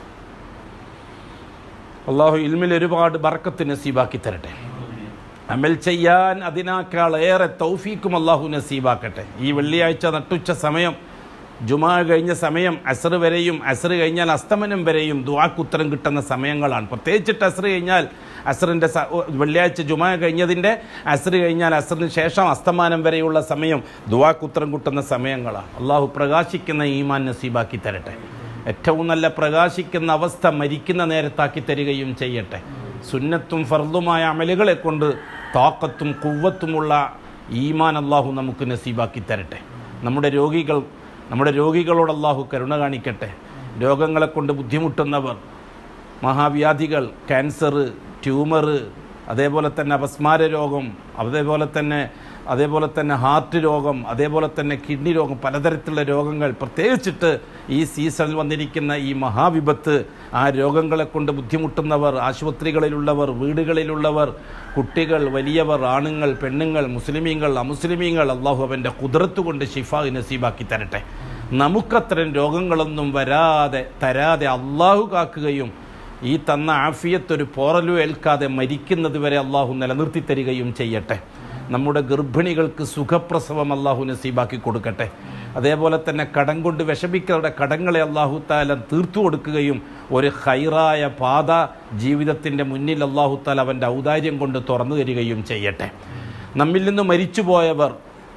അള്ളാഹു ഇൽമിൽ ഒരുപാട് ബർക്കത്ത് നസീബാക്കി തരട്ടെ അമൽ ചെയ്യാൻ അതിനേക്കാൾ ഏറെ തൗഫീക്കും അള്ളാഹു നസീബാക്കട്ടെ ഈ വെള്ളിയാഴ്ച നട്ടുച്ച സമയം ജുമാ കഴിഞ്ഞ സമയം അസർ വരെയും അസർ കഴിഞ്ഞാൽ അസ്തമനം വരെയും ദുവാക്കുത്തരം കിട്ടുന്ന സമയങ്ങളാണ് പ്രത്യേകിച്ചിട്ട് അസർ കഴിഞ്ഞാൽ അസറിൻ്റെ വെള്ളിയാഴ്ച ജുമാ കഴിഞ്ഞതിൻ്റെ അസർ കഴിഞ്ഞാൽ അസറിന് ശേഷം അസ്തമാനം വരെയുള്ള സമയം ദുവാക്കുത്തരം കിട്ടുന്ന സമയങ്ങളാണ് അള്ളാഹു പ്രകാശിക്കുന്ന ഈമാൻ നസീബാക്കി തരട്ടെ ഏറ്റവും നല്ല പ്രകാശിക്കുന്ന അവസ്ഥ മരിക്കുന്ന നേരത്താക്കി തരികയും ചെയ്യട്ടെ സുന്നത്തും ഫർദുമായ അമലുകളെ കൊണ്ട് താക്കത്തും കുവ്വത്തുമുള്ള ഈമാൻ അള്ളാഹു നമുക്ക് നസീബാക്കി തരട്ടെ നമ്മുടെ രോഗികൾ നമ്മുടെ രോഗികളോട് അള്ളാഹു കരുണ കാണിക്കട്ടെ രോഗങ്ങളെ കൊണ്ട് ബുദ്ധിമുട്ടുന്നവർ മഹാവ്യാധികൾ ക്യാൻസർ ട്യൂമർ അതേപോലെ തന്നെ അപസ്മാര രോഗം അതേപോലെ തന്നെ അതേപോലെ തന്നെ ഹാർട്ട് രോഗം അതേപോലെ തന്നെ കിഡ്നി രോഗം പലതരത്തിലുള്ള രോഗങ്ങൾ പ്രത്യേകിച്ചിട്ട് ഈ സീസണിൽ വന്നിരിക്കുന്ന ഈ മഹാവിപത്ത് ആ രോഗങ്ങളെ കൊണ്ട് ബുദ്ധിമുട്ടുന്നവർ ആശുപത്രികളിലുള്ളവർ വീടുകളിലുള്ളവർ കുട്ടികൾ വലിയവർ ആണുങ്ങൾ പെണ്ണുങ്ങൾ മുസ്ലിമീങ്ങൾ അമുസ്ലിമീങ്ങൾ അള്ളാഹു അവൻ്റെ കുതിരത്ത് കൊണ്ട് ഷിഫ നസീബാക്കി തരട്ടെ നമുക്കത്തരം രോഗങ്ങളൊന്നും വരാതെ തരാതെ അള്ളാഹു കാക്കുകയും ഈ തന്ന ആഫിയത്തൊരു പോറലു ഏൽക്കാതെ മരിക്കുന്നത് വരെ അള്ളാഹു നിലനിർത്തി തരികയും ചെയ്യട്ടെ നമ്മുടെ ഗർഭിണികൾക്ക് സുഖപ്രസവം അള്ളാഹു നസീബാക്കി കൊടുക്കട്ടെ അതേപോലെ തന്നെ കടം കൊണ്ട് വിഷമിക്കുന്നവരുടെ കടങ്ങളെ അള്ളാഹു താല തീർത്തു കൊടുക്കുകയും ഒരു ഹൈറായ പാത ജീവിതത്തിൻ്റെ മുന്നിൽ അള്ളാഹു താല അവൻ്റെ ഔദാര്യം കൊണ്ട് തുറന്നു തരികയും ചെയ്യട്ടെ നമ്മിൽ നിന്ന് മരിച്ചുപോയവർ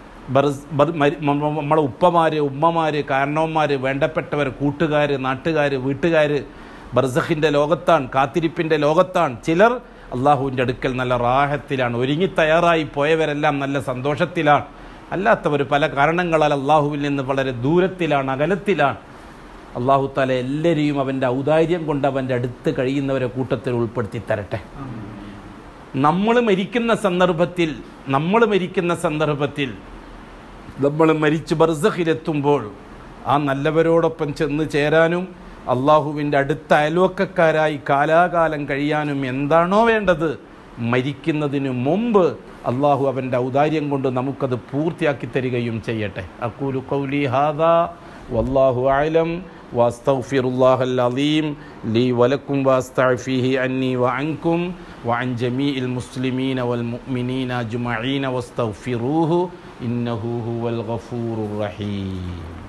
നമ്മളെ ഉപ്പമാര് ഉമ്മമാര് കാരണവന്മാർ വേണ്ടപ്പെട്ടവർ കൂട്ടുകാർ നാട്ടുകാർ വീട്ടുകാർ ബർസഖിൻ്റെ ലോകത്താണ് കാത്തിരിപ്പിൻ്റെ ലോകത്താണ് ചിലർ അള്ളാഹുവിൻ്റെ അടുക്കൽ നല്ല റാഹത്തിലാണ് ഒരുങ്ങി തയ്യാറായി പോയവരെല്ലാം നല്ല സന്തോഷത്തിലാണ് അല്ലാത്തവർ പല കാരണങ്ങളാൽ അള്ളാഹുവിൽ നിന്ന് വളരെ ദൂരത്തിലാണ് അകലത്തിലാണ് അള്ളാഹു താല എല്ലാവരെയും അവൻ്റെ ഔദാര്യം കൊണ്ട് അവൻ്റെ അടുത്ത് കഴിയുന്നവരെ കൂട്ടത്തിൽ ഉൾപ്പെടുത്തി തരട്ടെ നമ്മൾ മരിക്കുന്ന സന്ദർഭത്തിൽ നമ്മൾ മരിക്കുന്ന സന്ദർഭത്തിൽ നമ്മൾ മരിച്ച് ബർസഖിലെത്തുമ്പോൾ ആ നല്ലവരോടൊപ്പം ചെന്ന് ചേരാനും അള്ളാഹുവിൻ്റെ അടുത്ത അയൽവക്കക്കാരായി കാലാകാലം കഴിയാനും എന്താണോ വേണ്ടത് മരിക്കുന്നതിന് മുമ്പ് അള്ളാഹു അവൻ്റെ ഔദാര്യം കൊണ്ട് നമുക്കത് പൂർത്തിയാക്കി തരികയും ചെയ്യട്ടെ അക്കൂലു കൗലി ഹാദ വല്ലാഹു ആലം واستغفر العظيم لي ولكم واستعفيه عني وعنكم وعن جميع المسلمين والمؤمنين اجمعين واستغفروه انه هو الغفور الرحيم